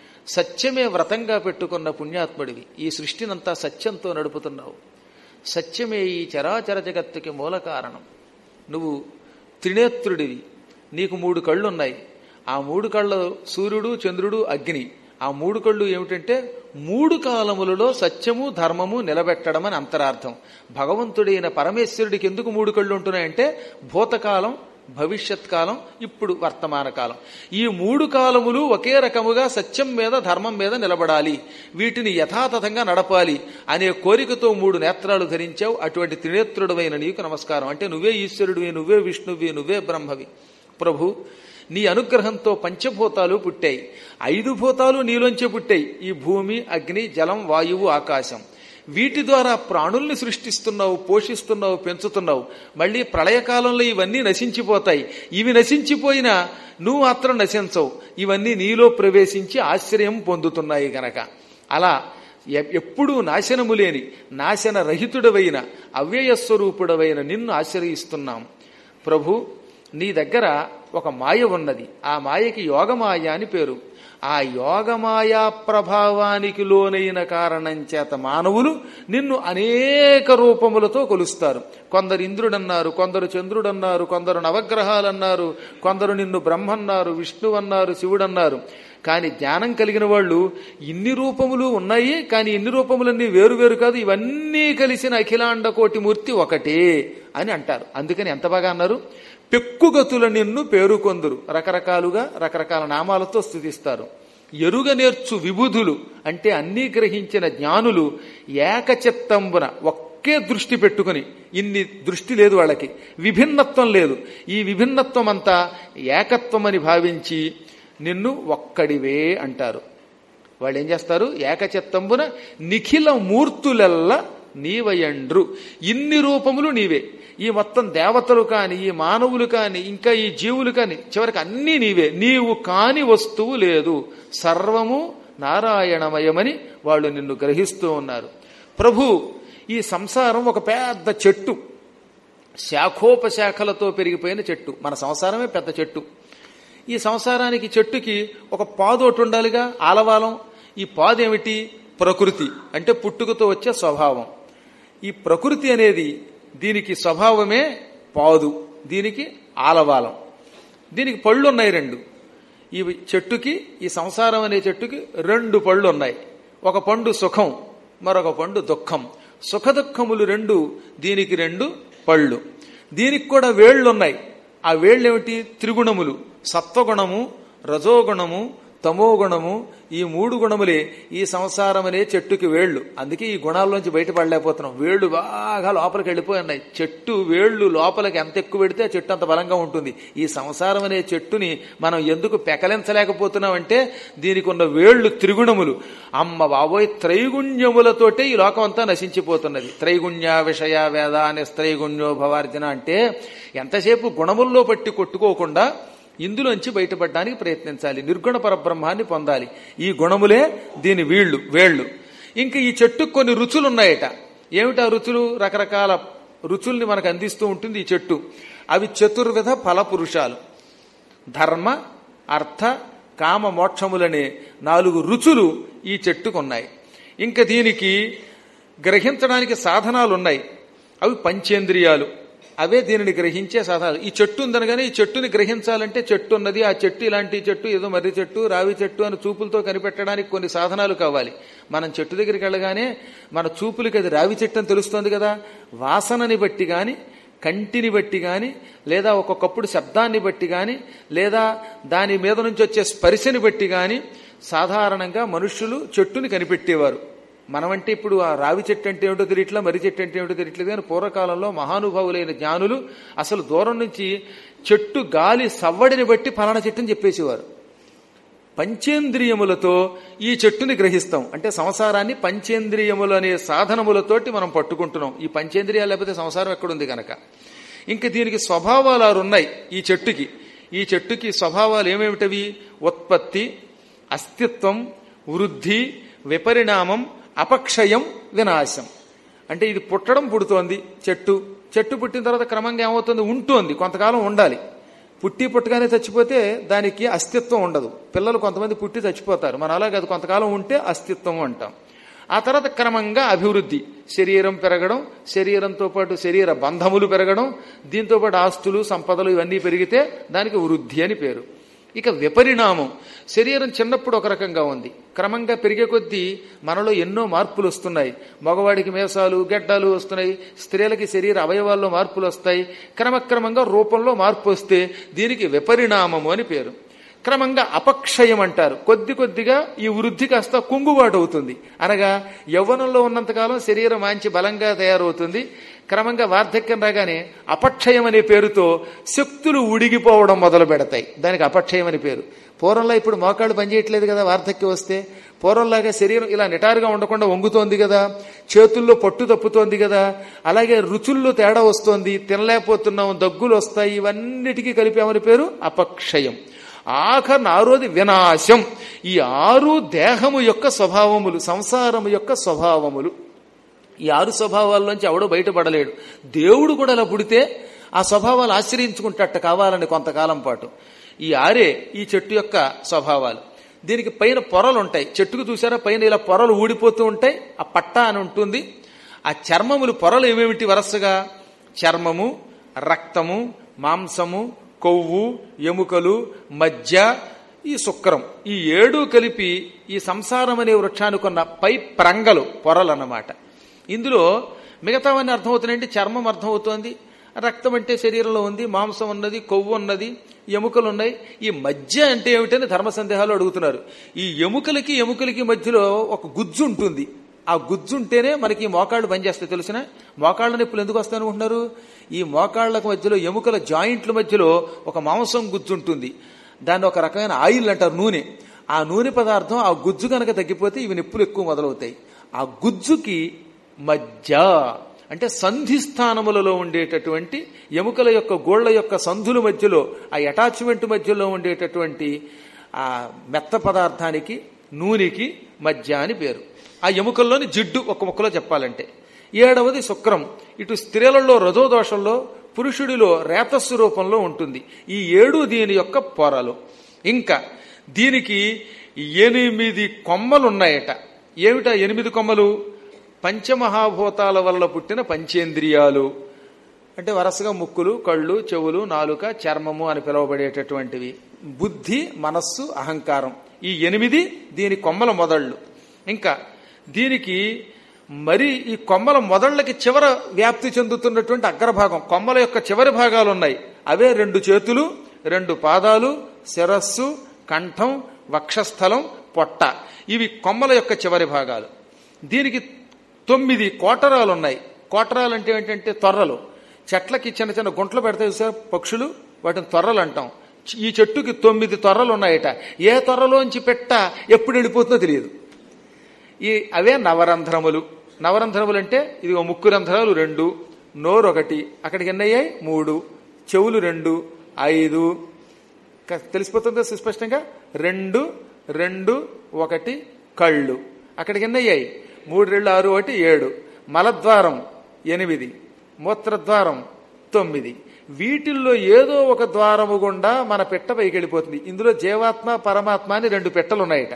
సత్యమే వ్రతంగా పెట్టుకున్న పుణ్యాత్ముడివి ఈ సృష్టినంతా సత్యంతో నడుపుతున్నావు సత్యమే ఈ చరాచర జగత్తుకి మూల కారణం నువ్వు త్రినేత్రుడివి నీకు మూడు కళ్ళున్నాయి ఆ మూడు కళ్ళ సూర్యుడు చంద్రుడు అగ్ని ఆ మూడు కళ్ళు ఏమిటంటే మూడు కాలములలో సత్యము ధర్మము నిలబెట్టడం అని అంతరార్థం భగవంతుడైన పరమేశ్వరుడికి ఎందుకు మూడు కళ్ళు ఉంటున్నాయంటే భూతకాలం భవిష్యత్ కాలం ఇప్పుడు వర్తమాన కాలం ఈ మూడు కాలములు ఒకే రకముగా సత్యం మీద ధర్మం మీద నిలబడాలి వీటిని యథాతథంగా నడపాలి అనే కోరికతో మూడు నేత్రాలు ధరించావు అటువంటి త్రినేత్రుడమైన నీకు నమస్కారం అంటే నువ్వే ఈశ్వరుడివి నువ్వే విష్ణువి నువ్వే బ్రహ్మవి ప్రభు నీ అనుగ్రహంతో పంచభూతాలు పుట్టాయి ఐదు భూతాలు నీలోంచే పుట్టాయి ఈ భూమి అగ్ని జలం వాయువు ఆకాశం వీటి ద్వారా ప్రాణుల్ని సృష్టిస్తున్నావు పోషిస్తున్నావు పెంచుతున్నావు మళ్ళీ ప్రళయకాలంలో ఇవన్నీ నశించిపోతాయి ఇవి నశించిపోయినా నువ్వు మాత్రం నశించవు ఇవన్నీ నీలో ప్రవేశించి ఆశ్రయం పొందుతున్నాయి గనక అలా ఎప్పుడూ నాశనము లేని నాశన రహితుడవైన అవ్యయస్వరూపుడవైన నిన్ను ఆశ్రయిస్తున్నాం ప్రభు నీ దగ్గర ఒక మాయ ఉన్నది ఆ మాయకి యోగమాయ అని పేరు ఆ యోగమాయా ప్రభావానికి లోనైన కారణం చేత మానవులు నిన్ను అనేక రూపములతో కొలుస్తారు కొందరు ఇంద్రుడన్నారు కొందరు చంద్రుడన్నారు కొందరు నవగ్రహాలన్నారు కొందరు నిన్ను బ్రహ్మన్నారు విష్ణువన్నారు శివుడన్నారు కానీ జ్ఞానం కలిగిన వాళ్ళు ఇన్ని రూపములు ఉన్నాయి కానీ ఇన్ని రూపములన్నీ వేరు వేరు కాదు ఇవన్నీ కలిసిన అఖిలాండ కోటి మూర్తి ఒకటే అని అంటారు అందుకని ఎంత బాగా అన్నారు పెక్కుగతుల నిన్ను పేరుకొందురు రకరకాలుగా రకరకాల నామాలతో స్థుతిస్తారు ఎరుగ నేర్చు విబుధులు అంటే అన్నీ గ్రహించిన జ్ఞానులు ఏకచిత్తంబున ఒకే దృష్టి పెట్టుకుని ఇన్ని దృష్టి లేదు వాళ్ళకి విభిన్నత్వం లేదు ఈ విభిన్నత్వం అంతా ఏకత్వం అని భావించి నిన్ను ఒక్కడివే అంటారు వాళ్ళు ఏం చేస్తారు ఏకచిత్తంబున నిఖిల మూర్తులెల్ల నీవయండ్రు ఇన్ని రూపములు నీవే ఈ మొత్తం దేవతలు కాని ఈ మానవులు కాని ఇంకా ఈ జీవులు కాని చివరికి అన్నీ నీవే నీవు కాని వస్తువు లేదు సర్వము నారాయణమయమని వాళ్ళు నిన్ను గ్రహిస్తూ ఉన్నారు ప్రభు ఈ సంసారం ఒక పెద్ద చెట్టు శాఖోపశాఖలతో పెరిగిపోయిన చెట్టు మన సంసారమే పెద్ద చెట్టు ఈ సంసారానికి చెట్టుకి ఒక పాదు ఒకటి ఉండాలిగా ఆలవాలం ఈ పాదు ఏమిటి ప్రకృతి అంటే పుట్టుకతో వచ్చే స్వభావం ఈ ప్రకృతి అనేది దీనికి స్వభావమే పాదు దీనికి ఆలవాలం దీనికి పళ్ళు ఉన్నాయి రెండు ఈ చెట్టుకి ఈ సంసారం అనే చెట్టుకి రెండు పళ్ళు ఉన్నాయి ఒక పండు సుఖం మరొక పండు దుఃఖం సుఖ దుఃఖములు రెండు దీనికి రెండు పళ్ళు దీనికి కూడా వేళ్లున్నాయి ఆ వేళ్ళు ఏమిటి త్రిగుణములు సత్వగుణము రజోగుణము తమోగుణము ఈ మూడు గుణములే ఈ సంసారం అనే చెట్టుకి వేళ్లు అందుకే ఈ గుణాల్లోంచి బయటపడలేకపోతున్నాం వేళ్లు బాగా లోపలికి వెళ్ళిపోయి చెట్టు వేళ్లు లోపలికి ఎంత ఎక్కువ పెడితే ఆ చెట్టు అంత బలంగా ఉంటుంది ఈ సంసారం అనే చెట్టుని మనం ఎందుకు పెకలించలేకపోతున్నాం అంటే దీనికి ఉన్న వేళ్లు త్రిగుణములు అమ్మ బాబోయ్ త్రైగుణ్యములతోటే ఈ లోకం అంతా నశించిపోతున్నది త్రైగుణ్య విషయ వేద అనే త్రైగుణ్యో భవార్జన అంటే ఎంతసేపు గుణముల్లో పట్టి కొట్టుకోకుండా ఇందులోంచి బయటపడడానికి ప్రయత్నించాలి నిర్గుణ పరబ్రహ్మాన్ని పొందాలి ఈ గుణములే దీని వీళ్లు వేళ్లు ఇంకా ఈ చెట్టుకు కొన్ని రుచులు ఉన్నాయట ఏమిటా రుచులు రకరకాల రుచుల్ని మనకు అందిస్తూ ఉంటుంది ఈ చెట్టు అవి చతుర్విధ ఫల పురుషాలు ధర్మ అర్థ కామ మోక్షములనే నాలుగు రుచులు ఈ చెట్టుకున్నాయి ఇంకా దీనికి గ్రహించడానికి సాధనాలు ఉన్నాయి అవి పంచేంద్రియాలు అవే దీనిని గ్రహించే సాధనాలు ఈ చెట్టు ఉందనగానే ఈ చెట్టుని గ్రహించాలంటే చెట్టు ఉన్నది ఆ చెట్టు ఇలాంటి చెట్టు ఏదో మర్రి చెట్టు రావి చెట్టు అని చూపులతో కనిపెట్టడానికి కొన్ని సాధనాలు కావాలి మనం చెట్టు దగ్గరికి వెళ్ళగానే మన చూపులకి అది రావి చెట్టు అని తెలుస్తోంది కదా వాసనని బట్టి గాని కంటిని బట్టి గాని లేదా ఒక్కొక్కప్పుడు శబ్దాన్ని బట్టి గాని లేదా దాని మీద నుంచి వచ్చే స్పర్శని బట్టి గాని సాధారణంగా మనుష్యులు చెట్టుని కనిపెట్టేవారు మనమంటే ఇప్పుడు ఆ రావి చెట్టు అంటే ఏమిటో తెలియట్లా మర్రి చెట్టు అంటే ఏమిటో తెలియట్లేదు కానీ పూర్వకాలంలో మహానుభావులైన జ్ఞానులు అసలు దూరం నుంచి చెట్టు గాలి సవ్వడిని బట్టి ఫలానా చెట్టుని చెప్పేసేవారు పంచేంద్రియములతో ఈ చెట్టుని గ్రహిస్తాం అంటే సంసారాన్ని పంచేంద్రియములు అనే సాధనములతోటి మనం పట్టుకుంటున్నాం ఈ పంచేంద్రియాలు లేకపోతే సంసారం ఎక్కడుంది కనుక ఇంకా దీనికి స్వభావాలు ఆరు ఉన్నాయి ఈ చెట్టుకి ఈ చెట్టుకి స్వభావాలు ఏమేమిటవి ఉత్పత్తి అస్తిత్వం వృద్ధి విపరిణామం అపక్షయం వినాశం అంటే ఇది పుట్టడం పుడుతోంది చెట్టు చెట్టు పుట్టిన తర్వాత క్రమంగా ఏమవుతుంది ఉంటోంది కొంతకాలం ఉండాలి పుట్టి పుట్టగానే చచ్చిపోతే దానికి అస్తిత్వం ఉండదు పిల్లలు కొంతమంది పుట్టి చచ్చిపోతారు మన అలాగే అది కొంతకాలం ఉంటే అస్తిత్వం అంటాం ఆ తర్వాత క్రమంగా అభివృద్ధి శరీరం పెరగడం శరీరంతో పాటు శరీర బంధములు పెరగడం దీంతో పాటు ఆస్తులు సంపదలు ఇవన్నీ పెరిగితే దానికి వృద్ధి అని పేరు ఇక విపరిణామం శరీరం చిన్నప్పుడు ఒక రకంగా ఉంది క్రమంగా పెరిగే కొద్దీ మనలో ఎన్నో మార్పులు వస్తున్నాయి మగవాడికి మేసాలు గెడ్డాలు వస్తున్నాయి స్త్రీలకి శరీర అవయవాల్లో మార్పులు వస్తాయి క్రమక్రమంగా రూపంలో మార్పు వస్తే దీనికి విపరిణామము అని పేరు క్రమంగా అపక్షయం అంటారు కొద్ది కొద్దిగా ఈ వృద్ధి కాస్త కుంగుబాటు అవుతుంది అనగా యవ్వనంలో ఉన్నంతకాలం శరీరం మంచి బలంగా తయారవుతుంది క్రమంగా వార్ధక్యం రాగానే అపక్షయం అనే పేరుతో శక్తులు ఉడిగిపోవడం మొదలు పెడతాయి దానికి అపక్షయం అని పేరు పూర్వంలో ఇప్పుడు మోకాళ్ళు పనిచేయట్లేదు కదా వార్ధక్యం వస్తే పూర్వంలాగా శరీరం ఇలా నిటారుగా ఉండకుండా వంగుతోంది కదా చేతుల్లో పట్టు తప్పుతోంది కదా అలాగే రుచుల్లో తేడా వస్తోంది తినలేకపోతున్నాం దగ్గులు వస్తాయి ఇవన్నిటికీ కలిపామని పేరు అపక్షయం ఆఖరణ ఆరోది వినాశం ఈ ఆరు దేహము యొక్క స్వభావములు సంసారము యొక్క స్వభావములు ఈ ఆరు స్వభావాల్లోంచి ఎవడో బయటపడలేడు దేవుడు కూడా అలా పుడితే ఆ స్వభావాలు ఆశ్రయించుకుంటట్ట కావాలని కొంతకాలం పాటు ఈ ఆరే ఈ చెట్టు యొక్క స్వభావాలు దీనికి పైన పొరలు ఉంటాయి చెట్టుకు చూసారా పైన ఇలా పొరలు ఊడిపోతూ ఉంటాయి ఆ పట్ట అని ఉంటుంది ఆ చర్మములు పొరలు ఏమేమిటి వరసగా చర్మము రక్తము మాంసము కొవ్వు ఎముకలు మజ్జ ఈ శుక్రం ఈ ఏడు కలిపి ఈ సంసారం అనే వృక్షానికి ఉన్న పై ప్రంగలు పొరలు అన్నమాట ఇందులో మిగతావన్నీ అర్థమవుతున్నాయంటే చర్మం అర్థమవుతోంది రక్తం అంటే శరీరంలో ఉంది మాంసం ఉన్నది కొవ్వు ఉన్నది ఎముకలు ఉన్నాయి ఈ మధ్య అంటే ఏమిటని ధర్మ సందేహాలు అడుగుతున్నారు ఈ ఎముకలకి ఎముకలకి మధ్యలో ఒక గుజ్జు ఉంటుంది ఆ గుజ్జు ఉంటేనే మనకి ఈ మోకాళ్ళు పనిచేస్తాయి తెలిసిన మోకాళ్ళ నొప్పులు ఎందుకు వస్తాయి అనుకుంటున్నారు ఈ మోకాళ్ళకు మధ్యలో ఎముకల జాయింట్ల మధ్యలో ఒక మాంసం గుజ్జు ఉంటుంది దాన్ని ఒక రకమైన ఆయిల్ అంటారు నూనె ఆ నూనె పదార్థం ఆ గుజ్జు కనుక తగ్గిపోతే ఇవి నొప్పులు ఎక్కువ మొదలవుతాయి ఆ గుజ్జుకి మధ్య అంటే సంధి స్థానములలో ఉండేటటువంటి ఎముకల యొక్క గోళ్ల యొక్క సంధుల మధ్యలో ఆ అటాచ్మెంట్ మధ్యలో ఉండేటటువంటి ఆ మెత్త పదార్థానికి నూనెకి మధ్య అని పేరు ఆ ఎముకల్లోని జిడ్డు ఒక ముక్కలో చెప్పాలంటే ఏడవది శుక్రం ఇటు స్త్రీలలో రజోదోషంలో పురుషుడిలో రేతస్సు రూపంలో ఉంటుంది ఈ ఏడు దీని యొక్క పొరలు ఇంకా దీనికి ఎనిమిది కొమ్మలున్నాయట ఏమిటా ఎనిమిది కొమ్మలు పంచమహాభూతాల వల్ల పుట్టిన పంచేంద్రియాలు అంటే వరుసగా ముక్కులు కళ్ళు చెవులు నాలుక చర్మము అని పిలువబడేటటువంటివి బుద్ధి మనస్సు అహంకారం ఈ ఎనిమిది దీని కొమ్మల మొదళ్ళు ఇంకా దీనికి మరి ఈ కొమ్మల మొదళ్ళకి చివర వ్యాప్తి చెందుతున్నటువంటి అగ్రభాగం కొమ్మల యొక్క చివరి భాగాలు ఉన్నాయి అవే రెండు చేతులు రెండు పాదాలు శిరస్సు కంఠం వక్షస్థలం పొట్ట ఇవి కొమ్మల యొక్క చివరి భాగాలు దీనికి తొమ్మిది కోటరాలు ఉన్నాయి కోటరాలు అంటే ఏంటంటే తొర్రలు చెట్లకి చిన్న చిన్న గుంటలు పెడతాయి సార్ పక్షులు వాటిని తొర్రలు అంటాం ఈ చెట్టుకి తొమ్మిది తొర్రలు ఉన్నాయట ఏ తొర్రలోంచి పెట్ట ఎప్పుడు వెళ్ళిపోతుందో తెలియదు ఈ అవే నవరంధ్రములు నవరంధ్రములు అంటే ఇది ముక్కు రంధ్రాలు రెండు నోరు ఒకటి అక్కడికి ఎన్నయ్యాయి మూడు చెవులు రెండు ఐదు క- తెలిసిపోతుందా సుస్పష్టంగా రెండు రెండు ఒకటి కళ్ళు అక్కడికి ఎన్నయ్యాయి మూడు రెండు ఆరు ఒకటి ఏడు మలద్వారం ఎనిమిది మూత్రద్వారం తొమ్మిది వీటిల్లో ఏదో ఒక ద్వారము గుండా మన పెట్ట పైకి వెళ్ళిపోతుంది ఇందులో జీవాత్మ పరమాత్మ అని రెండు పెట్టలు ఉన్నాయట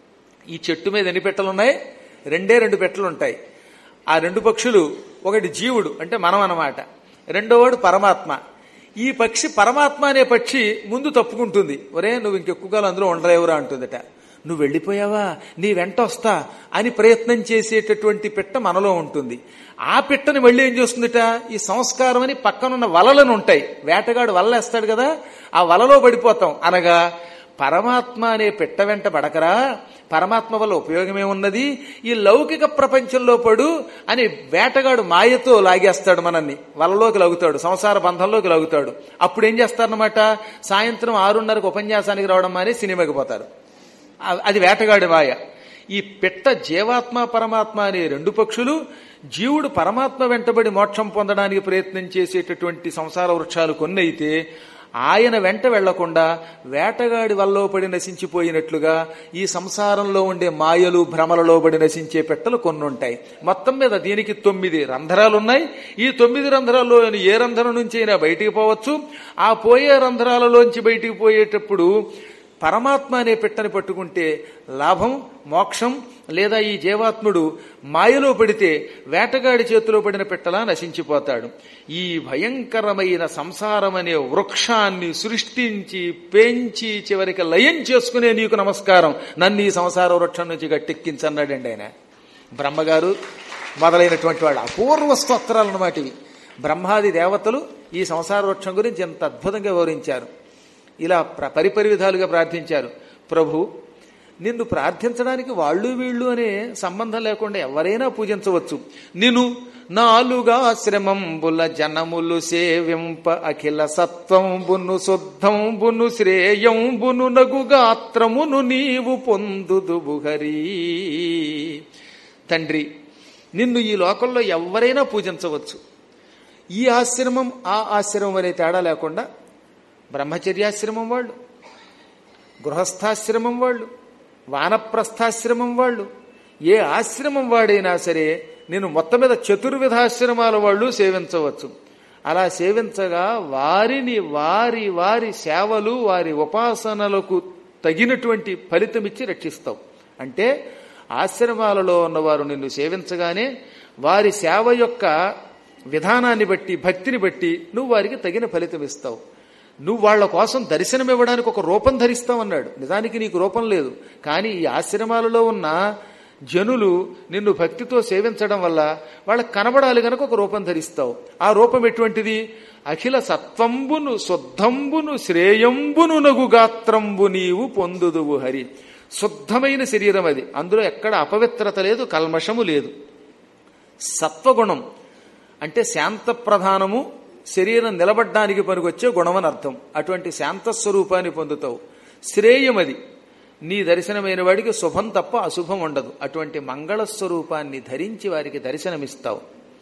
ఈ చెట్టు మీద ఎన్ని పెట్టలు ఉన్నాయి రెండే రెండు పెట్టలు ఉంటాయి ఆ రెండు పక్షులు ఒకటి జీవుడు అంటే మనం అన్నమాట రెండోవాడు పరమాత్మ ఈ పక్షి పరమాత్మ అనే పక్షి ముందు తప్పుకుంటుంది ఒరే నువ్వు ఇంకెక్కువ కాలం అందులో ఉండలేవురా అంటుందట నువ్వు వెళ్ళిపోయావా నీ వెంట వస్తా అని ప్రయత్నం చేసేటటువంటి పిట్ట మనలో ఉంటుంది ఆ పిట్టని మళ్ళీ ఏం చేస్తుందిట ఈ సంస్కారం అని పక్కనున్న వలలను ఉంటాయి వేటగాడు వల వేస్తాడు కదా ఆ వలలో పడిపోతాం అనగా పరమాత్మ అనే పెట్ట వెంట పడకరా పరమాత్మ వల్ల ఉపయోగమే ఉన్నది ఈ లౌకిక ప్రపంచంలో పడు అని వేటగాడు మాయతో లాగేస్తాడు మనల్ని వలలోకి లాగుతాడు సంసార బంధంలోకి లాగుతాడు అప్పుడు ఏం చేస్తారనమాట సాయంత్రం ఆరున్నరకు ఉపన్యాసానికి రావడం మాని సినిమాకి పోతారు ఆ- అది వేటగాడి మాయ ఈ పిట్ట జీవాత్మ పరమాత్మ అనే రెండు పక్షులు జీవుడు పరమాత్మ వెంటబడి మోక్షం పొందడానికి ప్రయత్నం చేసేటటువంటి సంసార వృక్షాలు కొన్ని అయితే ఆయన వెంట వెళ్లకుండా వేటగాడి వల్ల పడి నశించిపోయినట్లుగా ఈ సంసారంలో ఉండే మాయలు భ్రమలలో పడి నశించే పెట్టలు కొన్ని ఉంటాయి మొత్తం మీద దీనికి తొమ్మిది రంధ్రాలు ఉన్నాయి ఈ తొమ్మిది రంధ్రాల్లో ఏ రంధ్రం నుంచి అయినా బయటికి పోవచ్చు ఆ పోయే రంధ్రాలలోంచి బయటికి పోయేటప్పుడు పరమాత్మ అనే పెట్టని పట్టుకుంటే లాభం మోక్షం లేదా ఈ జీవాత్ముడు మాయలో పడితే వేటగాడి చేతిలో పడిన పెట్టలా నశించిపోతాడు ఈ భయంకరమైన సంసారం అనే వృక్షాన్ని సృష్టించి పెంచి చివరికి లయం చేసుకునే నీకు నమస్కారం నన్ను ఈ సంసార వృక్షం నుంచి గట్టెక్కించన్నాడండి ఆయన బ్రహ్మగారు మొదలైనటువంటి వాళ్ళు అపూర్వ స్తోత్రాలు అన్నమాట ఇవి బ్రహ్మాది దేవతలు ఈ సంసార వృక్షం గురించి ఎంత అద్భుతంగా వివరించారు ఇలా ప్ర- పరిపరి విధాలుగా ప్రార్థించారు ప్రభు నిన్ను ప్రార్థించడానికి వాళ్ళు వీళ్ళు అనే సంబంధం లేకుండా ఎవరైనా పూజించవచ్చు నిన్ను నాలుగాశ్రమంబుల జనములు సేవింప అఖిల సత్వంబును శుద్ధంబును శ్రేయంబును నగు గాత్రమును నీవు పొందుదువు హరి తండ్రి నిన్ను ఈ లోకంలో ఎవరైనా పూజించవచ్చు ఈ ఆశ్రమం ఆ ఆశ్రమం అనే తేడా లేకుండా బ్రహ్మచర్యాశ్రమం వాళ్ళు గృహస్థాశ్రమం వాళ్ళు వానప్రస్థాశ్రమం వాళ్ళు ఏ ఆశ్రమం వాడైనా సరే నేను మొత్తం మీద చతుర్విధాశ్రమాల వాళ్ళు సేవించవచ్చు అలా సేవించగా వారిని వారి వారి సేవలు వారి ఉపాసనలకు తగినటువంటి ఫలితమిచ్చి రక్షిస్తావు అంటే ఆశ్రమాలలో ఉన్నవారు నిన్ను సేవించగానే వారి సేవ యొక్క విధానాన్ని బట్టి భక్తిని బట్టి నువ్వు వారికి తగిన ఫలితం ఇస్తావు నువ్వు వాళ్ళ కోసం దర్శనం ఇవ్వడానికి ఒక రూపం ధరిస్తావన్నాడు నిజానికి నీకు రూపం లేదు కానీ ఈ ఆశ్రమాలలో ఉన్న జనులు నిన్ను భక్తితో సేవించడం వల్ల వాళ్ళకి కనబడాలి గనక ఒక రూపం ధరిస్తావు ఆ రూపం ఎటువంటిది అఖిల సత్వంబును శుద్ధంబును శ్రేయంబును నగు గాత్రంబు నీవు పొందుదువు హరి శుద్ధమైన శరీరం అది అందులో ఎక్కడ అపవిత్రత లేదు కల్మషము లేదు సత్వగుణం అంటే శాంత ప్రధానము శరీరం నిలబడ్డానికి పనికొచ్చే గుణమని అర్థం అటువంటి శాంత స్వరూపాన్ని పొందుతావు శ్రేయమది నీ దర్శనమైన వాడికి శుభం తప్ప అశుభం ఉండదు అటువంటి మంగళ స్వరూపాన్ని ధరించి వారికి దర్శనమిస్తావు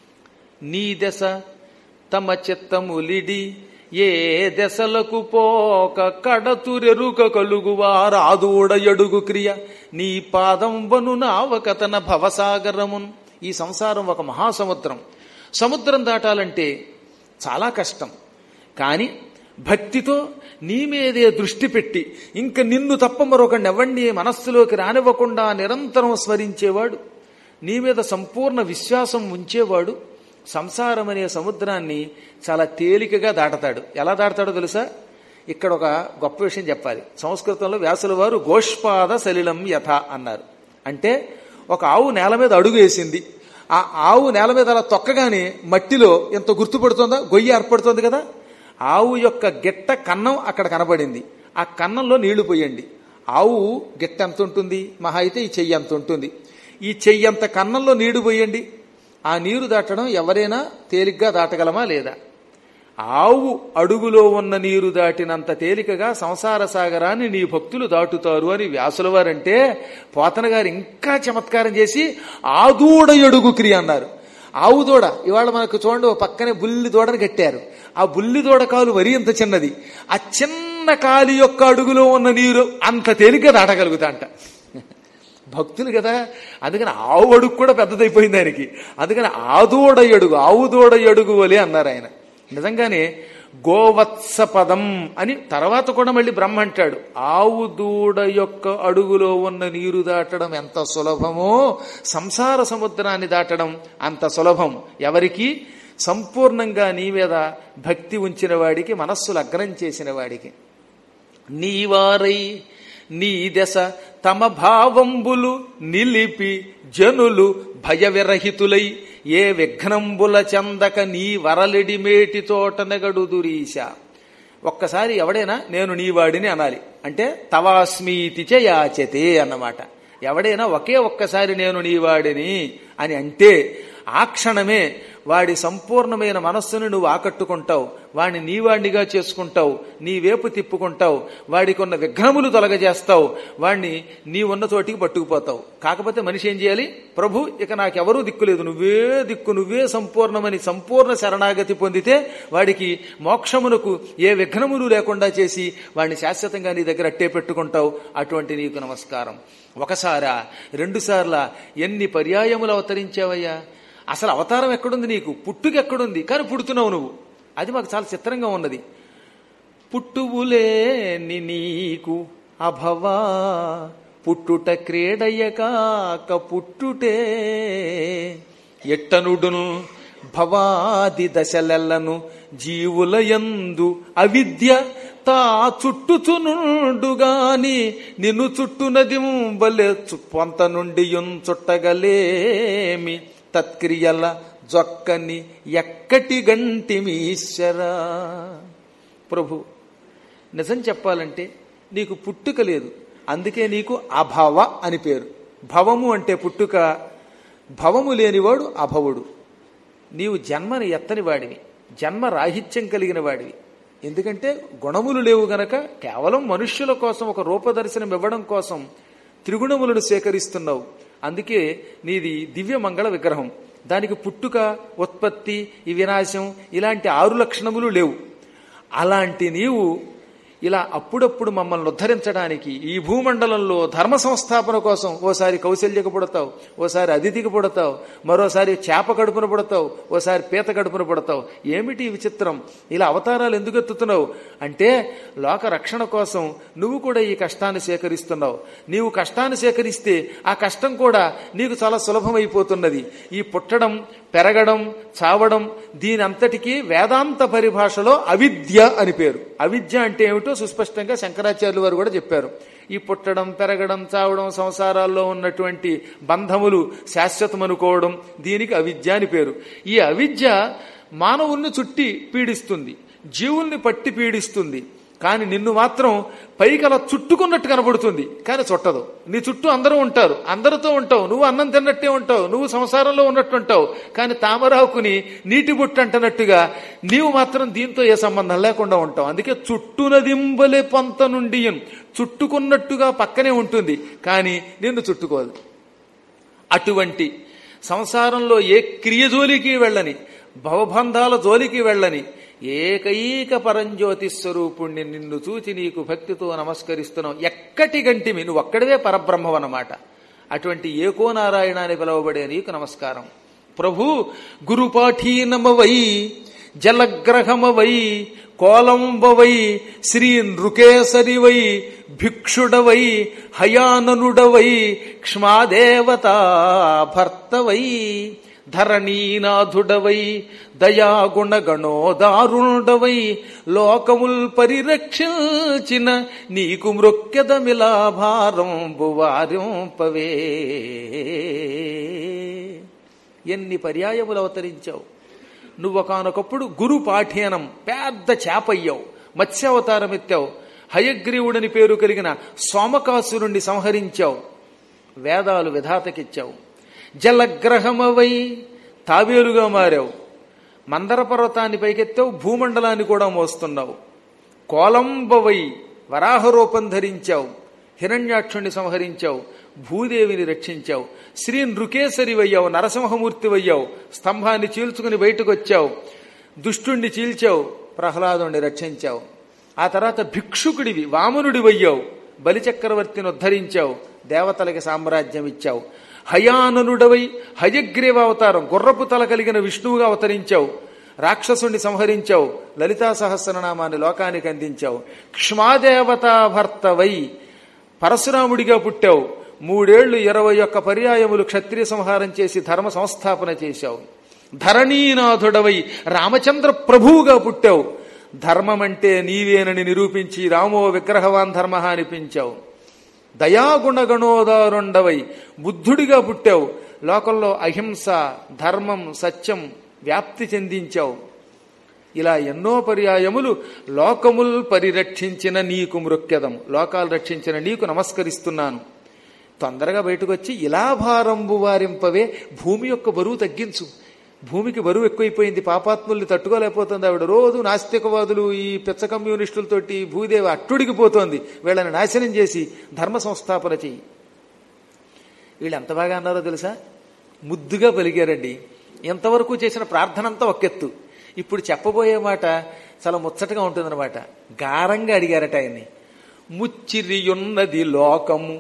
నీ దశ తమ చిత్తములిడి ఏ దశలకు పోక కడతురెరుక కలుగువారాదూడ ఎడుగు క్రియ నీ పాదం వను నావకతన భవసాగరమున్ ఈ సంసారం ఒక మహాసముద్రం సముద్రం దాటాలంటే చాలా కష్టం కానీ భక్తితో నీ మీదే దృష్టి పెట్టి ఇంక నిన్ను తప్ప మరొకడిని ఎవరిని మనస్సులోకి రానివ్వకుండా నిరంతరం స్మరించేవాడు నీ మీద సంపూర్ణ విశ్వాసం ఉంచేవాడు సంసారం అనే సముద్రాన్ని చాలా తేలికగా దాటతాడు ఎలా దాటతాడో తెలుసా ఇక్కడ ఒక గొప్ప విషయం చెప్పాలి సంస్కృతంలో వ్యాసుల వారు గోష్పాద సలిలం యథ అన్నారు అంటే ఒక ఆవు నేల మీద అడుగు వేసింది ఆ ఆవు నేల మీద అలా తొక్కగానే మట్టిలో ఎంత గుర్తుపడుతుందా గొయ్యి ఏర్పడుతుంది కదా ఆవు యొక్క గిట్ట కన్నం అక్కడ కనబడింది ఆ కన్నంలో నీళ్లు పోయండి ఆవు గిట్ట ఎంత ఉంటుంది మహా అయితే ఈ చెయ్యి ఎంత ఉంటుంది ఈ చెయ్యి అంత కన్నంలో నీళ్లు పోయండి ఆ నీరు దాటడం ఎవరైనా తేలిగ్గా దాటగలమా లేదా ఆవు అడుగులో ఉన్న నీరు దాటినంత తేలికగా సంసార సాగరాన్ని నీ భక్తులు దాటుతారు అని వ్యాసుల వారంటే పోతన గారు ఇంకా చమత్కారం చేసి ఆదూడ అడుగు క్రియ అన్నారు ఆవు దూడ ఇవాళ మనకు చూడండి ఓ పక్కనే బుల్లి దూడని కట్టారు ఆ బుల్లి దూడ కాలు మరీ అంత చిన్నది ఆ చిన్న కాలి యొక్క అడుగులో ఉన్న నీరు అంత తేలిగ్గా దాటగలుగుతా అంట భక్తులు కదా అందుకని ఆవు అడుగు కూడా పెద్దదైపోయింది ఆయనకి అందుకని ఆదూడ అడుగు ఆవు దూడ అడుగు వలే అన్నారు ఆయన నిజంగానే గోవత్స పదం అని తర్వాత కూడా మళ్ళీ బ్రహ్మ అంటాడు ఆవు దూడ యొక్క అడుగులో ఉన్న నీరు దాటడం ఎంత సులభమో సంసార సముద్రాన్ని దాటడం అంత సులభం ఎవరికి సంపూర్ణంగా నీ మీద భక్తి ఉంచిన వాడికి మనస్సు లగ్నం చేసిన వాడికి నీవారై నీ దశ తమ భావంబులు నిలిపి జనులు భయ విరహితులై ఏ విఘ్నంబుల చందక నీ వరలిడి మేటి చోట నెగడుదురీశ ఒక్కసారి ఎవడైనా నేను నీ వాడిని అనాలి అంటే తవాస్మీతి చ యాచతే అన్నమాట ఎవడైనా ఒకే ఒక్కసారి నేను నీ వాడిని అని అంటే ఆ క్షణమే వాడి సంపూర్ణమైన మనస్సును నువ్వు ఆకట్టుకుంటావు వాడిని నీవాణ్ణిగా చేసుకుంటావు నీ వేపు తిప్పుకుంటావు వాడికి ఉన్న విఘ్నములు తొలగజేస్తావు వాడిని నీ ఉన్న చోటికి పట్టుకుపోతావు కాకపోతే మనిషి ఏం చేయాలి ప్రభు ఇక నాకెవరూ దిక్కులేదు నువ్వే దిక్కు నువ్వే సంపూర్ణమని సంపూర్ణ శరణాగతి పొందితే వాడికి మోక్షమునకు ఏ విఘ్నములు లేకుండా చేసి వాడిని శాశ్వతంగా నీ దగ్గర అట్టే పెట్టుకుంటావు అటువంటి నీకు నమస్కారం ఒకసారా రెండు సార్లా ఎన్ని పర్యాయములు అవతరించావయ్యా అసలు అవతారం ఎక్కడుంది నీకు పుట్టుక ఎక్కడుంది కానీ పుడుతున్నావు నువ్వు అది మాకు చాలా చిత్రంగా ఉన్నది పుట్టువులేని నీకు అభవా పుట్టుట క్రీడయ్యకాక పుట్టుటే ఎట్టనుడును భవాది దశలెల్లను జీవులయందు అవిద్య తా చుట్టుచునుండుగాని నిన్ను చుట్టునది బలే పొంత నుండి చుట్టగలేమి తత్క్రియల జొక్కని ఎక్కటి గంటిమీశ్వరా ప్రభు నిజం చెప్పాలంటే నీకు పుట్టుక లేదు అందుకే నీకు అభవ అని పేరు భవము అంటే పుట్టుక భవము లేనివాడు అభవుడు నీవు జన్మని ఎత్తని వాడివి జన్మ రాహిత్యం కలిగిన వాడివి ఎందుకంటే గుణములు లేవు గనక కేవలం మనుష్యుల కోసం ఒక రూపదర్శనం ఇవ్వడం కోసం త్రిగుణములను సేకరిస్తున్నావు అందుకే నీది దివ్య మంగళ విగ్రహం దానికి పుట్టుక ఉత్పత్తి ఈ వినాశం ఇలాంటి ఆరు లక్షణములు లేవు అలాంటి నీవు ఇలా అప్పుడప్పుడు మమ్మల్ని ఉద్ధరించడానికి ఈ భూమండలంలో ధర్మ సంస్థాపన కోసం ఓసారి కౌశల్యకు పుడతావు ఓసారి అతిథికి పుడతావు మరోసారి చేప కడుపున పుడతావు ఓసారి పీత కడుపున పుడతావు ఏమిటి ఈ విచిత్రం ఇలా అవతారాలు ఎందుకు ఎత్తుతున్నావు అంటే లోక రక్షణ కోసం నువ్వు కూడా ఈ కష్టాన్ని సేకరిస్తున్నావు నీవు కష్టాన్ని సేకరిస్తే ఆ కష్టం కూడా నీకు చాలా సులభమైపోతున్నది ఈ పుట్టడం పెరగడం చావడం దీని అంతటికీ వేదాంత పరిభాషలో అవిద్య అని పేరు అవిద్య అంటే ఏమిటో సుస్పష్టంగా శంకరాచార్యులు వారు కూడా చెప్పారు ఈ పుట్టడం పెరగడం చావడం సంసారాల్లో ఉన్నటువంటి బంధములు శాశ్వతమనుకోవడం దీనికి అవిద్య అని పేరు ఈ అవిద్య మానవుల్ని చుట్టి పీడిస్తుంది జీవుల్ని పట్టి పీడిస్తుంది కానీ నిన్ను మాత్రం పైకి అలా చుట్టుకున్నట్టు కనబడుతుంది కానీ చుట్టదు నీ చుట్టూ అందరూ ఉంటారు అందరితో ఉంటావు నువ్వు అన్నం తిన్నట్టే ఉంటావు నువ్వు సంసారంలో ఉన్నట్టు ఉంటావు కానీ తామరాకుని నీటి బుట్ట అంటున్నట్టుగా నీవు మాత్రం దీంతో ఏ సంబంధం లేకుండా ఉంటావు అందుకే చుట్టునదింబలే పొంత నుండి చుట్టుకున్నట్టుగా పక్కనే ఉంటుంది కానీ నిన్ను చుట్టుకోదు అటువంటి సంసారంలో ఏ క్రియ జోలికి వెళ్ళని భవబంధాల జోలికి వెళ్ళని ఏకైక పరంజ్యోతి స్వరూపుణ్ణి నిన్ను చూచి నీకు భక్తితో నమస్కరిస్తున్నావు ఎక్కటి గంటిమి నువ్వు ఒక్కడవే పరబ్రహ్మం అన్నమాట అటువంటి ఏకో నారాయణ అని పిలువబడే నీకు నమస్కారం ప్రభు గురుపాఠీనమవై జలగ్రహమవై కోలంబవై శ్రీ నృకేసరివై భిక్షుడవై హయాననుడవై క్ష్మాదేవతా భర్తవై ధరణీనాథుడవై దయాగుణ గణోదారుణుడవై లోకముల్ పరిరక్షించిన నీకు మృక్కెదమిలా భారంబు వారింపవే ఎన్ని పర్యాయములు అవతరించావు నువ్వు ఒకనొకప్పుడు గురు పాఠ్యానం పెద్ద చేపయ్యావు మత్స్యావతారం ఎత్తావు హయగ్రీవుడని పేరు కలిగిన సోమకాసురుణ్ణి సంహరించావు వేదాలు విధాతకిచ్చావు జలగ్రహమవై తాబేలుగా మారావు మందర పర్వతాన్ని పైకెత్తావు భూమండలాన్ని కూడా మోస్తున్నావు కోలంబవై వరాహరూపం ధరించావు హిరణ్యాక్షుణ్ణి సంహరించావు భూదేవిని రక్షించావు శ్రీ నృకేసరివయ్యావు నరసింహమూర్తివయ్యావు స్తంభాన్ని చీల్చుకుని బయటకు వచ్చావు దుష్టుణ్ణి చీల్చావు ప్రహ్లాదుణ్ణి రక్షించావు ఆ తర్వాత భిక్షుకుడివి వామనుడివయ్యావు బలిచక్రవర్తిని ఉద్ధరించావు దేవతలకి సామ్రాజ్యం ఇచ్చావు హయాననుడవై హయగ్రీవ అవతారం గుర్రపు తల కలిగిన విష్ణువుగా అవతరించావు రాక్షసుణ్ణి సంహరించావు లలితా సహస్రనామాన్ని లోకానికి అందించావు క్ష్మాదేవతా భర్తవై పరశురాముడిగా పుట్టావు మూడేళ్లు ఇరవై ఒక్క పర్యాయములు క్షత్రియ సంహారం చేసి ధర్మ సంస్థాపన చేశావు ధరణీనాథుడవై రామచంద్ర ప్రభువుగా పుట్టావు ధర్మమంటే నీవేనని నిరూపించి రామో విగ్రహవాన్ ధర్మ అనిపించావు దయాగుణగణోదారుండవై బుద్ధుడిగా పుట్టావు లోకంలో అహింస ధర్మం సత్యం వ్యాప్తి చెందించావు ఇలా ఎన్నో పర్యాయములు లోకముల్ పరిరక్షించిన నీకు మృక్యదం లోకాలు రక్షించిన నీకు నమస్కరిస్తున్నాను తొందరగా బయటకు వచ్చి ఇలా భారంబు వారింపవే భూమి యొక్క బరువు తగ్గించు భూమికి బరువు ఎక్కువైపోయింది పాపాత్ముల్ని తట్టుకోలేకపోతుంది ఆవిడ రోజు నాస్తికవాదులు ఈ పిచ్చ కమ్యూనిస్టులతోటి భూదేవి అట్టుడికి పోతోంది వీళ్ళని నాశనం చేసి ధర్మ సంస్థాపన చెయ్యి వీళ్ళు ఎంత బాగా అన్నారో తెలుసా ముద్దుగా పలిగారండి ఎంతవరకు చేసిన ప్రార్థన అంతా ఒకెత్తు ఇప్పుడు చెప్పబోయే మాట చాలా ముచ్చటగా ఉంటుందన్నమాట గారంగా అడిగారట ఆయన్ని ముచ్చిరియున్నది లోకము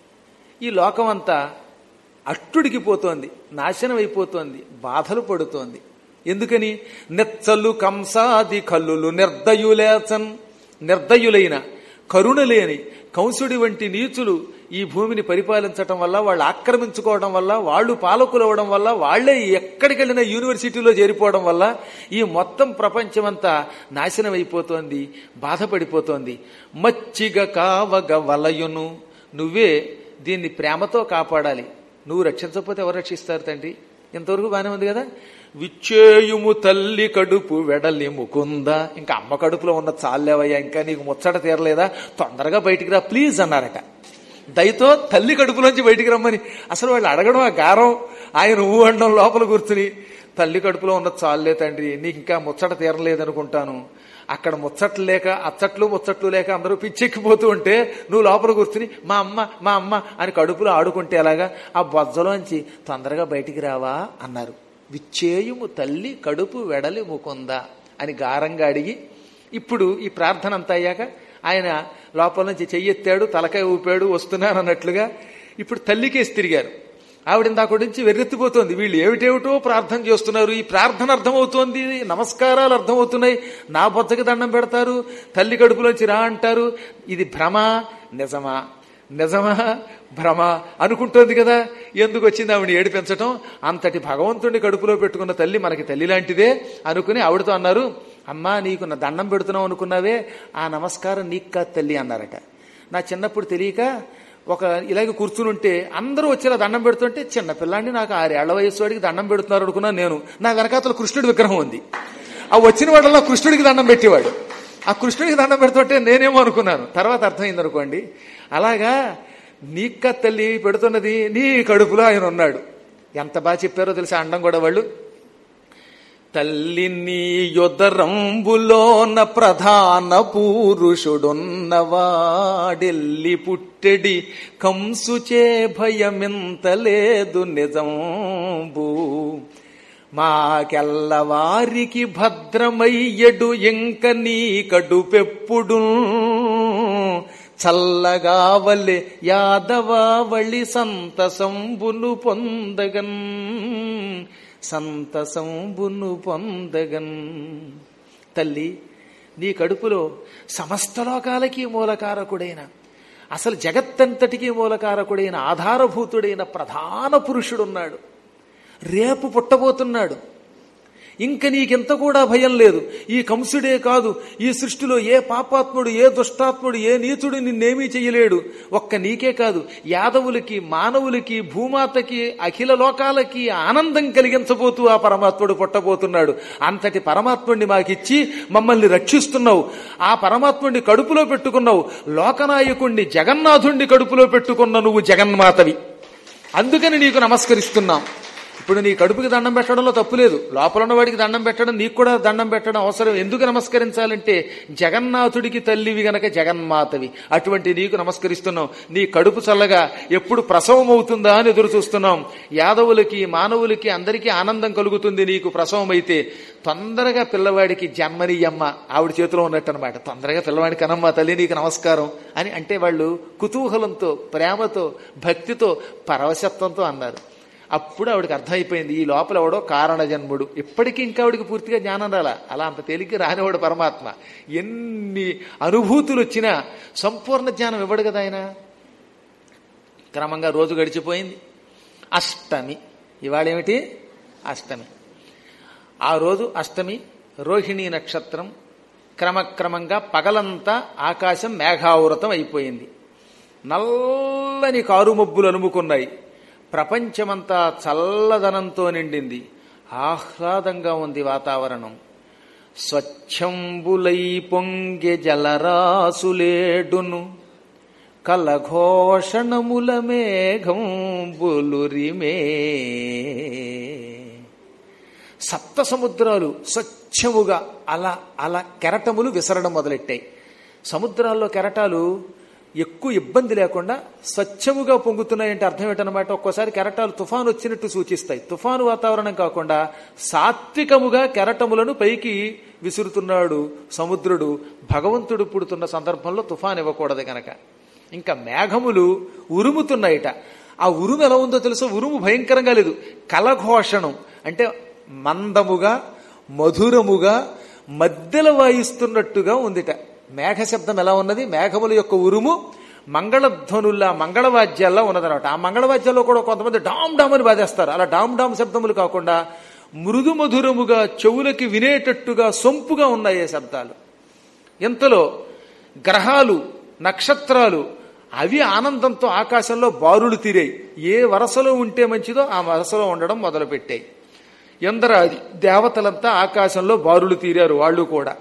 ఈ లోకం అంతా అట్టుడికి పోతోంది నాశనం అయిపోతోంది బాధలు పడుతోంది ఎందుకని నెచ్చలు కంసాది కల్లులు నిర్దయులేచన్ నిర్దయులైన కరుణలేని కంసుడి వంటి నీచులు ఈ భూమిని పరిపాలించటం వల్ల వాళ్ళు ఆక్రమించుకోవడం వల్ల వాళ్ళు పాలకులు అవ్వడం వల్ల వాళ్లే ఎక్కడికి వెళ్ళిన యూనివర్సిటీలో చేరిపోవడం వల్ల ఈ మొత్తం ప్రపంచమంతా నాశనం అయిపోతోంది బాధపడిపోతోంది మచ్చిగ కావగ వలయును నువ్వే దీన్ని ప్రేమతో కాపాడాలి నువ్వు రక్షించకపోతే ఎవరు రక్షిస్తారు తండ్రి ఇంతవరకు బానే ఉంది కదా విచ్చేయుము తల్లి కడుపు వెడలి ముకుందా ఇంకా అమ్మ కడుపులో ఉన్న చాలేవయ్యా ఇంకా నీకు ముచ్చట తీరలేదా తొందరగా బయటికి రా ప్లీజ్ అన్నారట దయతో తల్లి కడుపులోంచి బయటికి రమ్మని అసలు వాళ్ళు అడగడం ఆ గారం ఆయన ఊ అనడం లోపల కూర్చుని తల్లి కడుపులో ఉన్న చాలే తండ్రి నీకు ఇంకా ముచ్చట తీరలేదనుకుంటాను అక్కడ ముచ్చట్లు లేక అచ్చట్లు ముచ్చట్లు లేక అందరూ పిచ్చెక్కిపోతూ ఉంటే నువ్వు లోపల కూర్చుని మా అమ్మ మా అమ్మ అని కడుపులో ఆడుకుంటే ఎలాగా ఆ బొజ్జలోంచి తొందరగా బయటికి రావా అన్నారు విచ్చేయుము తల్లి కడుపు వెడలి ముకుందా అని గారంగా అడిగి ఇప్పుడు ఈ ప్రార్థన అంతా అయ్యాక ఆయన లోపల నుంచి చెయ్యెత్తాడు తలకాయ ఊపాడు వస్తున్నాను అన్నట్లుగా ఇప్పుడు తల్లికేసి తిరిగారు ఆవిడ ఇందాక నుంచి వెర్రెత్తిపోతోంది వీళ్ళు ఏమిటేమిటో ప్రార్థన చేస్తున్నారు ఈ ప్రార్థన అర్థమవుతోంది నమస్కారాలు అర్థమవుతున్నాయి నా బొజ్జకి దండం పెడతారు తల్లి కడుపులోంచి రా అంటారు ఇది భ్రమ నిజమా నిజమా భ్రమ అనుకుంటోంది కదా ఎందుకు వచ్చింది ఆవిడ ఏడిపించటం అంతటి భగవంతుడిని కడుపులో పెట్టుకున్న తల్లి మనకి తల్లి లాంటిదే అనుకుని ఆవిడతో అన్నారు అమ్మా నీకు నా దండం పెడుతున్నావు అనుకున్నావే ఆ నమస్కారం నీకు కాదు తల్లి అన్నారట నా చిన్నప్పుడు తెలియక ఒక ఇలాగ కూర్చుని ఉంటే అందరూ వచ్చేలా దండం పెడుతుంటే చిన్న పిల్లాన్ని నాకు ఆరేళ్ల వయస్సు వాడికి దండం పెడుతున్నారు అనుకున్నాను నేను నా వెనకాతల కృష్ణుడి విగ్రహం ఉంది ఆ వచ్చిన వాళ్ళలో కృష్ణుడికి దండం పెట్టేవాడు ఆ కృష్ణుడికి దండం పెడుతుంటే నేనేమో అనుకున్నాను తర్వాత అర్థమైంది అనుకోండి అలాగా నీక్క తల్లి పెడుతున్నది నీ కడుపులో ఆయన ఉన్నాడు ఎంత బాగా చెప్పారో తెలిసి అండం కూడా వాళ్ళు తల్లిని యుదరంబులోన ప్రధాన పురుషుడున్నవాడెల్లి పుట్టెడి కంసుచే భయమింత లేదు నిజంబు మాకెల్లవారికి భద్రమయ్యడు ఇంక నీ కడుపెప్పుడు చల్లగావలె యాదవావళి సంతసంబును పొందగన్ సంతసంబును పొందగన్ తల్లి నీ కడుపులో సమస్త లోకాలకి మూలకారకుడైన అసలు జగత్తంతటికి మూలకారకుడైన ఆధారభూతుడైన ప్రధాన పురుషుడున్నాడు రేపు పుట్టబోతున్నాడు ఇంక నీకింత కూడా భయం లేదు ఈ కంసుడే కాదు ఈ సృష్టిలో ఏ పాపాత్ముడు ఏ దుష్టాత్ముడు ఏ నీచుడు నిన్నేమీ చెయ్యలేడు ఒక్క నీకే కాదు యాదవులకి మానవులకి భూమాతకి అఖిల లోకాలకి ఆనందం కలిగించబోతూ ఆ పరమాత్ముడు పుట్టబోతున్నాడు అంతటి పరమాత్ముడిని మాకిచ్చి మమ్మల్ని రక్షిస్తున్నావు ఆ పరమాత్ముడిని కడుపులో పెట్టుకున్నావు లోకనాయకుణ్ణి జగన్నాథుణ్ణి కడుపులో పెట్టుకున్న నువ్వు జగన్మాతవి అందుకని నీకు నమస్కరిస్తున్నాం ఇప్పుడు నీ కడుపుకి దండం పెట్టడంలో తప్పు లేదు లోపల ఉన్నవాడికి దండం పెట్టడం నీకు కూడా దండం పెట్టడం అవసరం ఎందుకు నమస్కరించాలంటే జగన్నాథుడికి తల్లివి గనక జగన్మాతవి అటువంటి నీకు నమస్కరిస్తున్నాం నీ కడుపు చల్లగా ఎప్పుడు ప్రసవం అవుతుందా అని ఎదురు చూస్తున్నాం యాదవులకి మానవులకి అందరికీ ఆనందం కలుగుతుంది నీకు ప్రసవం అయితే తొందరగా పిల్లవాడికి జన్మనీయమ్మ ఆవిడ చేతిలో ఉన్నట్టు అనమాట తొందరగా పిల్లవాడికి కనమ్మ తల్లి నీకు నమస్కారం అని అంటే వాళ్ళు కుతూహలంతో ప్రేమతో భక్తితో పరవశత్వంతో అన్నారు అప్పుడు ఆవిడకి అర్థమైపోయింది ఈ లోపల ఎవడో కారణ జన్ముడు ఇప్పటికీ ఇంకా ఆవిడికి పూర్తిగా జ్ఞానం రాలా అలా అంత తేలిక రానివాడు పరమాత్మ ఎన్ని అనుభూతులు వచ్చినా సంపూర్ణ జ్ఞానం ఇవ్వడు కదా ఆయన క్రమంగా రోజు గడిచిపోయింది అష్టమి ఇవాళ ఏమిటి అష్టమి ఆ రోజు అష్టమి రోహిణీ నక్షత్రం క్రమక్రమంగా పగలంతా ఆకాశం మేఘావృతం అయిపోయింది నల్లని కారుమబ్బులు అలుముకున్నాయి ప్రపంచమంతా చల్లదనంతో నిండింది ఆహ్లాదంగా ఉంది వాతావరణం స్వచ్ఛంబులై పొంగె జలరాసులేడును కలఘోషణముల మేఘంబులురిమే సప్త సముద్రాలు స్వచ్ఛముగా అలా అలా కెరటములు విసరడం మొదలెట్టాయి సముద్రాల్లో కెరటాలు ఎక్కువ ఇబ్బంది లేకుండా స్వచ్ఛముగా పొంగుతున్నాయంటే అర్థం ఏంటనమాట ఒక్కోసారి కెరటాలు తుఫాను వచ్చినట్టు సూచిస్తాయి తుఫాను వాతావరణం కాకుండా సాత్వికముగా కెరటములను పైకి విసురుతున్నాడు సముద్రుడు భగవంతుడు పుడుతున్న సందర్భంలో తుఫాన్ ఇవ్వకూడదు గనక ఇంకా మేఘములు ఉరుముతున్నాయిట ఆ ఉరుము ఎలా ఉందో తెలుసో ఉరుము భయంకరంగా లేదు కలఘోషణం అంటే మందముగా మధురముగా మధ్యలో వాయిస్తున్నట్టుగా ఉందిట మేఘ శబ్దం ఎలా ఉన్నది మేఘముల యొక్క ఉరుము మంగళధ్వనుల్లా మంగళవాద్యాల్లో ఉన్నదనమాట ఆ మంగళవాద్యాల్లో కూడా కొంతమంది డామ్ డామ్ అని బాధేస్తారు అలా డామ్ డామ్ శబ్దములు కాకుండా మృదు మధురముగా చెవులకి వినేటట్టుగా సొంపుగా ఉన్నాయి ఆ శబ్దాలు ఇంతలో గ్రహాలు నక్షత్రాలు అవి ఆనందంతో ఆకాశంలో బారులు తీరాయి ఏ వరసలో ఉంటే మంచిదో ఆ వరసలో ఉండడం మొదలుపెట్టాయి ఎందరాది దేవతలంతా ఆకాశంలో బారులు తీరారు వాళ్ళు కూడా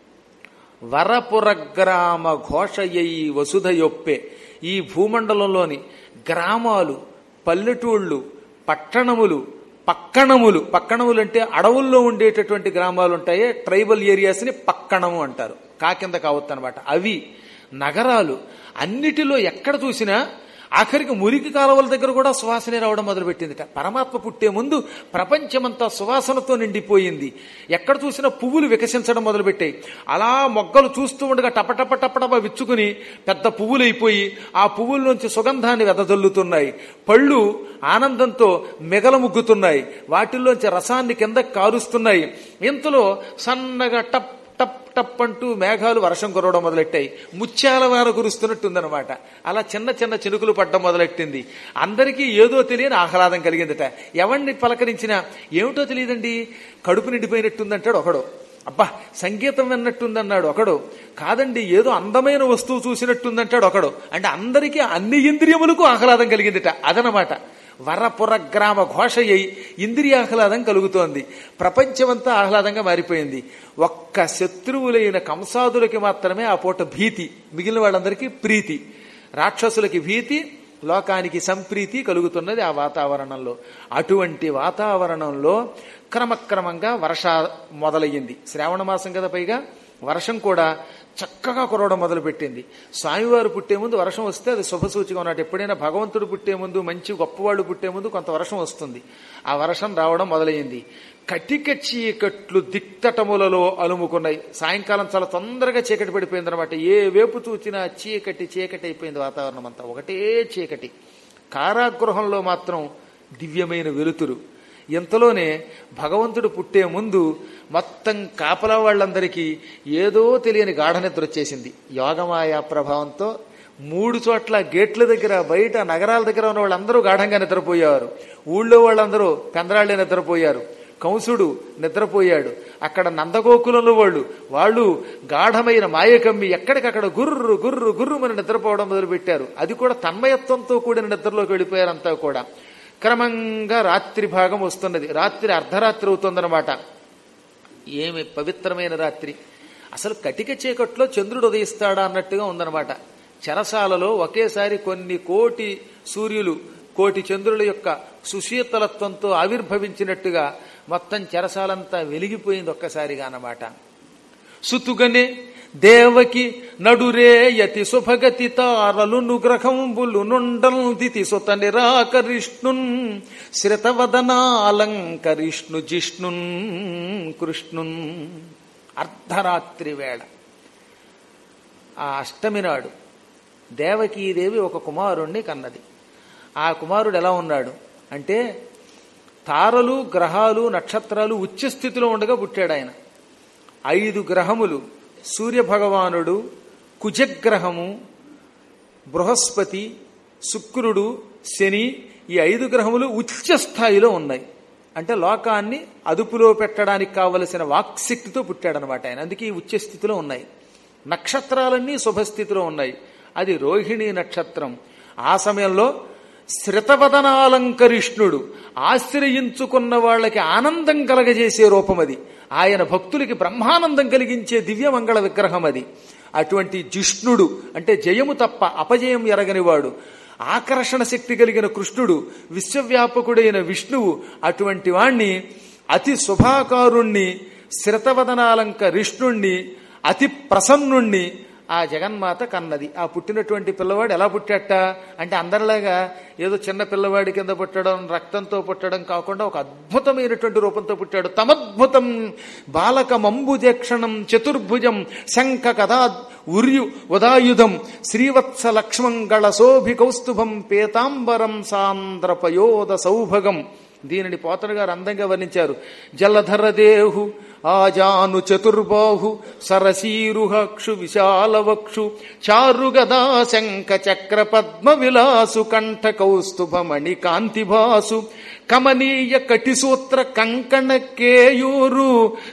వరపురగ్రామ ఘోషయ్యి వసుధయొప్పే ఈ భూమండలంలోని గ్రామాలు పల్లెటూళ్ళు పట్టణములు పక్కణములు పక్కణములు అంటే అడవుల్లో ఉండేటటువంటి గ్రామాలు ఉంటాయే ట్రైబల్ ఏరియాస్ ని పక్కణము అంటారు కాకింద కావద్దు అనమాట అవి నగరాలు అన్నిటిలో ఎక్కడ చూసినా ఆఖరికి మురికి కాలువల దగ్గర కూడా సువాసన రావడం మొదలుపెట్టిందిట పరమాత్మ పుట్టే ముందు ప్రపంచమంతా సువాసనతో నిండిపోయింది ఎక్కడ చూసినా పువ్వులు వికసించడం మొదలుపెట్టాయి అలా మొగ్గలు చూస్తూ ఉండగా టపటప టపటప విచ్చుకుని పెద్ద పువ్వులు అయిపోయి ఆ పువ్వుల్లోంచి సుగంధాన్ని వెదజల్లుతున్నాయి పళ్ళు ఆనందంతో మిగలముగ్గుతున్నాయి వాటిల్లోంచి రసాన్ని కింద కారుస్తున్నాయి ఇంతలో సన్నగా టప్ టప్ టప్ అంటూ మేఘాలు వర్షం కురవడం మొదలెట్టాయి ముత్యాల వార కురుస్తున్నట్టుందనమాట అలా చిన్న చిన్న చినుకులు పడ్డం మొదలెట్టింది అందరికీ ఏదో తెలియని ఆహ్లాదం కలిగిందట ఎవరిని పలకరించినా ఏమిటో తెలియదండి కడుపు నిండిపోయినట్టుందంటాడు ఒకడు అబ్బా సంగీతం విన్నట్టుందన్నాడు ఒకడు కాదండి ఏదో అందమైన వస్తువు చూసినట్టుందంటాడు ఒకడు అంటే అందరికీ అన్ని ఇంద్రియములకు ఆహ్లాదం కలిగిందిట అదనమాట వరపురగ్రామ ఘోష అయి ఇంద్రియాహ్లాదం కలుగుతోంది ప్రపంచమంతా ఆహ్లాదంగా మారిపోయింది ఒక్క శత్రువులైన కంసాదులకి మాత్రమే ఆ పూట భీతి మిగిలిన వాళ్ళందరికీ ప్రీతి రాక్షసులకి భీతి లోకానికి సంప్రీతి కలుగుతున్నది ఆ వాతావరణంలో అటువంటి వాతావరణంలో క్రమక్రమంగా వర్ష మొదలయ్యింది శ్రావణ మాసం కదా పైగా వర్షం కూడా చక్కగా కురవడం మొదలుపెట్టింది స్వామివారు పుట్టే ముందు వర్షం వస్తే అది శుభసూచిగా ఉన్నట్టు ఎప్పుడైనా భగవంతుడు పుట్టే ముందు మంచి గొప్పవాళ్ళు పుట్టే ముందు కొంత వర్షం వస్తుంది ఆ వర్షం రావడం మొదలైంది కటిక చీకట్లు దిక్తటములలో అలుముకున్నాయి సాయంకాలం చాలా తొందరగా చీకటి పడిపోయింది అనమాట ఏ వేపు చూచినా చీకటి చీకటి అయిపోయింది వాతావరణం అంతా ఒకటే చీకటి కారాగృహంలో మాత్రం దివ్యమైన వెలుతురు ఇంతలోనే భగవంతుడు పుట్టే ముందు మొత్తం కాపలా వాళ్ళందరికీ ఏదో తెలియని గాఢ నిద్ర వచ్చేసింది యోగమాయా ప్రభావంతో మూడు చోట్ల గేట్ల దగ్గర బయట నగరాల దగ్గర ఉన్న వాళ్ళందరూ గాఢంగా నిద్రపోయారు ఊళ్ళో వాళ్ళందరూ పెందరాళ్లే నిద్రపోయారు కంసుడు నిద్రపోయాడు అక్కడ నందగోకులంలో వాళ్ళు వాళ్ళు గాఢమైన మాయ కమ్మి ఎక్కడికక్కడ గుర్రు గుర్రు గుర్రు మన నిద్రపోవడం మొదలుపెట్టారు అది కూడా తన్మయత్వంతో కూడిన నిద్రలోకి వెళ్ళిపోయారంతా కూడా క్రమంగా రాత్రి భాగం వస్తున్నది రాత్రి అర్ధరాత్రి అవుతుందన్నమాట ఏమి పవిత్రమైన రాత్రి అసలు కటిక చీకట్లో చంద్రుడు ఉదయిస్తాడా అన్నట్టుగా ఉందన్నమాట చెరసాలలో ఒకేసారి కొన్ని కోటి సూర్యులు కోటి చంద్రుల యొక్క సుశీతలత్వంతో ఆవిర్భవించినట్టుగా మొత్తం చెరసాలంతా వెలిగిపోయింది ఒక్కసారిగా అన్నమాట సుతుగనే దేవకి నడురే యతి శుభగతి తారలు నుగ్రహంబులు నుండల్ దితి సుత నిరాకరిష్ణున్ శ్రితవదనాలంకరిష్ణు జిష్ణున్ కృష్ణున్ అర్ధరాత్రి వేళ ఆ అష్టమి నాడు దేవకీదేవి ఒక కుమారుణ్ణి కన్నది ఆ కుమారుడు ఎలా ఉన్నాడు అంటే తారలు గ్రహాలు నక్షత్రాలు ఉచ్చ స్థితిలో ఉండగా పుట్టాడు ఆయన ఐదు గ్రహములు సూర్య భగవానుడు కుజగ్రహము బృహస్పతి శుక్రుడు శని ఈ ఐదు గ్రహములు ఉచ్చ స్థాయిలో ఉన్నాయి అంటే లోకాన్ని అదుపులో పెట్టడానికి కావలసిన వాక్శక్తితో పుట్టాడనమాట ఆయన అందుకే ఈ ఉచ్చ స్థితిలో ఉన్నాయి నక్షత్రాలన్నీ శుభస్థితిలో ఉన్నాయి అది రోహిణి నక్షత్రం ఆ సమయంలో శ్రితవదనాలంకరిష్ణుడు ఆశ్రయించుకున్న వాళ్ళకి ఆనందం కలగజేసే రూపం అది ఆయన భక్తులకి బ్రహ్మానందం కలిగించే దివ్యమంగళ విగ్రహం అది అటువంటి జిష్ణుడు అంటే జయము తప్ప అపజయం ఎరగనివాడు ఆకర్షణ శక్తి కలిగిన కృష్ణుడు విశ్వవ్యాపకుడైన విష్ణువు అటువంటి వాణ్ణి అతి శుభాకారుణ్ణి శ్రితవదనాలంక రిష్ణుణ్ణి అతి ప్రసన్నుణ్ణి ఆ జగన్మాత కన్నది ఆ పుట్టినటువంటి పిల్లవాడు ఎలా పుట్టాట అంటే అందరిలాగా ఏదో చిన్న పిల్లవాడి కింద పుట్టడం రక్తంతో పుట్టడం కాకుండా ఒక అద్భుతమైనటువంటి రూపంతో పుట్టాడు తమద్భుతం బాలక మంబుజక్షణం చతుర్భుజం శంఖ కథా ఉర్యు ఉదాయుధం శ్రీవత్స లక్ష్మంగళ శోభి కౌస్తుభం పీతాంబరం సాంద్రపయోద సౌభగం దీనిని పోతన గారు అందంగా వర్ణించారు జలధరదేహు ఆజాను చతుర్బాహు సరసీరుహక్షు విశాలవక్షు చారుగదా శంఖ చక్ర పద్మ విలాసు కంఠ కౌస్తుభమణి కాంతిభాసు కమనీయ కటిసూత్ర కంకణ కేయూరు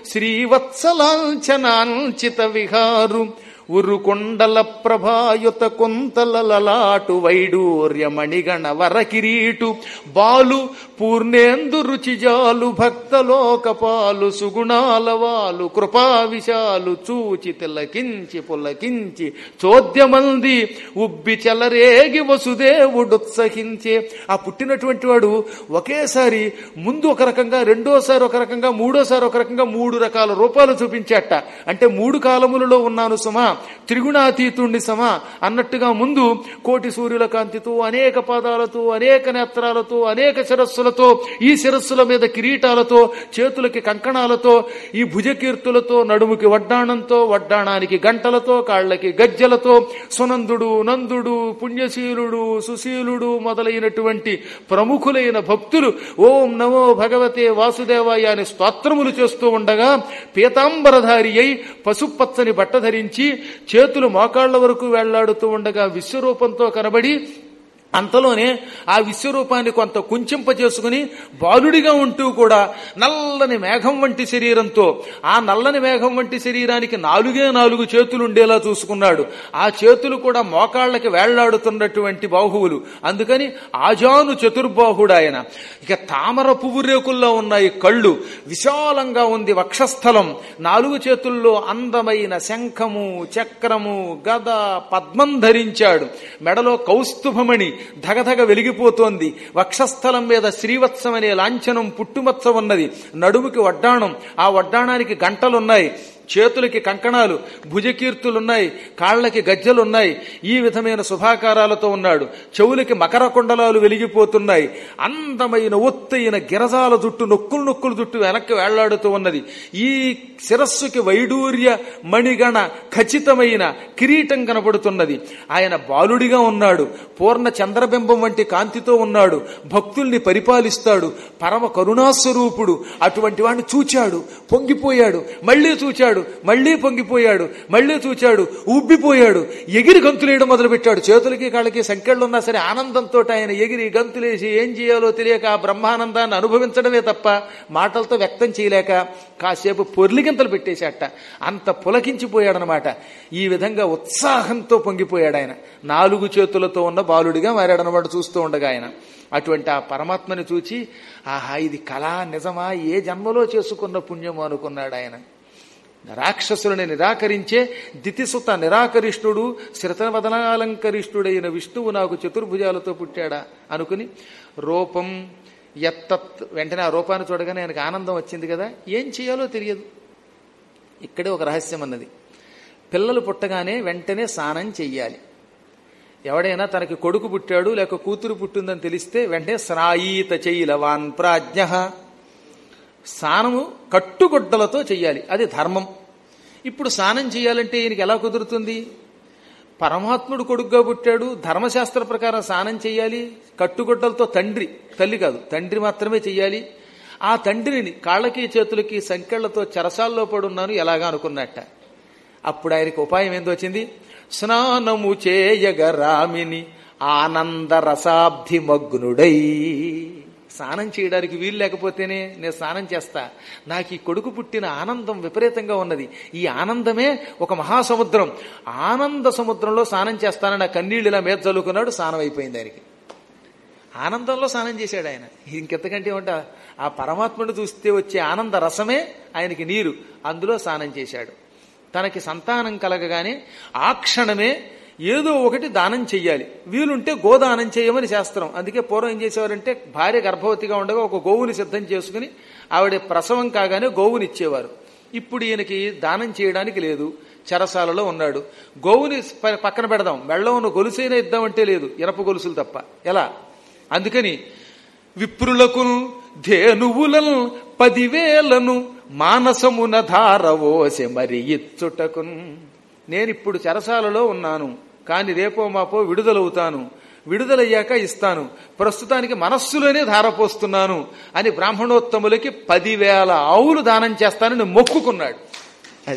శ్రీవత్సలాంఛనాంచిత విహారు ఉరుకొండల ప్రభాయుత కుంతల లలాటు వైడూర్య మణిగణ వర కిరీటు బాలు పూర్ణేందు రుచిజాలు భక్తలోకపాలు సుగుణాల వాలు కృపా విశాలు చూచి తిలకించి పులకించి చోద్యమంది ఉబ్బి చెలరేగి వసుదేవుడుత్సహించే ఆ పుట్టినటువంటి వాడు ఒకేసారి ముందు ఒక రకంగా రెండోసారి ఒక రకంగా మూడోసారి ఒక రకంగా మూడు రకాల రూపాలు చూపించాట అంటే మూడు కాలములలో ఉన్నాను సుమా త్రిగుణాతీతుణ్ణి సమా అన్నట్టుగా ముందు కోటి సూర్యుల కాంతితో అనేక పాదాలతో అనేక నేత్రాలతో అనేక శిరస్సులతో ఈ శిరస్సుల మీద కిరీటాలతో చేతులకి కంకణాలతో ఈ భుజకీర్తులతో నడుముకి వడ్డాణంతో వడ్డాణానికి గంటలతో కాళ్ళకి గజ్జలతో సునందుడు నందుడు పుణ్యశీలుడు సుశీలుడు మొదలైనటువంటి ప్రముఖులైన భక్తులు ఓం నమో భగవతే వాసుదేవాయ అని స్తోత్రములు చేస్తూ ఉండగా పీతాంబరధారి అయి పసుపచ్చని బట్ట ధరించి చేతులు మోకాళ్ల వరకు వెళ్లాడుతూ ఉండగా విశ్వరూపంతో కనబడి అంతలోనే ఆ విశ్వరూపాన్ని కొంత కుంచింప చేసుకుని బాలుడిగా ఉంటూ కూడా నల్లని మేఘం వంటి శరీరంతో ఆ నల్లని మేఘం వంటి శరీరానికి నాలుగే నాలుగు చేతులు ఉండేలా చూసుకున్నాడు ఆ చేతులు కూడా మోకాళ్ళకి వేళ్లాడుతున్నటువంటి బాహువులు అందుకని ఆజాను చతుర్బాహుడు ఆయన ఇక తామర పువ్వు రేకుల్లో ఉన్నాయి కళ్ళు విశాలంగా ఉంది వక్షస్థలం నాలుగు చేతుల్లో అందమైన శంఖము చక్రము గద పద్మం ధరించాడు మెడలో కౌస్తుభమణి ధగధగ వెలిగిపోతోంది వక్షస్థలం మీద శ్రీవత్సం అనే లాంఛనం పుట్టుమచ్చ ఉన్నది నడుముకి వడ్డాణం ఆ వడ్డాణానికి గంటలున్నాయి చేతులకి కంకణాలు భుజకీర్తులున్నాయి కాళ్ళకి గజ్జలున్నాయి ఈ విధమైన శుభాకారాలతో ఉన్నాడు చెవులకి మకర కుండలాలు వెలిగిపోతున్నాయి అందమైన ఒత్తైన గిరజాల జుట్టు నొక్కులు నొక్కులు జుట్టు వెనక్కి వేళ్లాడుతూ ఉన్నది ఈ శిరస్సుకి వైడూర్య మణిగణ ఖచ్చితమైన కిరీటం కనబడుతున్నది ఆయన బాలుడిగా ఉన్నాడు పూర్ణ చంద్రబింబం వంటి కాంతితో ఉన్నాడు భక్తుల్ని పరిపాలిస్తాడు పరమ కరుణాస్వరూపుడు అటువంటి వాడిని చూచాడు పొంగిపోయాడు మళ్ళీ చూచాడు మళ్ళీ పొంగిపోయాడు మళ్ళీ చూచాడు ఉబ్బిపోయాడు ఎగిరి గంతులేయడం మొదలుపెట్టాడు చేతులకి కాళ్ళకి సంఖ్యలు ఉన్నా సరే ఆనందంతో ఆయన ఎగిరి గంతులేసి ఏం చేయాలో తెలియక ఆ బ్రహ్మానందాన్ని అనుభవించడమే తప్ప మాటలతో వ్యక్తం చేయలేక కాసేపు పొర్లిగింతలు పెట్టేశాట అంత పులకించిపోయాడనమాట ఈ విధంగా ఉత్సాహంతో పొంగిపోయాడు ఆయన నాలుగు చేతులతో ఉన్న బాలుడిగా మారాడనమాట చూస్తూ ఉండగా ఆయన అటువంటి ఆ పరమాత్మని చూచి ఆహా ఇది కళా నిజమా ఏ జన్మలో చేసుకున్న పుణ్యము అనుకున్నాడు ఆయన రాక్షసులని నిరాకరించే దితిసుత నిరాకరిష్ణుడు శ్రితవదనాలంకరిష్ణుడైన విష్ణువు నాకు చతుర్భుజాలతో పుట్టాడా అనుకుని రూపం ఎత్తత్ వెంటనే ఆ రూపాన్ని చూడగానే ఆయనకు ఆనందం వచ్చింది కదా ఏం చేయాలో తెలియదు ఇక్కడే ఒక రహస్యం అన్నది పిల్లలు పుట్టగానే వెంటనే స్నానం చెయ్యాలి ఎవడైనా తనకి కొడుకు పుట్టాడు లేక కూతురు పుట్టిందని తెలిస్తే వెంటనే స్నాయీత చెయ్యిలవాన్ ప్రాజ్ఞ స్నానము కట్టుగొడ్డలతో చెయ్యాలి అది ధర్మం ఇప్పుడు స్నానం చేయాలంటే ఈయనకి ఎలా కుదురుతుంది పరమాత్ముడు కొడుకుగా పుట్టాడు ధర్మశాస్త్ర ప్రకారం స్నానం చేయాలి కట్టుగొడ్డలతో తండ్రి తల్లి కాదు తండ్రి మాత్రమే చెయ్యాలి ఆ తండ్రిని కాళ్ళకి చేతులకి సంకెళ్లతో చెరసాల్లో పడున్నాను ఎలాగా అనుకున్నట్ట అప్పుడు ఆయనకి ఉపాయం ఏందో వచ్చింది స్నానము చేయగ రామిని ఆనంద రసాబ్ధి మగ్నుడై స్నానం చేయడానికి వీలు లేకపోతేనే నేను స్నానం చేస్తా నాకు ఈ కొడుకు పుట్టిన ఆనందం విపరీతంగా ఉన్నది ఈ ఆనందమే ఒక మహాసముద్రం ఆనంద సముద్రంలో స్నానం చేస్తానని నా కన్నీళ్ళు ఇలా మీద చల్లుకున్నాడు స్నానం అయిపోయింది ఆయనకి ఆనందంలో స్నానం చేశాడు ఆయన ఇంకెంతకంటే ఏమంటా ఆ పరమాత్మను చూస్తే వచ్చే ఆనంద రసమే ఆయనకి నీరు అందులో స్నానం చేశాడు తనకి సంతానం కలగగానే ఆ క్షణమే ఏదో ఒకటి దానం చెయ్యాలి వీలుంటే గోదానం చేయమని శాస్త్రం అందుకే పూర్వం ఏం చేసేవారంటే భార్య గర్భవతిగా ఉండగా ఒక గోవుని సిద్ధం చేసుకుని ఆవిడ ప్రసవం కాగానే గోవుని ఇచ్చేవారు ఇప్పుడు ఈయనకి దానం చేయడానికి లేదు చెరసాలలో ఉన్నాడు గోవుని ప- పక్కన పెడదాం మెళ్ళ ఉన్న గొలుసైనా ఇద్దామంటే లేదు ఇనప గొలుసులు తప్ప ఎలా అందుకని విప్రులకు ధేనువులను పదివేలను మానసమున ధారవోసె మరి ఇచ్చుటకున్ నేనిప్పుడు చెరసాలలో ఉన్నాను కాని రేపో మాపో విడుదలవుతాను విడుదలయ్యాక ఇస్తాను ప్రస్తుతానికి మనస్సులోనే ధారపోస్తున్నాను అని బ్రాహ్మణోత్తములకి పదివేల ఆవులు దానం చేస్తానని మొక్కుకున్నాడు అది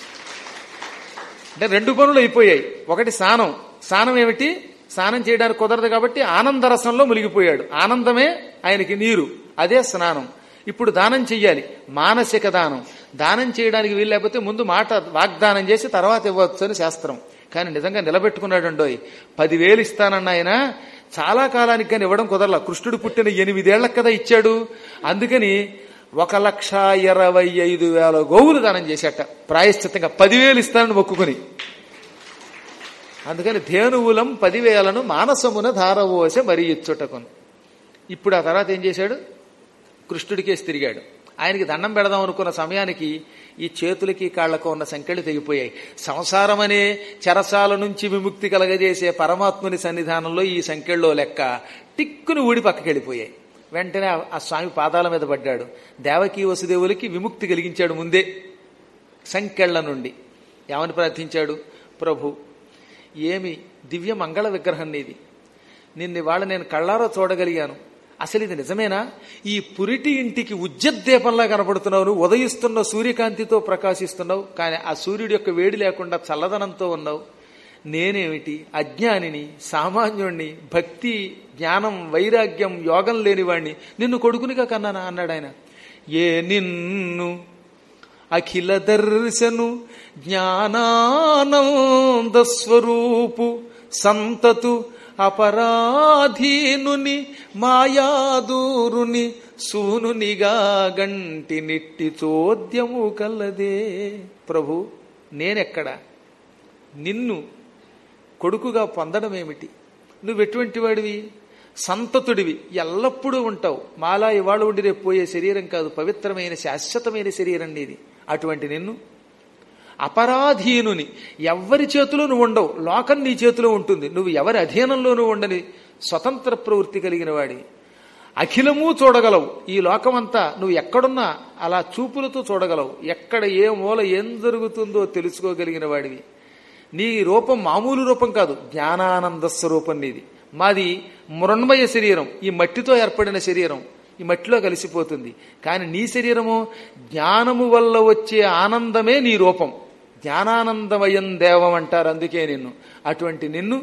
అంటే రెండు పనులు అయిపోయాయి ఒకటి స్నానం స్నానం ఏమిటి స్నానం చేయడానికి కుదరదు కాబట్టి ఆనందరసంలో మునిగిపోయాడు ఆనందమే ఆయనకి నీరు అదే స్నానం ఇప్పుడు దానం చెయ్యాలి మానసిక దానం దానం చేయడానికి వీలు లేకపోతే ముందు మాట వాగ్దానం చేసి తర్వాత ఇవ్వచ్చు అని శాస్త్రం కానీ నిజంగా నిలబెట్టుకున్నాడు అండోయ్ పదివేలు ఇస్తానన్న ఆయన చాలా కాలానికి కానీ ఇవ్వడం కుదరలా కృష్ణుడు పుట్టిన ఎనిమిదేళ్లకు కదా ఇచ్చాడు అందుకని ఒక లక్ష ఇరవై ఐదు వేల గోవులు దానం చేశాట ప్రాయశ్చిత్తంగా పదివేలు ఇస్తానని మొక్కుకుని అందుకని ధేనువులం పదివేలను మానసమున ధారవోసే మరి ఇచ్చుటకును ఇప్పుడు ఆ తర్వాత ఏం చేశాడు కృష్ణుడికేసి తిరిగాడు ఆయనకి దండం పెడదాం అనుకున్న సమయానికి ఈ చేతులకి కాళ్లకు ఉన్న సంఖ్యలు తెగిపోయాయి సంసారం అనే చెరసాల నుంచి విముక్తి కలగజేసే పరమాత్ముని సన్నిధానంలో ఈ సంఖ్యల్లో లెక్క టిక్కును ఊడి పక్కకెళ్ళిపోయాయి వెంటనే ఆ- ఆ స్వామి పాదాల మీద పడ్డాడు దేవకీ వసుదేవులకి విముక్తి కలిగించాడు ముందే సంకెళ్ల నుండి ఏమని ప్రార్థించాడు ప్రభు ఏమి దివ్య మంగళ విగ్రహం నీది నిన్ను ఇవాళ నేను కళ్ళారా చూడగలిగాను అసలు ఇది నిజమేనా ఈ పురిటి ఇంటికి ఉజ్జద్దీపంలా కనపడుతున్నావు నువ్వు ఉదయిస్తున్న సూర్యకాంతితో ప్రకాశిస్తున్నావు కానీ ఆ సూర్యుడి యొక్క వేడి లేకుండా చల్లదనంతో ఉన్నావు నేనేమిటి అజ్ఞానిని సామాన్యుణ్ణి భక్తి జ్ఞానం వైరాగ్యం యోగం లేనివాణ్ణి నిన్ను కొడుకునిగా కన్నానా అన్నాడు ఆయన ఏ నిన్ను అఖిల దర్శను జ్ఞానానంద స్వరూపు సంతతు అపరాధీనుని మాయాదూరుని సూనునిగా గంటి నిట్టి చోద్యము కలదే ప్రభు నేనెక్కడ నిన్ను కొడుకుగా పొందడం ఏమిటి నువ్వెటువంటి వాడివి సంతతుడివి ఎల్లప్పుడూ ఉంటావు మాలా ఇవాళ ఉండి రేపు పోయే శరీరం కాదు పవిత్రమైన శాశ్వతమైన శరీరం నీది అటువంటి నిన్ను అపరాధీనుని ఎవ్వరి చేతిలో నువ్వు ఉండవు లోకం నీ చేతిలో ఉంటుంది నువ్వు ఎవరి అధీనంలోనూ ఉండని స్వతంత్ర ప్రవృత్తి కలిగిన వాడి అఖిలము చూడగలవు ఈ లోకమంతా నువ్వు ఎక్కడున్నా అలా చూపులతో చూడగలవు ఎక్కడ ఏ మూల ఏం జరుగుతుందో తెలుసుకోగలిగిన వాడివి నీ రూపం మామూలు రూపం కాదు జ్ఞానానంద స్వరూపం నీది మాది మృణ్మయ శరీరం ఈ మట్టితో ఏర్పడిన శరీరం ఈ మట్టిలో కలిసిపోతుంది కానీ నీ శరీరము జ్ఞానము వల్ల వచ్చే ఆనందమే నీ రూపం జ్ఞానానందమయం దేవం అంటారు అందుకే నిన్ను అటువంటి నిన్ను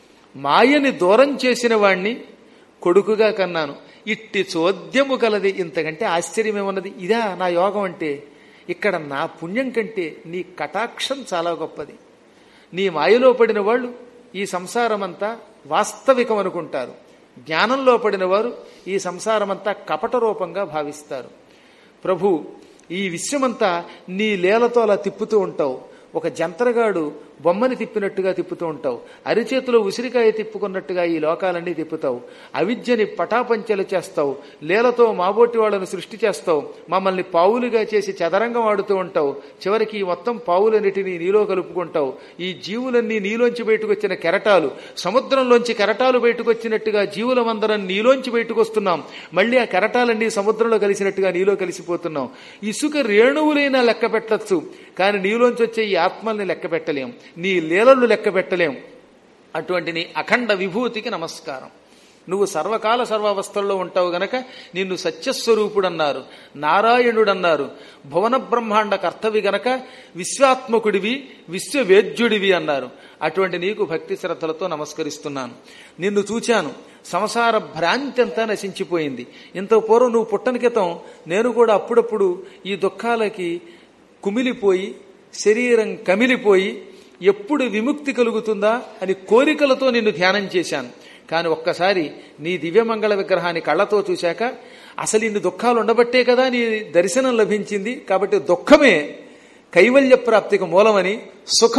మాయని దూరం చేసిన వాణ్ణి కొడుకుగా కన్నాను ఇట్టి చోద్యము కలది ఇంతకంటే ఆశ్చర్యమేమన్నది ఇదా నా యోగం అంటే ఇక్కడ నా పుణ్యం కంటే నీ కటాక్షం చాలా గొప్పది నీ మాయలో పడిన వాళ్ళు ఈ సంసారమంతా వాస్తవికం అనుకుంటారు జ్ఞానంలో పడిన వారు ఈ సంసారమంతా కపట రూపంగా భావిస్తారు ప్రభు ఈ విశ్వమంతా నీ లీలతో అలా తిప్పుతూ ఉంటావు ఒక జంత్రగాడు బొమ్మని తిప్పినట్టుగా తిప్పుతూ ఉంటావు అరిచేతిలో ఉసిరికాయ తిప్పుకున్నట్టుగా ఈ లోకాలన్నీ తిప్పుతావు అవిద్యని పటాపంచలు చేస్తావు లీలతో మాబోటి వాళ్ళను సృష్టి చేస్తావు మమ్మల్ని పావులుగా చేసి చదరంగం ఆడుతూ ఉంటావు చివరికి ఈ మొత్తం పావులన్నిటినీ నీలో కలుపుకుంటావు ఈ జీవులన్నీ నీలోంచి బయటకు వచ్చిన కెరటాలు సముద్రంలోంచి కెరటాలు బయటకు వచ్చినట్టుగా జీవులమందరం నీలోంచి బయటకు వస్తున్నాం మళ్ళీ ఆ కెరటాలన్నీ సముద్రంలో కలిసినట్టుగా నీలో కలిసిపోతున్నాం ఇసుక రేణువులైనా లెక్క పెట్టచ్చు కానీ నీలోంచి వచ్చే ఈ ఆత్మల్ని లెక్క పెట్టలేం నీ లీలలు లెక్క పెట్టలేం అటువంటి నీ అఖండ విభూతికి నమస్కారం నువ్వు సర్వకాల సర్వావస్థల్లో ఉంటావు గనక నిన్ను సత్యస్వరూపుడన్నారు నారాయణుడన్నారు భువన బ్రహ్మాండ కర్తవి గనక విశ్వాత్మకుడివి విశ్వవేద్యుడివి అన్నారు అటువంటి నీకు భక్తి శ్రద్ధలతో నమస్కరిస్తున్నాను నిన్ను చూచాను సంసార భ్రాంతి అంతా నశించిపోయింది ఇంత పూర్వం నువ్వు పుట్టని క్రితం నేను కూడా అప్పుడప్పుడు ఈ దుఃఖాలకి కుమిలిపోయి శరీరం కమిలిపోయి ఎప్పుడు విముక్తి కలుగుతుందా అని కోరికలతో నిన్ను ధ్యానం చేశాను కానీ ఒక్కసారి నీ దివ్యమంగళ విగ్రహాన్ని కళ్ళతో చూశాక అసలు ఇన్ని దుఃఖాలు ఉండబట్టే కదా నీ దర్శనం లభించింది కాబట్టి దుఃఖమే కైవల్య ప్రాప్తికి మూలమని సుఖము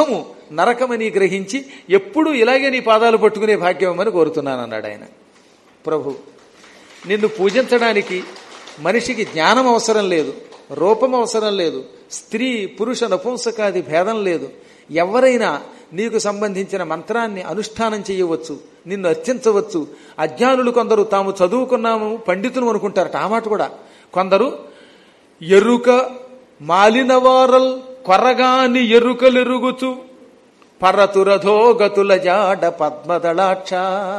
నరకమని గ్రహించి ఎప్పుడూ ఇలాగే నీ పాదాలు పట్టుకునే భాగ్యం అని కోరుతున్నాను అన్నాడు ఆయన ప్రభు నిన్ను పూజించడానికి మనిషికి జ్ఞానం అవసరం లేదు రూపం అవసరం లేదు స్త్రీ పురుష నపుంసకాది భేదం లేదు ఎవరైనా నీకు సంబంధించిన మంత్రాన్ని అనుష్ఠానం చేయవచ్చు నిన్ను అర్చించవచ్చు అజ్ఞానులు కొందరు తాము చదువుకున్నాము పండితులు అనుకుంటారట ఆ మాట కూడా కొందరు ఎరుక మాలినవారల్ కొరగాని ఎరుకలెరుగుచు పరతురథో గతుల జాడ పద్మదళాక్ష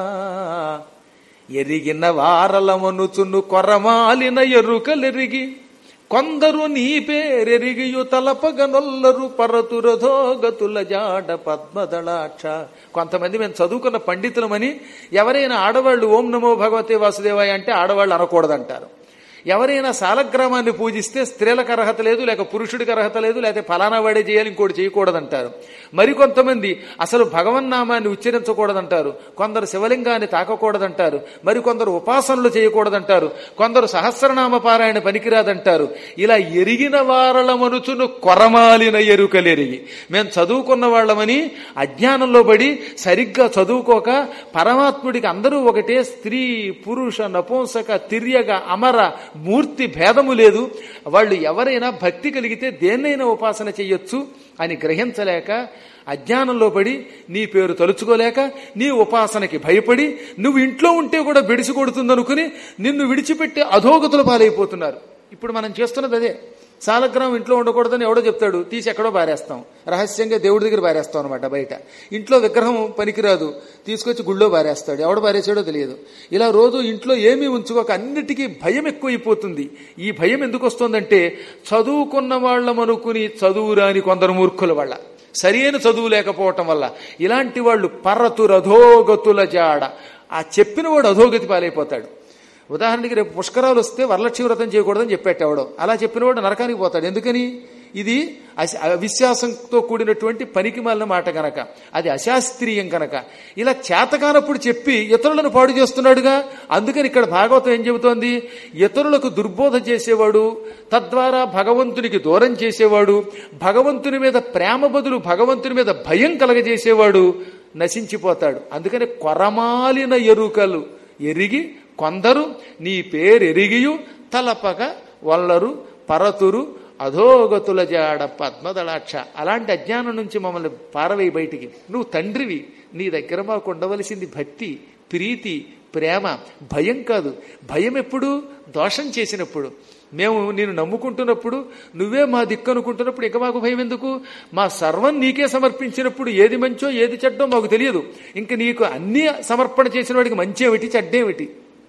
ఎరిగిన వారలమనుచును కొరమాలిన ఎరుకలెరిగి కొందరు నీ పేరెరిగియు తలపగనొల్లరు పరతురథో గతుల జాడ పద్మదళాక్ష కొంతమంది మేము చదువుకున్న పండితులమని ఎవరైనా ఆడవాళ్ళు ఓం నమో భగవతే వాసుదేవాయ అంటే ఆడవాళ్ళు అనకూడదంటారు ఎవరైనా సాలగ్రామాన్ని పూజిస్తే స్త్రీలకు అర్హత లేదు లేక పురుషుడికి అర్హత లేదు లేకపోతే ఫలానా వాడే చేయాలి ఇంకోటి చేయకూడదంటారు మరికొంతమంది అసలు భగవన్నామాన్ని ఉచ్చరించకూడదంటారు కొందరు శివలింగాన్ని తాకకూడదంటారు మరికొందరు ఉపాసనలు చేయకూడదంటారు కొందరు సహస్రనామ పారాయణ పనికిరాదంటారు ఇలా ఎరిగిన వారలమనుచును కొరమాలిన ఎరుకలెరిగి మేము చదువుకున్న వాళ్ళమని అజ్ఞానంలో పడి సరిగ్గా చదువుకోక పరమాత్ముడికి అందరూ ఒకటే స్త్రీ పురుష నపుంసక తిర్యగ అమర మూర్తి భేదము లేదు వాళ్ళు ఎవరైనా భక్తి కలిగితే దేన్నైనా ఉపాసన చెయ్యొచ్చు అని గ్రహించలేక అజ్ఞానంలో పడి నీ పేరు తలుచుకోలేక నీ ఉపాసనకి భయపడి నువ్వు ఇంట్లో ఉంటే కూడా బెడిసి కొడుతుందనుకుని నిన్ను విడిచిపెట్టి అధోగతుల పాలైపోతున్నారు ఇప్పుడు మనం చేస్తున్నది అదే సాలగ్రామం ఇంట్లో ఉండకూడదని ఎవడో చెప్తాడు తీసి ఎక్కడో బారేస్తాం రహస్యంగా దేవుడి దగ్గర బారేస్తాం అనమాట బయట ఇంట్లో విగ్రహం పనికిరాదు తీసుకొచ్చి గుళ్ళో బారేస్తాడు ఎవడు బారేసాడో తెలియదు ఇలా రోజు ఇంట్లో ఏమీ ఉంచుకోక అన్నిటికీ భయం ఎక్కువైపోతుంది ఈ భయం ఎందుకు వస్తుందంటే చదువుకున్న వాళ్ళమనుకుని చదువు రాని కొందరు మూర్ఖుల వల్ల సరైన చదువు లేకపోవటం వల్ల ఇలాంటి వాళ్ళు పర్రతురధోగతుల జాడ ఆ చెప్పిన వాడు అధోగతి పాలైపోతాడు ఉదాహరణకి రేపు పుష్కరాలు వస్తే వరలక్ష్మి వ్రతం చేయకూడదని చెప్పేటవాడు అలా చెప్పినవాడు నరకానికి పోతాడు ఎందుకని ఇది అశ- అవిశ్వాసంతో కూడినటువంటి పనికి మాలిన మాట గనక అది అశాస్త్రీయం గనక ఇలా చేతకానప్పుడు చెప్పి ఇతరులను పాడు చేస్తున్నాడుగా అందుకని ఇక్కడ భాగవతం ఏం చెబుతోంది ఇతరులకు దుర్బోధ చేసేవాడు తద్వారా భగవంతునికి దూరం చేసేవాడు భగవంతుని మీద ప్రేమ బదులు భగవంతుని మీద భయం కలగజేసేవాడు నశించిపోతాడు అందుకని కొరమాలిన ఎరుకలు ఎరిగి కొందరు నీ పేరెరిగియు తలపక వల్లరు పరతురు అధోగతుల జాడ పద్మదళాక్ష అలాంటి అజ్ఞానం నుంచి మమ్మల్ని పారవేయి బయటికి నువ్వు తండ్రివి నీ దగ్గర మాకు ఉండవలసింది భక్తి ప్రీతి ప్రేమ భయం కాదు భయం ఎప్పుడు దోషం చేసినప్పుడు మేము నేను నమ్ముకుంటున్నప్పుడు నువ్వే మా దిక్కు అనుకుంటున్నప్పుడు ఇక మాకు భయం ఎందుకు మా సర్వం నీకే సమర్పించినప్పుడు ఏది మంచో ఏది చెడ్డో మాకు తెలియదు ఇంక నీకు అన్ని సమర్పణ చేసిన వాడికి మంచి ఏమిటి చెడ్డేమిటి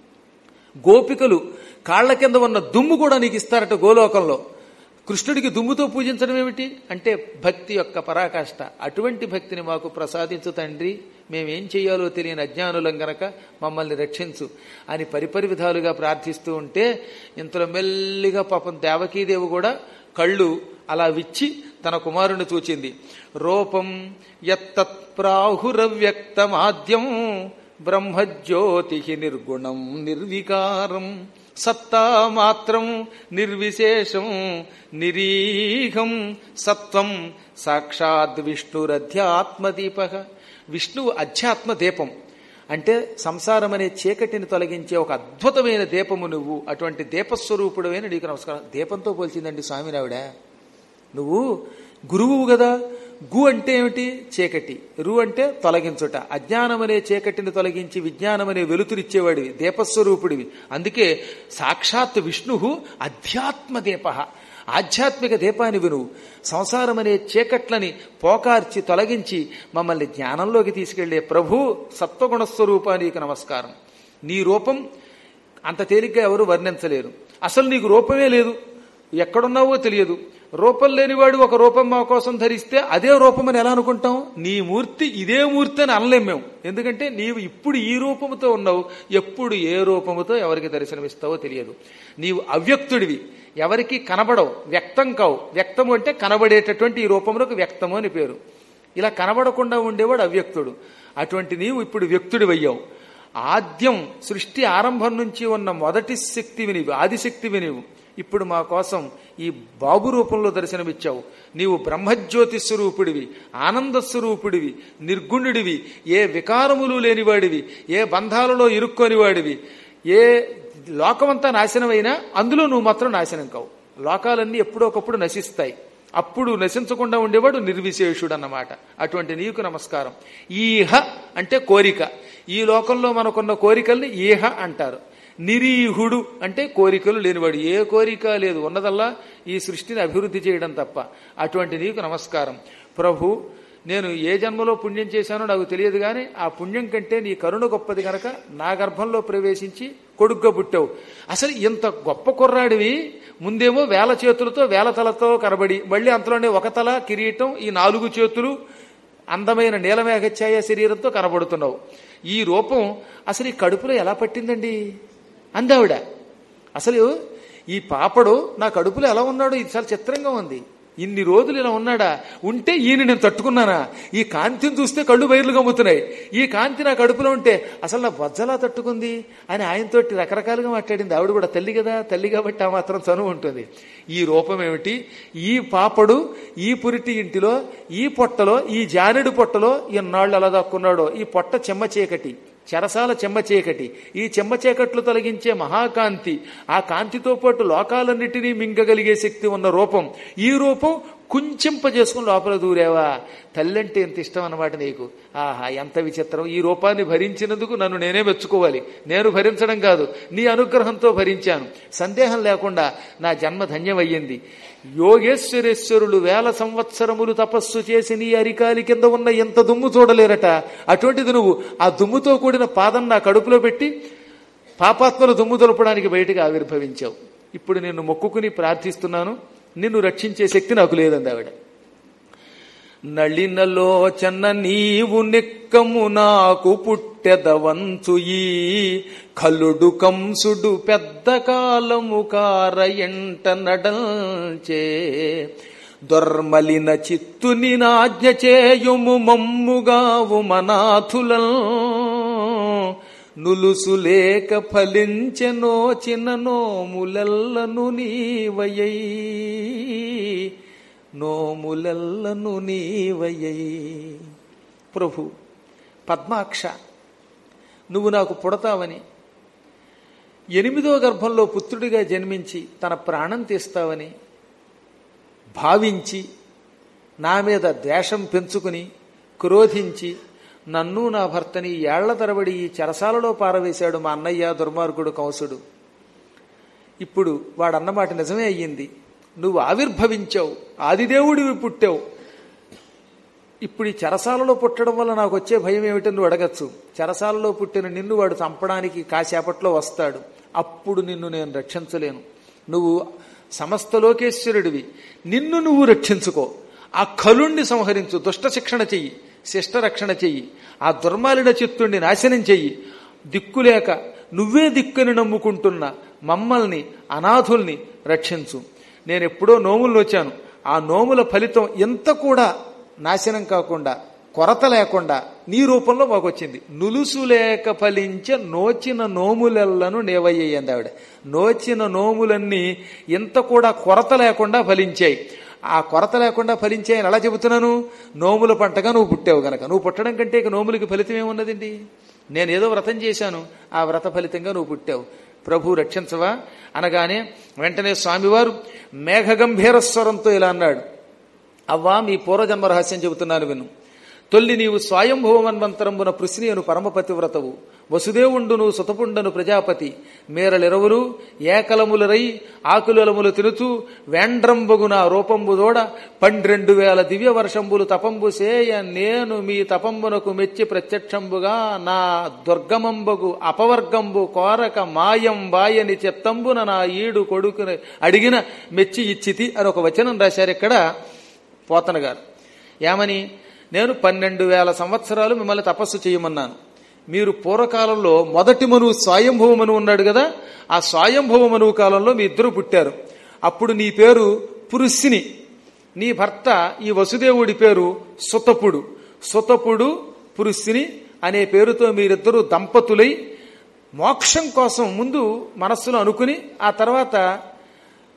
గోపికలు కాళ్ల కింద ఉన్న దుమ్ము కూడా నీకు ఇస్తారట గోలోకంలో కృష్ణుడికి దుమ్ముతో పూజించడం ఏమిటి అంటే భక్తి యొక్క పరాకాష్ట అటువంటి భక్తిని మాకు ప్రసాదించు తండ్రి మేమేం చెయ్యాలో తెలియని అజ్ఞానులం గనక మమ్మల్ని రక్షించు అని పరిపరి విధాలుగా ప్రార్థిస్తూ ఉంటే ఇంతలో మెల్లిగా పాపం దేవకీదేవి కూడా కళ్ళు అలా విచ్చి తన కుమారుని చూచింది రూపం ఎత్తత్ ప్రాహురవ్యక్తమాద్యం బ్రహ్మజ్యోతి నిర్గుణం నిర్వికారం సత్తా మాత్రం నిర్విశేషం నిరీహం సత్వం సాక్షాత్ విష్ణురధ్యాత్మదీప విష్ణువు అధ్యాత్మ దీపం అంటే సంసారం అనే చీకటిని తొలగించే ఒక అద్భుతమైన దీపము నువ్వు అటువంటి దీపస్వరూపుడమైన నీకు నమస్కారం దీపంతో పోల్చిందండి స్వామిరావిడ నువ్వు గురువు కదా గు అంటే ఏమిటి చీకటి రు అంటే తొలగించుట అజ్ఞానం అనే చీకటిని తొలగించి విజ్ఞానం అనే వెలుతురిచ్చేవాడివి దీపస్వరూపుడివి అందుకే సాక్షాత్ విష్ణు అధ్యాత్మ దీప ఆధ్యాత్మిక దీపానివి నువ్వు సంసారం అనే చీకట్లని పోకార్చి తొలగించి మమ్మల్ని జ్ఞానంలోకి తీసుకెళ్లే ప్రభు సత్వగుణ స్వరూపానికి నమస్కారం నీ రూపం అంత తేలిగ్గా ఎవరు వర్ణించలేరు అసలు నీకు రూపమే లేదు ఎక్కడున్నావో తెలియదు రూపం లేనివాడు ఒక రూపం మా కోసం ధరిస్తే అదే రూపం అని ఎలా అనుకుంటాం నీ మూర్తి ఇదే మూర్తి అని అనలేం మేము ఎందుకంటే నీవు ఇప్పుడు ఈ రూపముతో ఉన్నావు ఎప్పుడు ఏ రూపముతో ఎవరికి దర్శనమిస్తావో తెలియదు నీవు అవ్యక్తుడివి ఎవరికి కనబడవు వ్యక్తం కావు వ్యక్తము అంటే కనబడేటటువంటి ఈ రూపములకు వ్యక్తము అని పేరు ఇలా కనబడకుండా ఉండేవాడు అవ్యక్తుడు అటువంటి నీవు ఇప్పుడు వ్యక్తుడివయ్యావు ఆద్యం సృష్టి ఆరంభం నుంచి ఉన్న మొదటి శక్తివి నీవు ఆదిశక్తివి నీవు ఇప్పుడు మా కోసం ఈ బాబు రూపంలో దర్శనమిచ్చావు నీవు బ్రహ్మజ్యోతి స్వరూపుడివి ఆనంద స్వరూపుడివి నిర్గుణుడివి ఏ వికారములు లేనివాడివి ఏ బంధాలలో ఇరుక్కోనివాడివి ఏ లోకమంతా నాశనమైనా అందులో నువ్వు మాత్రం నాశనం కావు లోకాలన్నీ ఎప్పుడో ఒకప్పుడు నశిస్తాయి అప్పుడు నశించకుండా ఉండేవాడు నిర్విశేషుడు అన్నమాట అటువంటి నీకు నమస్కారం ఈహ అంటే కోరిక ఈ లోకంలో మనకున్న కోరికల్ని ఈహ అంటారు నిరీహుడు అంటే కోరికలు లేనివాడు ఏ కోరిక లేదు ఉన్నదల్లా ఈ సృష్టిని అభివృద్ధి చేయడం తప్ప అటువంటి నీకు నమస్కారం ప్రభు నేను ఏ జన్మలో పుణ్యం చేశానో నాకు తెలియదు కానీ ఆ పుణ్యం కంటే నీ కరుణ గొప్పది గనక నా గర్భంలో ప్రవేశించి కొడుగ్గా పుట్టావు అసలు ఇంత గొప్ప కుర్రాడివి ముందేమో వేల చేతులతో వేల తలతో కనబడి మళ్ళీ అంతలోనే ఒక తల కిరీటం ఈ నాలుగు చేతులు అందమైన నీలమేఘఛాయ శరీరంతో కనబడుతున్నావు ఈ రూపం అసలు ఈ కడుపులో ఎలా పట్టిందండి అందావిడ అసలు ఈ పాపడు నా కడుపులో ఎలా ఉన్నాడో ఇది చాలా చిత్రంగా ఉంది ఇన్ని రోజులు ఇలా ఉన్నాడా ఉంటే ఈయన నేను తట్టుకున్నానా ఈ కాంతిని చూస్తే కళ్ళు బయర్లు గమ్ముతున్నాయి ఈ కాంతి నా కడుపులో ఉంటే అసలు నా బొజ్జలా తట్టుకుంది అని ఆయనతోటి రకరకాలుగా మాట్లాడింది ఆవిడ కూడా తల్లి కదా తల్లి కాబట్టి ఆ మాత్రం చనువు ఉంటుంది ఈ రూపం ఏమిటి ఈ పాపడు ఈ పురిటి ఇంటిలో ఈ పొట్టలో ఈ జానెడు పొట్టలో ఇన్నాళ్ళు అలా దాక్కున్నాడో ఈ పొట్ట చెమ్మ చీకటి చెరసాల చెమ్మ చీకటి ఈ చెమ్మ చీకట్లు తొలగించే మహాకాంతి ఆ కాంతితో పాటు లోకాలన్నిటినీ మింగగలిగే శక్తి ఉన్న రూపం ఈ రూపం కుంచింపజేసుకుని లోపల దూరేవా తల్లంటే ఎంత ఇష్టం అన్నమాట నీకు ఆహా ఎంత విచిత్రం ఈ రూపాన్ని భరించినందుకు నన్ను నేనే మెచ్చుకోవాలి నేను భరించడం కాదు నీ అనుగ్రహంతో భరించాను సందేహం లేకుండా నా జన్మ ధన్యమయ్యింది యోగేశ్వరేశ్వరులు వేల సంవత్సరములు తపస్సు చేసి నీ అరికాలి కింద ఉన్న ఎంత దుమ్ము చూడలేరట అటువంటిది నువ్వు ఆ దుమ్ముతో కూడిన పాదం నా కడుపులో పెట్టి పాపాత్మలు దుమ్ము తొలపడానికి బయటకు ఆవిర్భవించావు ఇప్పుడు నిన్ను మొక్కుకుని ప్రార్థిస్తున్నాను నిన్ను రక్షించే శక్తి నాకు లేదంది ఆవిడ నళినలోచన నీవు నెక్కము నాకు పుట్టెదవంచు ఈ కలుడు కంసుడు పెద్ద కాలము కార ఎంట నడంచే దొర్మలిన చిత్తుని నాజ్ఞ చేయుము మమ్ముగావు మనాథులం నులుసులేక ఫలించెనో చిన్న నోములెల్లను నీవయ్యై నోములెల్లను నీవయ్యై ప్రభు పద్మాక్ష నువ్వు నాకు పుడతావని ఎనిమిదో గర్భంలో పుత్రుడిగా జన్మించి తన ప్రాణం తీస్తావని భావించి నా మీద ద్వేషం పెంచుకుని క్రోధించి నన్ను నా భర్తని ఏళ్ల తరబడి ఈ చెరసాలలో పారవేశాడు మా అన్నయ్య దుర్మార్గుడు కంసుడు ఇప్పుడు వాడన్నమాట నిజమే అయ్యింది నువ్వు ఆవిర్భవించావు ఆదిదేవుడివి పుట్టావు ఇప్పుడు ఈ చెరసాలలో పుట్టడం వల్ల నాకు వచ్చే భయం ఏమిటని నువ్వు అడగచ్చు చెరసాలలో పుట్టిన నిన్ను వాడు చంపడానికి కాసేపట్లో వస్తాడు అప్పుడు నిన్ను నేను రక్షించలేను నువ్వు సమస్త లోకేశ్వరుడివి నిన్ను నువ్వు రక్షించుకో ఆ కలుణ్ణి సంహరించు దుష్ట శిక్షణ చెయ్యి శిష్ట రక్షణ చెయ్యి ఆ దుర్మాలిన చిత్తుణ్ణి నాశనం చెయ్యి దిక్కులేక నువ్వే దిక్కుని నమ్ముకుంటున్న మమ్మల్ని అనాథుల్ని రక్షించు నేను ఎప్పుడో నోములు వచ్చాను ఆ నోముల ఫలితం ఎంత కూడా నాశనం కాకుండా కొరత లేకుండా నీ రూపంలో మాకు వచ్చింది నులుసు లేక ఫలించే నోచిన నోములెల్లను నేవయ్యంది ఆవిడ నోచిన నోములన్నీ ఎంత కూడా కొరత లేకుండా ఫలించాయి ఆ కొరత లేకుండా ఫలించాయని ఎలా చెబుతున్నాను నోముల పంటగా నువ్వు పుట్టావు గనక నువ్వు పుట్టడం కంటే ఇక నోములకి ఫలితం ఏమున్నదండి నేను ఏదో వ్రతం చేశాను ఆ వ్రత ఫలితంగా నువ్వు పుట్టావు ప్రభు రక్షించవా అనగానే వెంటనే స్వామివారు మేఘగంభీర స్వరంతో ఇలా అన్నాడు అవ్వా మీ పూర్వజన్మ రహస్యం చెబుతున్నాను విను తొల్లి నీవు స్వయంభవమన్వంతరంబున పృశ్నియను పరమపతివ్రతవు వసుదేవుండును సుతపుండను ప్రజాపతి మేరలిరవులు ఏకలములరై ఆకులములు తినుతూ వేండ్రంబగున రూపంబుదోడ పన్నెండు వేల దివ్య వర్షంబులు తపంబు సేయ నేను మీ తపంబునకు మెచ్చి ప్రత్యక్షంబుగా నా దుర్గమంబగు అపవర్గంబు కోరక మాయం బాయని చెత్తంబున నా ఈడు కొడుకుని అడిగిన మెచ్చి ఇచ్చితి అని ఒక వచనం రాశారు ఇక్కడ పోతన గారు ఏమని నేను పన్నెండు వేల సంవత్సరాలు మిమ్మల్ని తపస్సు చేయమన్నాను మీరు పూర్వకాలంలో మొదటి మనువు స్వయంభవ మనువు ఉన్నాడు కదా ఆ స్వయంభవ మనువు కాలంలో మీ ఇద్దరు పుట్టారు అప్పుడు నీ పేరు పురుషిని నీ భర్త ఈ వసుదేవుడి పేరు సుతపుడు సుతపుడు పురుషిని అనే పేరుతో మీరిద్దరూ దంపతులై మోక్షం కోసం ముందు మనస్సులో అనుకుని ఆ తర్వాత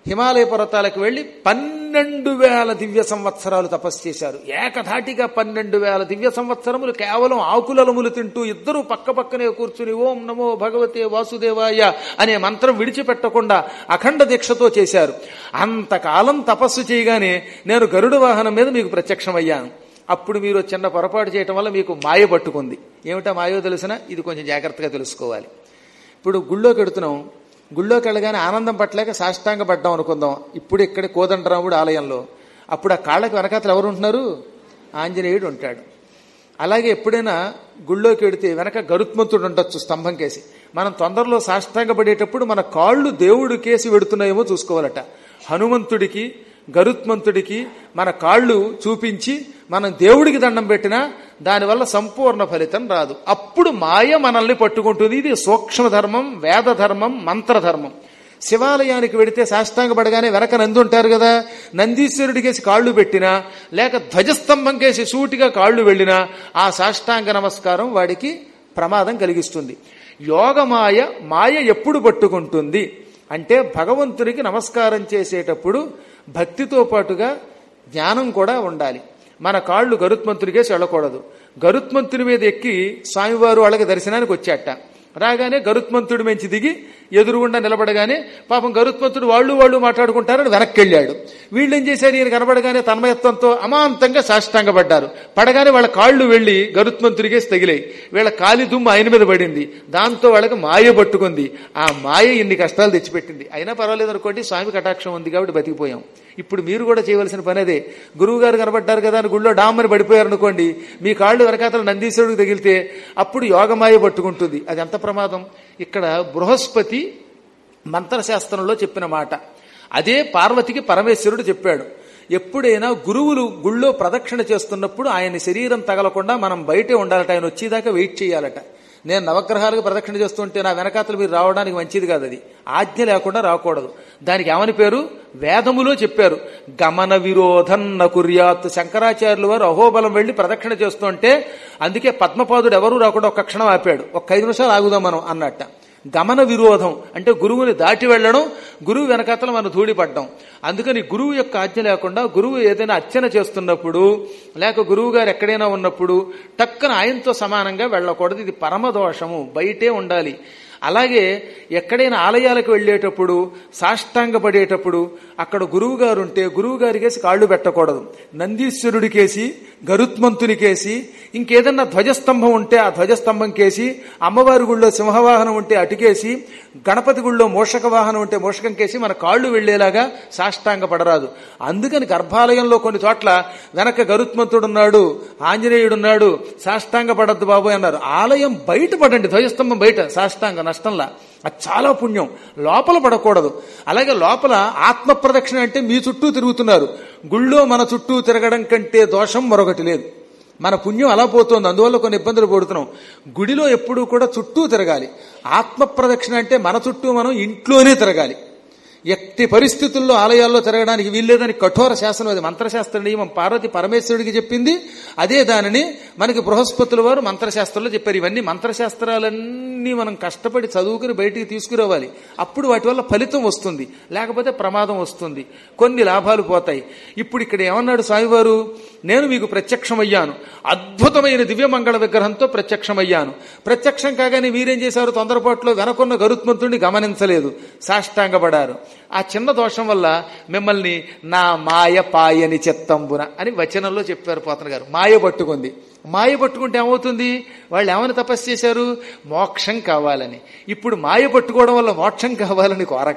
హిమాలయ పర్వతాలకు వెళ్లి పన్నెండు వేల దివ్య సంవత్సరాలు తపస్సు చేశారు ఏకధాటిగా పన్నెండు వేల దివ్య సంవత్సరములు కేవలం ఆకులలములు తింటూ ఇద్దరు పక్క పక్కనే కూర్చుని ఓం నమో భగవతే వాసుదేవాయ అనే మంత్రం విడిచిపెట్టకుండా అఖండ దీక్షతో చేశారు అంతకాలం తపస్సు చేయగానే నేను గరుడ వాహనం మీద మీకు ప్రత్యక్షమయ్యాను అప్పుడు మీరు చిన్న పొరపాటు చేయటం వల్ల మీకు మాయ పట్టుకుంది ఏమిటా మాయో తెలిసినా ఇది కొంచెం జాగ్రత్తగా తెలుసుకోవాలి ఇప్పుడు గుళ్ళోకి ఎడుతున్నాం గుళ్ళోకి వెళ్ళగానే ఆనందం పట్టలేక సాష్టాంగ పడ్డాం అనుకుందాం ఇప్పుడు ఇక్కడ కోదండరాముడు ఆలయంలో అప్పుడు ఆ కాళ్ళకి వెనకాతలు ఎవరు ఉంటున్నారు ఆంజనేయుడు ఉంటాడు అలాగే ఎప్పుడైనా గుళ్ళోకి వెడితే వెనక గరుత్మంతుడు ఉండొచ్చు స్తంభం కేసి మనం తొందరలో సాష్టాంగ పడేటప్పుడు మన కాళ్ళు దేవుడు కేసి వెడుతున్నాయేమో చూసుకోవాలట హనుమంతుడికి గరుత్మంతుడికి మన కాళ్ళు చూపించి మనం దేవుడికి దండం పెట్టినా దానివల్ల సంపూర్ణ ఫలితం రాదు అప్పుడు మాయ మనల్ని పట్టుకుంటుంది ఇది సూక్ష్మ ధర్మం వేద ధర్మం మంత్రధర్మం శివాలయానికి వెడితే సాష్టాంగపడగానే వెనక నంది ఉంటారు కదా నందీశ్వరుడికేసి కాళ్ళు పెట్టినా లేక ధ్వజస్తంభం కేసి సూటిగా కాళ్ళు వెళ్ళినా ఆ సాష్టాంగ నమస్కారం వాడికి ప్రమాదం కలిగిస్తుంది యోగమాయ మాయ ఎప్పుడు పట్టుకుంటుంది అంటే భగవంతునికి నమస్కారం చేసేటప్పుడు భక్తితో పాటుగా జ్ఞానం కూడా ఉండాలి మన కాళ్ళు గరుత్మంతుడికేసి వెళ్ళకూడదు గరుత్మంతుడి మీద ఎక్కి స్వామివారు వాళ్ళకి దర్శనానికి వచ్చాట రాగానే గరుత్మంతుడి మంచి దిగి ఎదురుగుండా నిలబడగానే పాపం గరుత్మంతుడు వాళ్ళు వాళ్ళు మాట్లాడుకుంటారని వెనక్కి వెళ్ళాడు వీళ్ళు ఏం చేశారు ఈయన కనబడగానే తన్మయత్వంతో అమాంతంగా సాష్టాంగపడ్డారు పడగానే వాళ్ళ కాళ్ళు వెళ్లి గరుత్మంతుడికేసి తగిలాయి వీళ్ళ కాలి దుమ్ము ఆయన మీద పడింది దాంతో వాళ్ళకి మాయ పట్టుకుంది ఆ మాయ ఇన్ని కష్టాలు తెచ్చిపెట్టింది అయినా పర్వాలేదు అనుకోండి స్వామి కటాక్షం ఉంది కాబట్టి బతికిపోయాం ఇప్పుడు మీరు కూడా చేయవలసిన పని అదే గురువు గారు కనబడ్డారు కదా అని గుళ్ళో డామ్మని పడిపోయారు అనుకోండి మీ కాళ్ళు వెనకాతల నందీశ్వరుడికి తగిలితే అప్పుడు యోగమాయ పట్టుకుంటుంది అది ఎంత ప్రమాదం ఇక్కడ బృహస్పతి మంత్రశాస్త్రంలో చెప్పిన మాట అదే పార్వతికి పరమేశ్వరుడు చెప్పాడు ఎప్పుడైనా గురువులు గుళ్ళో ప్రదక్షిణ చేస్తున్నప్పుడు ఆయన శరీరం తగలకుండా మనం బయటే ఉండాలట ఆయన వచ్చేదాకా వెయిట్ చేయాలట నేను నవగ్రహాలకు ప్రదక్షిణ చేస్తుంటే నా వెనకాతలు మీరు రావడానికి మంచిది కాదు అది ఆజ్ఞ లేకుండా రాకూడదు దానికి ఏమని పేరు వేదములో చెప్పారు గమన విరోధన్న కుర్యాత్ శంకరాచార్యులు వారు అహోబలం వెళ్లి ప్రదక్షిణ చేస్తుంటే అందుకే పద్మపాదుడు ఎవరూ రాకుండా ఒక్క క్షణం ఆపాడు ఒక్క ఐదు నిమిషాలు ఆగుదాం మనం అన్నట్ట గమన విరోధం అంటే గురువుని దాటి వెళ్ళడం గురువు వెనకాతల మనం ధూళిపడ్డం అందుకని గురువు యొక్క ఆజ్ఞ లేకుండా గురువు ఏదైనా అర్చన చేస్తున్నప్పుడు లేక గురువు గారు ఎక్కడైనా ఉన్నప్పుడు టక్కన ఆయనతో సమానంగా వెళ్ళకూడదు ఇది పరమదోషము బయటే ఉండాలి అలాగే ఎక్కడైనా ఆలయాలకు వెళ్ళేటప్పుడు సాష్టాంగ పడేటప్పుడు అక్కడ గురువు గారు ఉంటే గురువు గారికేసి కాళ్ళు పెట్టకూడదు నందీశ్వరుడికేసి గరుత్మంతునికేసి ఇంకేదన్నా ధ్వజస్తంభం ఉంటే ఆ ధ్వజస్తంభం కేసి అమ్మవారి గుళ్ళో సింహవాహనం ఉంటే అటుకేసి గణపతి గుళ్ళో మోషక వాహనం ఉంటే మోషకం కేసి మన కాళ్ళు వెళ్లేలాగా సాష్టాంగ పడరాదు అందుకని గర్భాలయంలో కొన్ని చోట్ల వెనక గరుత్మంతుడున్నాడు ఆంజనేయుడున్నాడు సాష్టాంగ పడద్దు బాబు అన్నారు ఆలయం బయట పడండి ధ్వజస్తంభం బయట సాష్టాంగ నష్టంలా అది చాలా పుణ్యం లోపల పడకూడదు అలాగే లోపల ఆత్మ ప్రదక్షిణ అంటే మీ చుట్టూ తిరుగుతున్నారు గుళ్ళో మన చుట్టూ తిరగడం కంటే దోషం మరొకటి లేదు మన పుణ్యం అలా పోతుంది అందువల్ల కొన్ని ఇబ్బందులు పడుతున్నాం గుడిలో ఎప్పుడూ కూడా చుట్టూ తిరగాలి ఆత్మ ప్రదక్షిణ అంటే మన చుట్టూ మనం ఇంట్లోనే తిరగాలి ఎట్టి పరిస్థితుల్లో ఆలయాల్లో తిరగడానికి వీల్లేదని కఠోర శాసనం అది మంత్రశాస్త్ర నియమం పార్వతి పరమేశ్వరుడికి చెప్పింది అదే దానిని మనకి బృహస్పతుల వారు మంత్రశాస్త్రంలో చెప్పారు ఇవన్నీ మంత్రశాస్త్రాలన్నీ మనం కష్టపడి చదువుకుని బయటికి తీసుకురావాలి అప్పుడు వాటి వల్ల ఫలితం వస్తుంది లేకపోతే ప్రమాదం వస్తుంది కొన్ని లాభాలు పోతాయి ఇప్పుడు ఇక్కడ ఏమన్నాడు స్వామివారు నేను మీకు ప్రత్యక్షమయ్యాను అద్భుతమైన దివ్యమంగళ విగ్రహంతో ప్రత్యక్షమయ్యాను ప్రత్యక్షం కాగానే మీరేం చేశారు తొందరపాటులో వెనకున్న గరుత్మంతుడిని గమనించలేదు సాష్టాంగపడారు ఆ చిన్న దోషం వల్ల మిమ్మల్ని నా మాయ పాయని చిత్తంబున అని వచనంలో చెప్పారు పోతన గారు మాయ పట్టుకుంది మాయ పట్టుకుంటే ఏమవుతుంది వాళ్ళు ఏమని తపస్సు చేశారు మోక్షం కావాలని ఇప్పుడు మాయ పట్టుకోవడం వల్ల మోక్షం కావాలని కోరక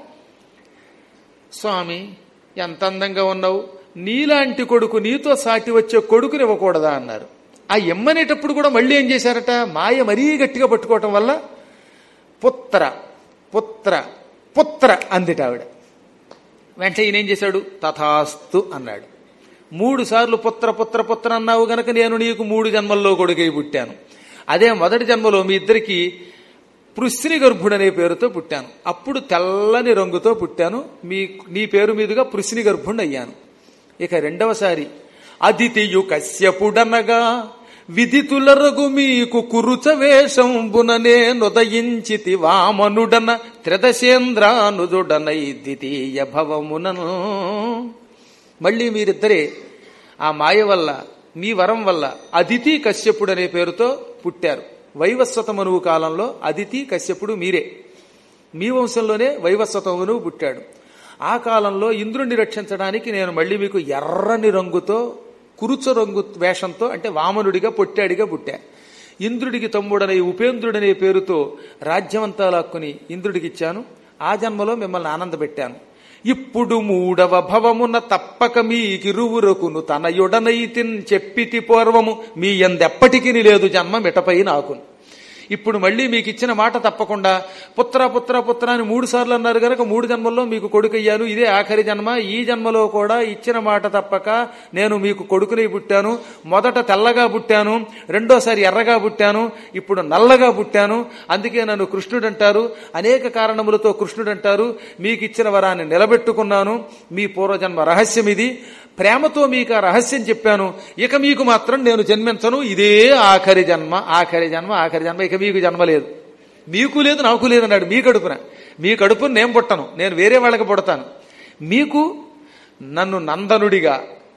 స్వామి ఎంత అందంగా ఉన్నావు నీలాంటి కొడుకు నీతో సాటి వచ్చే కొడుకుని ఇవ్వకూడదా అన్నారు ఆ ఎమ్మనేటప్పుడు కూడా మళ్ళీ ఏం చేశారట మాయ మరీ గట్టిగా పట్టుకోవటం వల్ల పుత్ర పుత్ర పుత్ర అందిట ఆవిడ వెంటనే ఈయన ఏం చేశాడు తథాస్తు అన్నాడు మూడు సార్లు పుత్ర పుత్ర పుత్ర అన్నావు గనక నేను నీకు మూడు జన్మల్లో కొడుకై పుట్టాను అదే మొదటి జన్మలో మీ ఇద్దరికి పృశ్ని గర్భుడనే పేరుతో పుట్టాను అప్పుడు తెల్లని రంగుతో పుట్టాను మీ నీ పేరు మీదుగా పృశ్ని గర్భుడు అయ్యాను ఇక రెండవసారి అదితియు కశ్యపుడనగా విదితులరగు మీకు కురుచ వేషంబుననే నుదయించితి వామనుడన త్రిదశేంద్రానుదుడనై ద్వితీయ భవమునను మళ్ళీ మీరిద్దరే ఆ మాయ వల్ల మీ వరం వల్ల అదితి కశ్యపుడు అనే పేరుతో పుట్టారు వైవస్వత మనువు కాలంలో అదితి కశ్యపుడు మీరే మీ వంశంలోనే వైవస్వత మనువు పుట్టాడు ఆ కాలంలో ఇంద్రుణ్ణి రక్షించడానికి నేను మళ్ళీ మీకు ఎర్రని రంగుతో కురుచ రంగు వేషంతో అంటే వామనుడిగా పొట్టాడిగా పుట్టా ఇంద్రుడికి తమ్ముడనే ఉపేంద్రుడనే పేరుతో రాజ్యమంతా లాక్కుని ఇంద్రుడికి ఇచ్చాను ఆ జన్మలో మిమ్మల్ని ఆనందపెట్టాను ఇప్పుడు మూడవ భవమున తప్పక మీకిరువురకును తనయుడనైతిన్ చెప్పితి పూర్వము మీ ఎందెప్పటికి లేదు జన్మ మిటపై నాకును ఇప్పుడు మళ్ళీ మీకు ఇచ్చిన మాట తప్పకుండా పుత్ర పుత్ర పుత్ర అని మూడు సార్లు అన్నారు కనుక మూడు జన్మల్లో మీకు కొడుకయ్యాను ఇదే ఆఖరి జన్మ ఈ జన్మలో కూడా ఇచ్చిన మాట తప్పక నేను మీకు కొడుకుని పుట్టాను మొదట తెల్లగా పుట్టాను రెండోసారి ఎర్రగా పుట్టాను ఇప్పుడు నల్లగా పుట్టాను అందుకే నన్ను కృష్ణుడు అంటారు అనేక కారణములతో కృష్ణుడు అంటారు మీకు ఇచ్చిన వరాన్ని నిలబెట్టుకున్నాను మీ పూర్వజన్మ రహస్యం ఇది ప్రేమతో మీకు ఆ రహస్యం చెప్పాను ఇక మీకు మాత్రం నేను జన్మించను ఇదే ఆఖరి జన్మ ఆఖరి జన్మ ఆఖరి జన్మ ఇక మీకు జన్మ లేదు మీకు లేదు నాకు లేదు అన్నాడు మీ కడుపున మీ కడుపున నేను పుట్టను నేను వేరే వాళ్ళకి పుడతాను మీకు నన్ను నందనుడిగా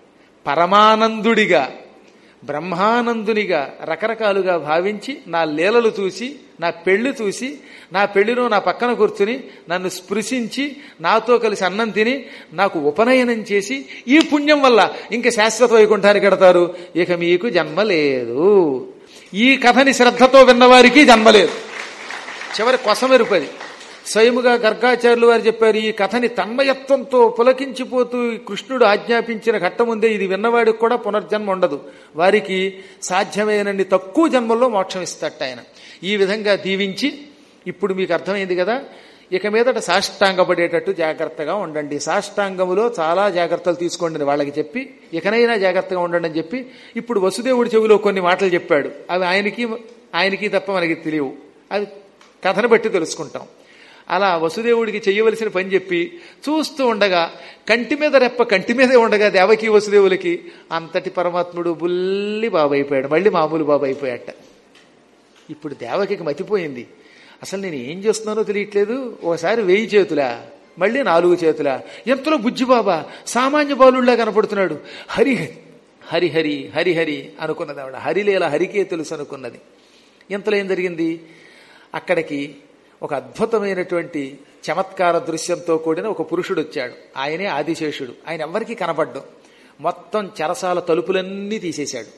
పరమానందుడిగా బ్రహ్మానందునిగా రకరకాలుగా భావించి నా లీలలు చూసి నా పెళ్లి చూసి నా పెళ్లిలో నా పక్కన కూర్చుని నన్ను స్పృశించి నాతో కలిసి అన్నం తిని నాకు ఉపనయనం చేసి ఈ పుణ్యం వల్ల ఇంక శాశ్వత వైకుంఠానికి కడతారు ఇక మీకు జన్మ లేదు ఈ కథని శ్రద్ధతో విన్నవారికి జన్మ లేదు చివరి కొసమెరుపది స్వయముగా గర్గాచార్యులు వారు చెప్పారు ఈ కథని తన్మయత్వంతో పులకించిపోతూ ఈ కృష్ణుడు ఆజ్ఞాపించిన ఘట్టముందే ఇది విన్నవాడికి కూడా పునర్జన్మ ఉండదు వారికి సాధ్యమైనన్ని తక్కువ జన్మల్లో మోక్షం ఇస్తట ఆయన ఈ విధంగా దీవించి ఇప్పుడు మీకు అర్థమైంది కదా ఇక మీదట సాష్టాంగపడేటట్టు జాగ్రత్తగా ఉండండి సాష్టాంగములో చాలా జాగ్రత్తలు తీసుకోండి అని వాళ్ళకి చెప్పి ఇకనైనా జాగ్రత్తగా ఉండండి అని చెప్పి ఇప్పుడు వసుదేవుడి చెవిలో కొన్ని మాటలు చెప్పాడు అవి ఆయనకి ఆయనకి తప్ప మనకి తెలియవు అది కథను బట్టి తెలుసుకుంటాం అలా వసుదేవుడికి చేయవలసిన పని చెప్పి చూస్తూ ఉండగా కంటి మీద రెప్ప కంటి మీదే ఉండగా దేవకి వసుదేవులకి అంతటి పరమాత్ముడు బుల్లి బాబు అయిపోయాడు మళ్ళీ మామూలు బాబు అయిపోయాట ఇప్పుడు దేవకికి మతిపోయింది అసలు నేను ఏం చేస్తున్నానో తెలియట్లేదు ఒకసారి వెయ్యి చేతులా మళ్ళీ నాలుగు చేతులా ఎంతలో బుజ్జిబాబా సామాన్య బాలుళ్లా కనపడుతున్నాడు హరి హరి హరి హరి హరి అనుకున్నది ఆవిడ హరిలేల హరికే తెలుసు అనుకున్నది ఎంతలో ఏం జరిగింది అక్కడికి ఒక అద్భుతమైనటువంటి చమత్కార దృశ్యంతో కూడిన ఒక పురుషుడు వచ్చాడు ఆయనే ఆదిశేషుడు ఆయన ఎవరికీ కనపడ్డు మొత్తం చెరసాల తలుపులన్నీ తీసేశాడు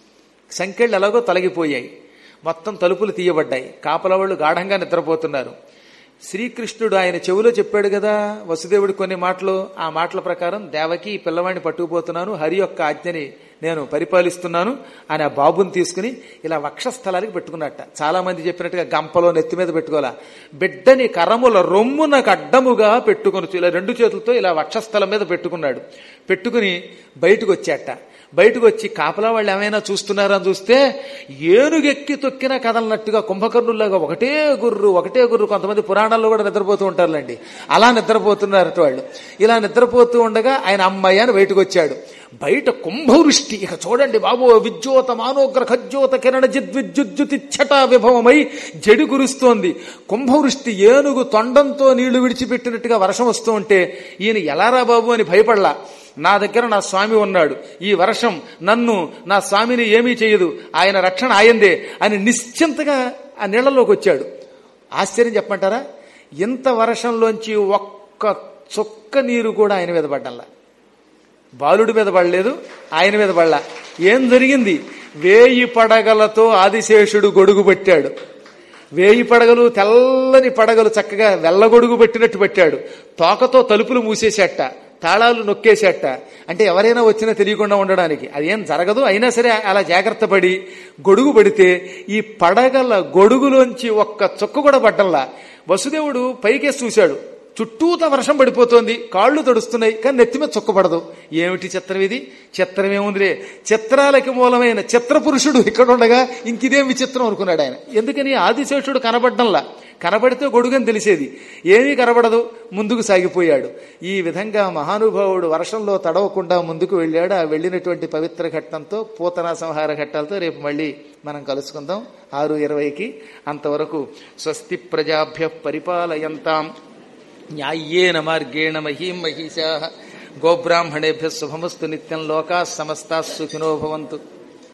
సంఖ్యలు ఎలాగో తొలగిపోయాయి మొత్తం తలుపులు తీయబడ్డాయి కాపల వాళ్ళు గాఢంగా నిద్రపోతున్నారు శ్రీకృష్ణుడు ఆయన చెవిలో చెప్పాడు కదా వసుదేవుడి కొన్ని మాటలు ఆ మాటల ప్రకారం దేవకి ఈ పిల్లవాడిని పట్టుకుపోతున్నాను హరి యొక్క ఆజ్ఞని నేను పరిపాలిస్తున్నాను అని ఆ బాబుని తీసుకుని ఇలా వక్షస్థలానికి పెట్టుకున్నట్ట చాలా మంది చెప్పినట్టుగా గంపలో నెత్తి మీద పెట్టుకోవాలా బిడ్డని కరముల రొమ్మునకు అడ్డముగా పెట్టుకుని ఇలా రెండు చేతులతో ఇలా వక్షస్థలం మీద పెట్టుకున్నాడు పెట్టుకుని బయటకు వచ్చాట బయటకు వచ్చి కాపలా వాళ్ళు ఏమైనా చూస్తున్నారని చూస్తే ఏనుగెక్కి తొక్కిన కదలనట్టుగా కుంభకర్ణుల్లాగా ఒకటే గుర్రు ఒకటే గుర్రు కొంతమంది పురాణాల్లో కూడా నిద్రపోతూ ఉంటారులేండి అలా నిద్రపోతున్నారు వాళ్ళు ఇలా నిద్రపోతూ ఉండగా ఆయన అమ్మాయి అని బయటకు వచ్చాడు బయట కుంభవృష్టి ఇక చూడండి బాబు విద్యోత మానోగ్ర ఖజ్యోత కిరణ జిద్విద్యుద్యుతిచ్చట విభవమై జడి కురుస్తోంది కుంభవృష్టి ఏనుగు తొండంతో నీళ్లు విడిచిపెట్టినట్టుగా వర్షం వస్తూ ఉంటే ఈయన ఎలారా బాబు అని భయపడలా నా దగ్గర నా స్వామి ఉన్నాడు ఈ వర్షం నన్ను నా స్వామిని ఏమీ చేయదు ఆయన రక్షణ ఆయందే అని నిశ్చింతగా ఆ నీళ్లలోకి వచ్చాడు ఆశ్చర్యం చెప్పమంటారా ఇంత వర్షంలోంచి ఒక్క చుక్క నీరు కూడా ఆయన మీద పడ్డల్లా బాలుడి మీద పడలేదు ఆయన మీద పడలా ఏం జరిగింది వేయి పడగలతో ఆదిశేషుడు గొడుగు పెట్టాడు వేయి పడగలు తెల్లని పడగలు చక్కగా వెల్లగొడుగు పెట్టినట్టు పెట్టాడు తోకతో తలుపులు మూసేసేట తాళాలు నొక్కేసేట అంటే ఎవరైనా వచ్చినా తెలియకుండా ఉండడానికి అదేం జరగదు అయినా సరే అలా జాగ్రత్త పడి గొడుగు పడితే ఈ పడగల గొడుగులోంచి ఒక్క చుక్క కూడా పడ్డంలా వసుదేవుడు పైకేసి చూశాడు చుట్టూత వర్షం పడిపోతోంది కాళ్ళు తడుస్తున్నాయి కానీ నెత్తి మీద చుక్కపడదు ఏమిటి చిత్రం ఇది చిత్రం ఏముందిలే చిత్రాలకి మూలమైన చిత్ర పురుషుడు ఇక్కడ ఉండగా ఇంకిదేం విచిత్రం అనుకున్నాడు ఆయన ఎందుకని ఆదిశేషుడు కనబడ్డంలా కనబడితే గొడుగని తెలిసేది ఏమీ కనబడదు ముందుకు సాగిపోయాడు ఈ విధంగా మహానుభావుడు వర్షంలో తడవకుండా ముందుకు వెళ్ళాడు ఆ వెళ్ళినటువంటి పవిత్ర ఘట్టంతో పూతన సంహార ఘట్టాలతో రేపు మళ్ళీ మనం కలుసుకుందాం ఆరు ఇరవైకి అంతవరకు స్వస్తి ప్రజాభ్య పరిపాలయంతాం న్యాయ్యేన మార్గేణ మహీం మహిషా గోబ్రాహ్మణేభ్య శుభమస్తు నిత్యం లోకా సమస్తా సుఖినో భవంతు